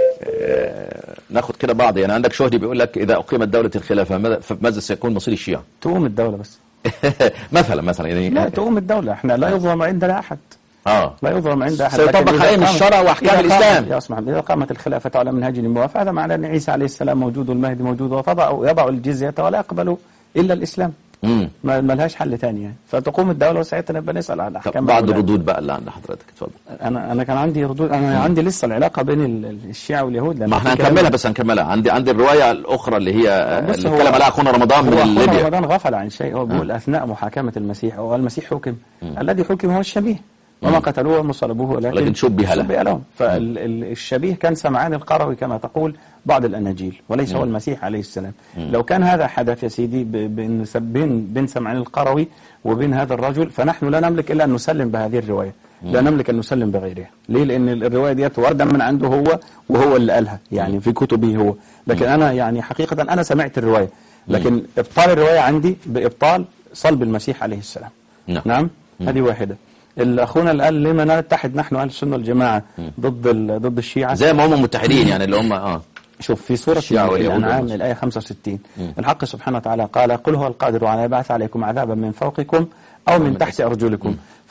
آه، ناخد كده بعض يعني عندك شهدي بيقول لك اذا اقيمت دوله الخلافه ماذا- فماذا سيكون مصير الشيعه تقوم الدولة بس مثلا مثلا يعني لا تقوم الدولة احنا لا يظلم عندنا أحد اه لا يظلم عند أحد سيطبق لكن إذا عليهم قامت- الشرع وأحكام إذا قامت- الإسلام. يا اسمع إذا قامت الخلافة على منهج الموافق هذا معناه أن عيسى عليه السلام موجود والمهدي موجود وتضع يضع الجزية ولا يقبل إلا الإسلام امم ما ما لهاش حل ثاني يعني فتقوم الدولة وساعتها نبقى نسأل عن أحكام بعض الولاية. الردود بقى اللي عند حضرتك اتفضل أنا أنا كان عندي ردود أنا عندي لسه العلاقة بين ال- ال- الشيعة واليهود لأن ما احنا في كلام- هنكملها بس هنكملها عندي عندي الروايه الاخرى اللي هي آه، بص اللي هو- اتكلم عليها اخونا رمضان من هو أخونا ليبيا رمضان غفل عن شيء هو بيقول أثناء محاكمة المسيح هو المسيح حكم الذي حكم هو الشبيه وما قتلوه وما صلبوه ولكن ولكن شبه له. شبه لهم فالشبيه كان سمعان القروي كما تقول بعض الأناجيل وليس هو مم. المسيح عليه السلام مم. لو كان هذا حدث يا سيدي ب- بين بين بين سمعان القروي وبين هذا الرجل فنحن لا نملك إلا أن نسلم بهذه الرواية لا مم. نملك أن نسلم بغيرها ليه لأن الرواية ديت واردة من عنده هو وهو اللي قالها يعني في كتبه هو لكن أنا يعني حقيقة أنا سمعت الرواية لكن إبطال الرواية عندي بإبطال صلب المسيح عليه السلام نعم نعم هذه واحدة الأخونا اللي قال لما نتحد نحن أهل السنة والجماعة ضد ال- ضد الشيعة زي ما هم متحدين يعني اللي هم اه شوف في سورة الشيعة واليهود الأنعام والنصارى. الآية 65 مم. الحق سبحانه وتعالى قال قل هو القادر على يبعث عليكم عذابا من فوقكم أو من تحت أرجلكم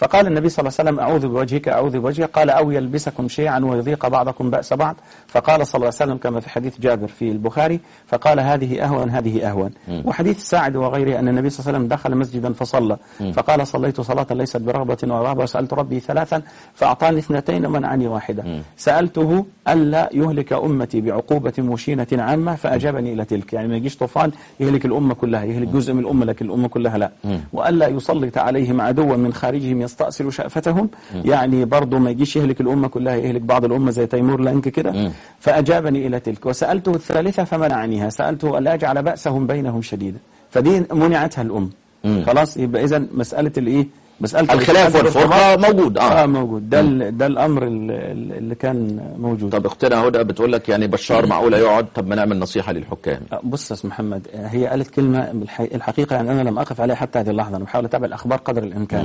فقال النبي صلى الله عليه وسلم أعوذ بوجهك أعوذ بوجهك قال أو يلبسكم شيعا ويذيق بعضكم بأس بعض فقال صلى الله عليه وسلم كما في حديث جابر في البخاري فقال هذه أهون هذه أهون مم. وحديث ساعد وغيره أن النبي صلى الله عليه وسلم دخل مسجدا فصلى مم. فقال صليت صلاة ليست برغبة ورهبة وسألت ربي ثلاثا فأعطاني اثنتين ومنعني واحدة سألته ألا يهلك أمتي بعقوبة مشينة عامة فأجابني إلى تلك يعني ما يجيش طوفان يهلك الأمة كلها يهلك جزء من الأمة لكن الأمة كلها لا وألا يسلط عليهم عدوا من خارجهم يستأصل شأفتهم يعني برضه ما يجيش يهلك الأمة كلها يهلك بعض الأمة زي تيمور لانك كده فأجابني إلى تلك وسألته الثالثة فمنعنيها سألته ألا أجعل بأسهم بينهم شديدا فدي منعتها الأم خلاص يبقى إذا مسألة الإيه مسألة الخلاف الاتحاد والفرقة والارتباط- موجود، آه. آه موجود ده ال- ده الأمر ال- ال- اللي كان موجود طب اختنا هدى بتقول لك يعني بشار معقولة يقعد طب ما نعمل نصيحة للحكام بص يا استاذ محمد هي قالت كلمة بالحي- الحقيقة يعني أنا لم أقف عليها حتى هذه اللحظة أنا بحاول أتابع الأخبار قدر الإمكان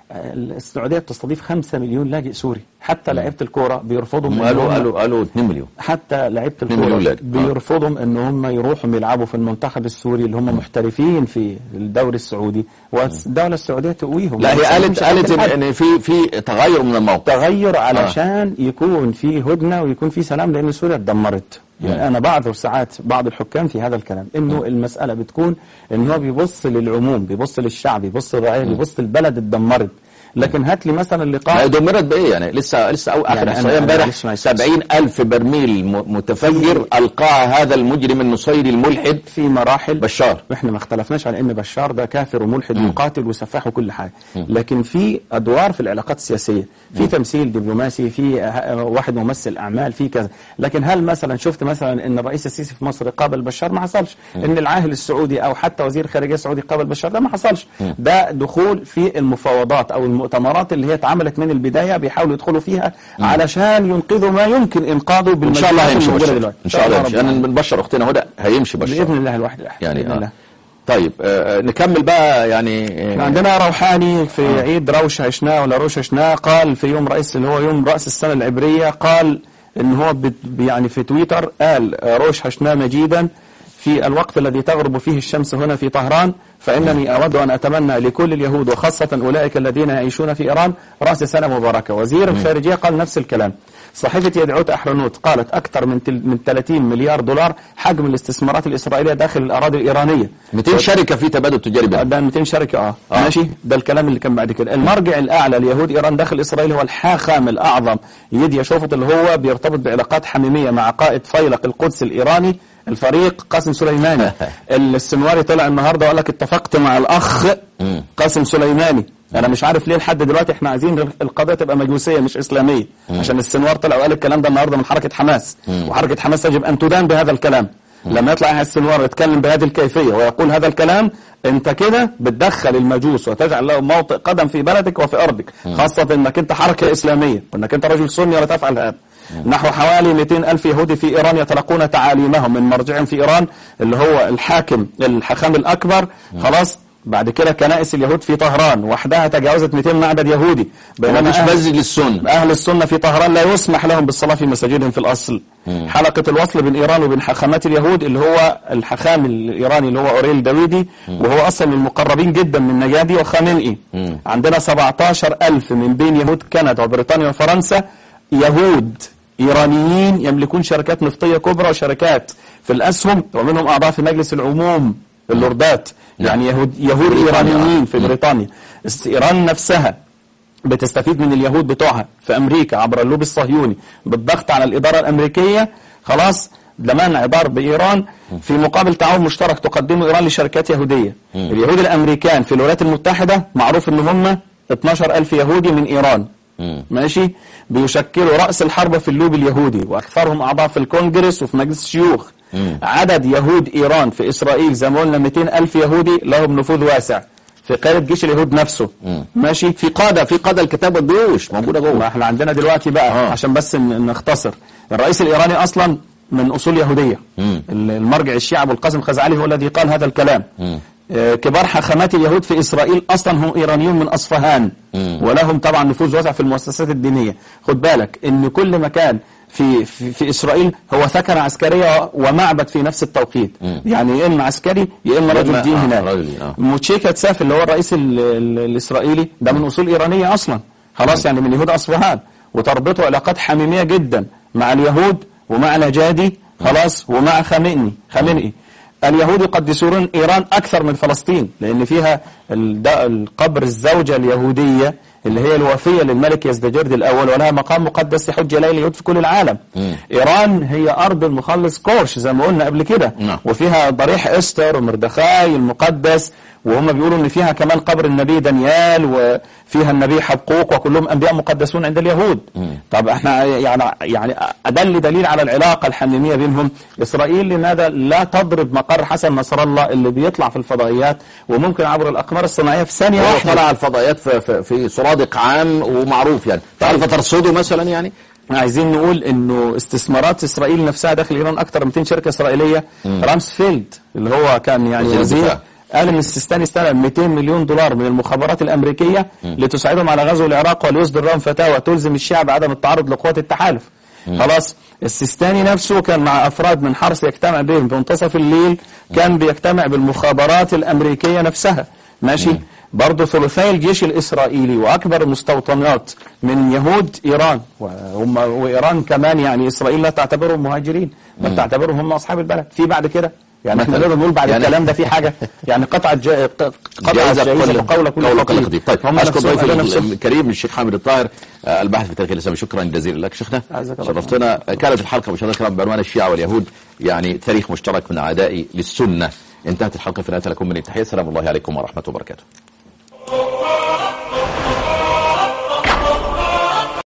السعودية بتستضيف 5 مليون لاجئ سوري حتى لعيبة الكورة بيرفضوا هم إن قالوا هم- قالوا قالوا 2 مليون حتى لعيبة 2 مليون الكورة لاجئ. آه. بيرفضوا ان هم يروحوا يلعبوا في المنتخب السوري اللي هم محترفين في الدوري السعودي والدولة السعودية تقويهم لا هي ما قالت تسلمش قالت حد. ان إن في في تغير من الموقف تغير علشان يكون في هدنة ويكون في سلام لأن سوريا اتدمرت يعني أنا بعذر ساعات بعض الحكام في هذا الكلام إنه المسألة بتكون إن هو بيبص للعموم بيبص للشعب بيبص للرعاية بيبص للبلد اتدمرت لكن هات لي مثلا ما لقاء دمرت بايه يعني لسه لسه أو اخر يعني أنا- احصائيه أنا امبارح معلش معلش. 70 الف برميل م- متفجر القاها هذا المجرم النصيري الملحد في مراحل بشار احنا ما اختلفناش على ان بشار ده كافر وملحد وقاتل وسفاح وكل حاجه لكن في ادوار في العلاقات السياسيه في تمثيل دبلوماسي في ه- واحد ممثل اعمال في كذا لكن هل مثلا شفت مثلا ان الرئيس السيسي في مصر قابل بشار ما حصلش ان العاهل السعودي او حتى وزير الخارجيه السعودي قابل بشار ده ما حصلش ده دخول في المفاوضات او المؤتمرات اللي هي اتعملت من البدايه بيحاولوا يدخلوا فيها علشان ينقذوا ما يمكن انقاذه ان شاء الله بالمجهودات هيمشي الموجودة بشار دلوقتي. ان شاء الله رب هيمشي انا بنبشر اختنا هدى هيمشي بشار باذن الله الواحد الاحد يعني بإذن آه. الله. طيب آه آه، نكمل بقى يعني احنا آه، عندنا روحاني في عيد روش عشناه ولا روش عشناه قال في يوم رئيس اللي هو يوم رأس السنة العبرية قال ان هو بت يعني في تويتر قال آه، روش عشناه مجيدا في الوقت الذي تغرب فيه الشمس هنا في طهران فإنني أود أن أتمنى لكل اليهود وخاصة أولئك الذين يعيشون في إيران رأس سنة مباركة وزير الخارجية قال نفس الكلام صحيفة يدعوت أحرنوت قالت أكثر من تل من 30 مليار دولار حجم الاستثمارات الإسرائيلية داخل الأراضي الإيرانية 200 شركه في تبادل تجاري بينهم ده 200 شركة اه, آه. ماشي ده الكلام اللي كان بعد كده المرجع الأعلى ليهود إيران داخل إسرائيل هو الحاخام الأعظم يديا شوفت اللي هو بيرتبط بعلاقات حميمية مع قائد فيلق القدس الإيراني الفريق قاسم سليماني السنواري طلع النهارده وقال لك اتفقت مع الأخ قاسم سليماني انا مش عارف ليه لحد دلوقتي احنا عايزين القضيه تبقى مجوسيه مش اسلاميه عشان السنوار طلع وقال الكلام ده النهارده من حركه حماس وحركه حماس يجب ان تدان بهذا الكلام لما يطلع السنوار يتكلم بهذه الكيفيه ويقول هذا الكلام انت كده بتدخل المجوس وتجعل له موطئ قدم في بلدك وفي ارضك خاصه انك انت حركه اسلاميه وانك انت رجل سني ولا تفعل هذا نحو حوالي 200 ألف يهودي في إيران يتلقون تعاليمهم من مرجعهم في إيران اللي هو الحاكم الحاخام الأكبر خلاص بعد كده كنائس اليهود في طهران وحدها تجاوزت 200 معبد يهودي بينما مش أهل- مسجد للسنه أهل السنة في طهران لا يسمح لهم بالصلاة في مساجدهم في الأصل حلقة الوصل بين إيران وبين حاخامات اليهود اللي هو الحاخام الإيراني اللي هو أوريل داويدي وهو أصلا من المقربين جدا من نجادي وخامنئي عندنا 17 ألف من بين يهود كندا وبريطانيا وفرنسا يهود إيرانيين يملكون شركات نفطية كبرى وشركات في الأسهم ومنهم أعضاء في مجلس العموم اللوردات يعني يهود, يهود إيرانيين في بريطانيا است- إيران نفسها بتستفيد من اليهود بتوعها في أمريكا عبر اللوبي الصهيوني بالضغط على الإدارة الأمريكية خلاص لمنع ضرب إيران في مقابل تعاون مشترك تقدمه إيران لشركات يهودية اليهود الأمريكان في الولايات المتحدة معروف إن هم 12 ألف يهودي من إيران ماشي بيشكلوا رأس الحرب في اللوبي اليهودي وأكثرهم أعضاء في الكونجرس وفي مجلس الشيوخ عدد يهود إيران في إسرائيل زي ما قلنا 200 ألف يهودي لهم نفوذ واسع في قيادة جيش اليهود نفسه ماشي في قاده في قاده الكتاب والجيوش موجوده ما جوه احنا عندنا دلوقتي بقى آه. عشان بس ن- نختصر الرئيس الإيراني أصلا من أصول يهودية ال- المرجع الشيعة أبو القاسم الخزعلي هو الذي قال هذا الكلام آه، كبار حاخامات اليهود في إسرائيل أصلا هم إيرانيون من أصفهان ولهم طبعا نفوذ واسع في المؤسسات الدينية خد بالك إن كل مكان في في, في اسرائيل هو ثكنه عسكريه ومعبد في نفس التوقيت يعني يا اما عسكري يا اما يا رجل إما- دين آه، هناك رجل دين، آه. موتشيكا تساف اللي هو الرئيس ال- ال- الاسرائيلي ده من اصول ايرانيه اصلا خلاص يعني من يهود اصفهان وتربطه علاقات حميميه جدا مع اليهود ومع نجادي خلاص ومع خامنئي خامنئي اليهود يقدسون ايران اكثر من فلسطين لان فيها ال- ده القبر الزوجه اليهوديه اللي هي الوفيه للملك يزدجرد الاول ولها مقام مقدس يحج اليه اليهود في كل العالم ايران هي ارض المخلص كورش زي ما قلنا قبل كده وفيها ضريح استر ومردخاي المقدس وهم بيقولوا ان فيها كمان قبر النبي دانيال وفيها النبي حبقوق وكلهم انبياء مقدسون عند اليهود طب احنا يعني يعني ادل دليل على العلاقه الحميميه بينهم اسرائيل لماذا لا تضرب مقر حسن نصر الله اللي بيطلع في الفضائيات وممكن عبر الاقمار الصناعيه في ثانيه هو واحده طلع الفضائيات في, في, في سرادق عام ومعروف يعني تعرف ترصده مثلا يعني عايزين نقول انه استثمارات اسرائيل نفسها داخل ايران اكثر من 200 شركه اسرائيليه رامسفيلد اللي هو كان يعني وزير وزير الدفاع. قال ان السيستاني استلم 200 مليون دولار من المخابرات الامريكيه لتساعدهم على غزو العراق وليصدر لهم فتاوى تلزم الشعب بعدم التعرض لقوات التحالف خلاص السيستاني نفسه كان مع افراد من حرس يجتمع بهم في منتصف الليل كان بيجتمع بالمخابرات الامريكيه نفسها ماشي برضه ثلثي الجيش الاسرائيلي واكبر المستوطنات من يهود ايران وهم وايران كمان يعني اسرائيل لا تعتبرهم مهاجرين بل تعتبرهم هم اصحاب البلد في بعد كده يعني احنا مثلاً. نقدر نقول بعد يعني- الكلام ده في حاجه يعني قطعه جا... قطعه جائزة جائزه كل وقول كل قول كل خطيب. خطيب طيب هم اشكر نفسهم ضيفي قالوا نفسهم. الكريم الشيخ حامد الطاهر آه، الباحث في التاريخ الاسلامي شكرا جزيلا لك شيخنا عزك الله. شرفتنا كانت الحلقه مشاهدينا الكرام بعنوان الشيعه واليهود يعني تاريخ مشترك من اعداء للسنه انتهت الحلقه في نهايه لكم من التحيه السلام الله عليكم ورحمه وبركاته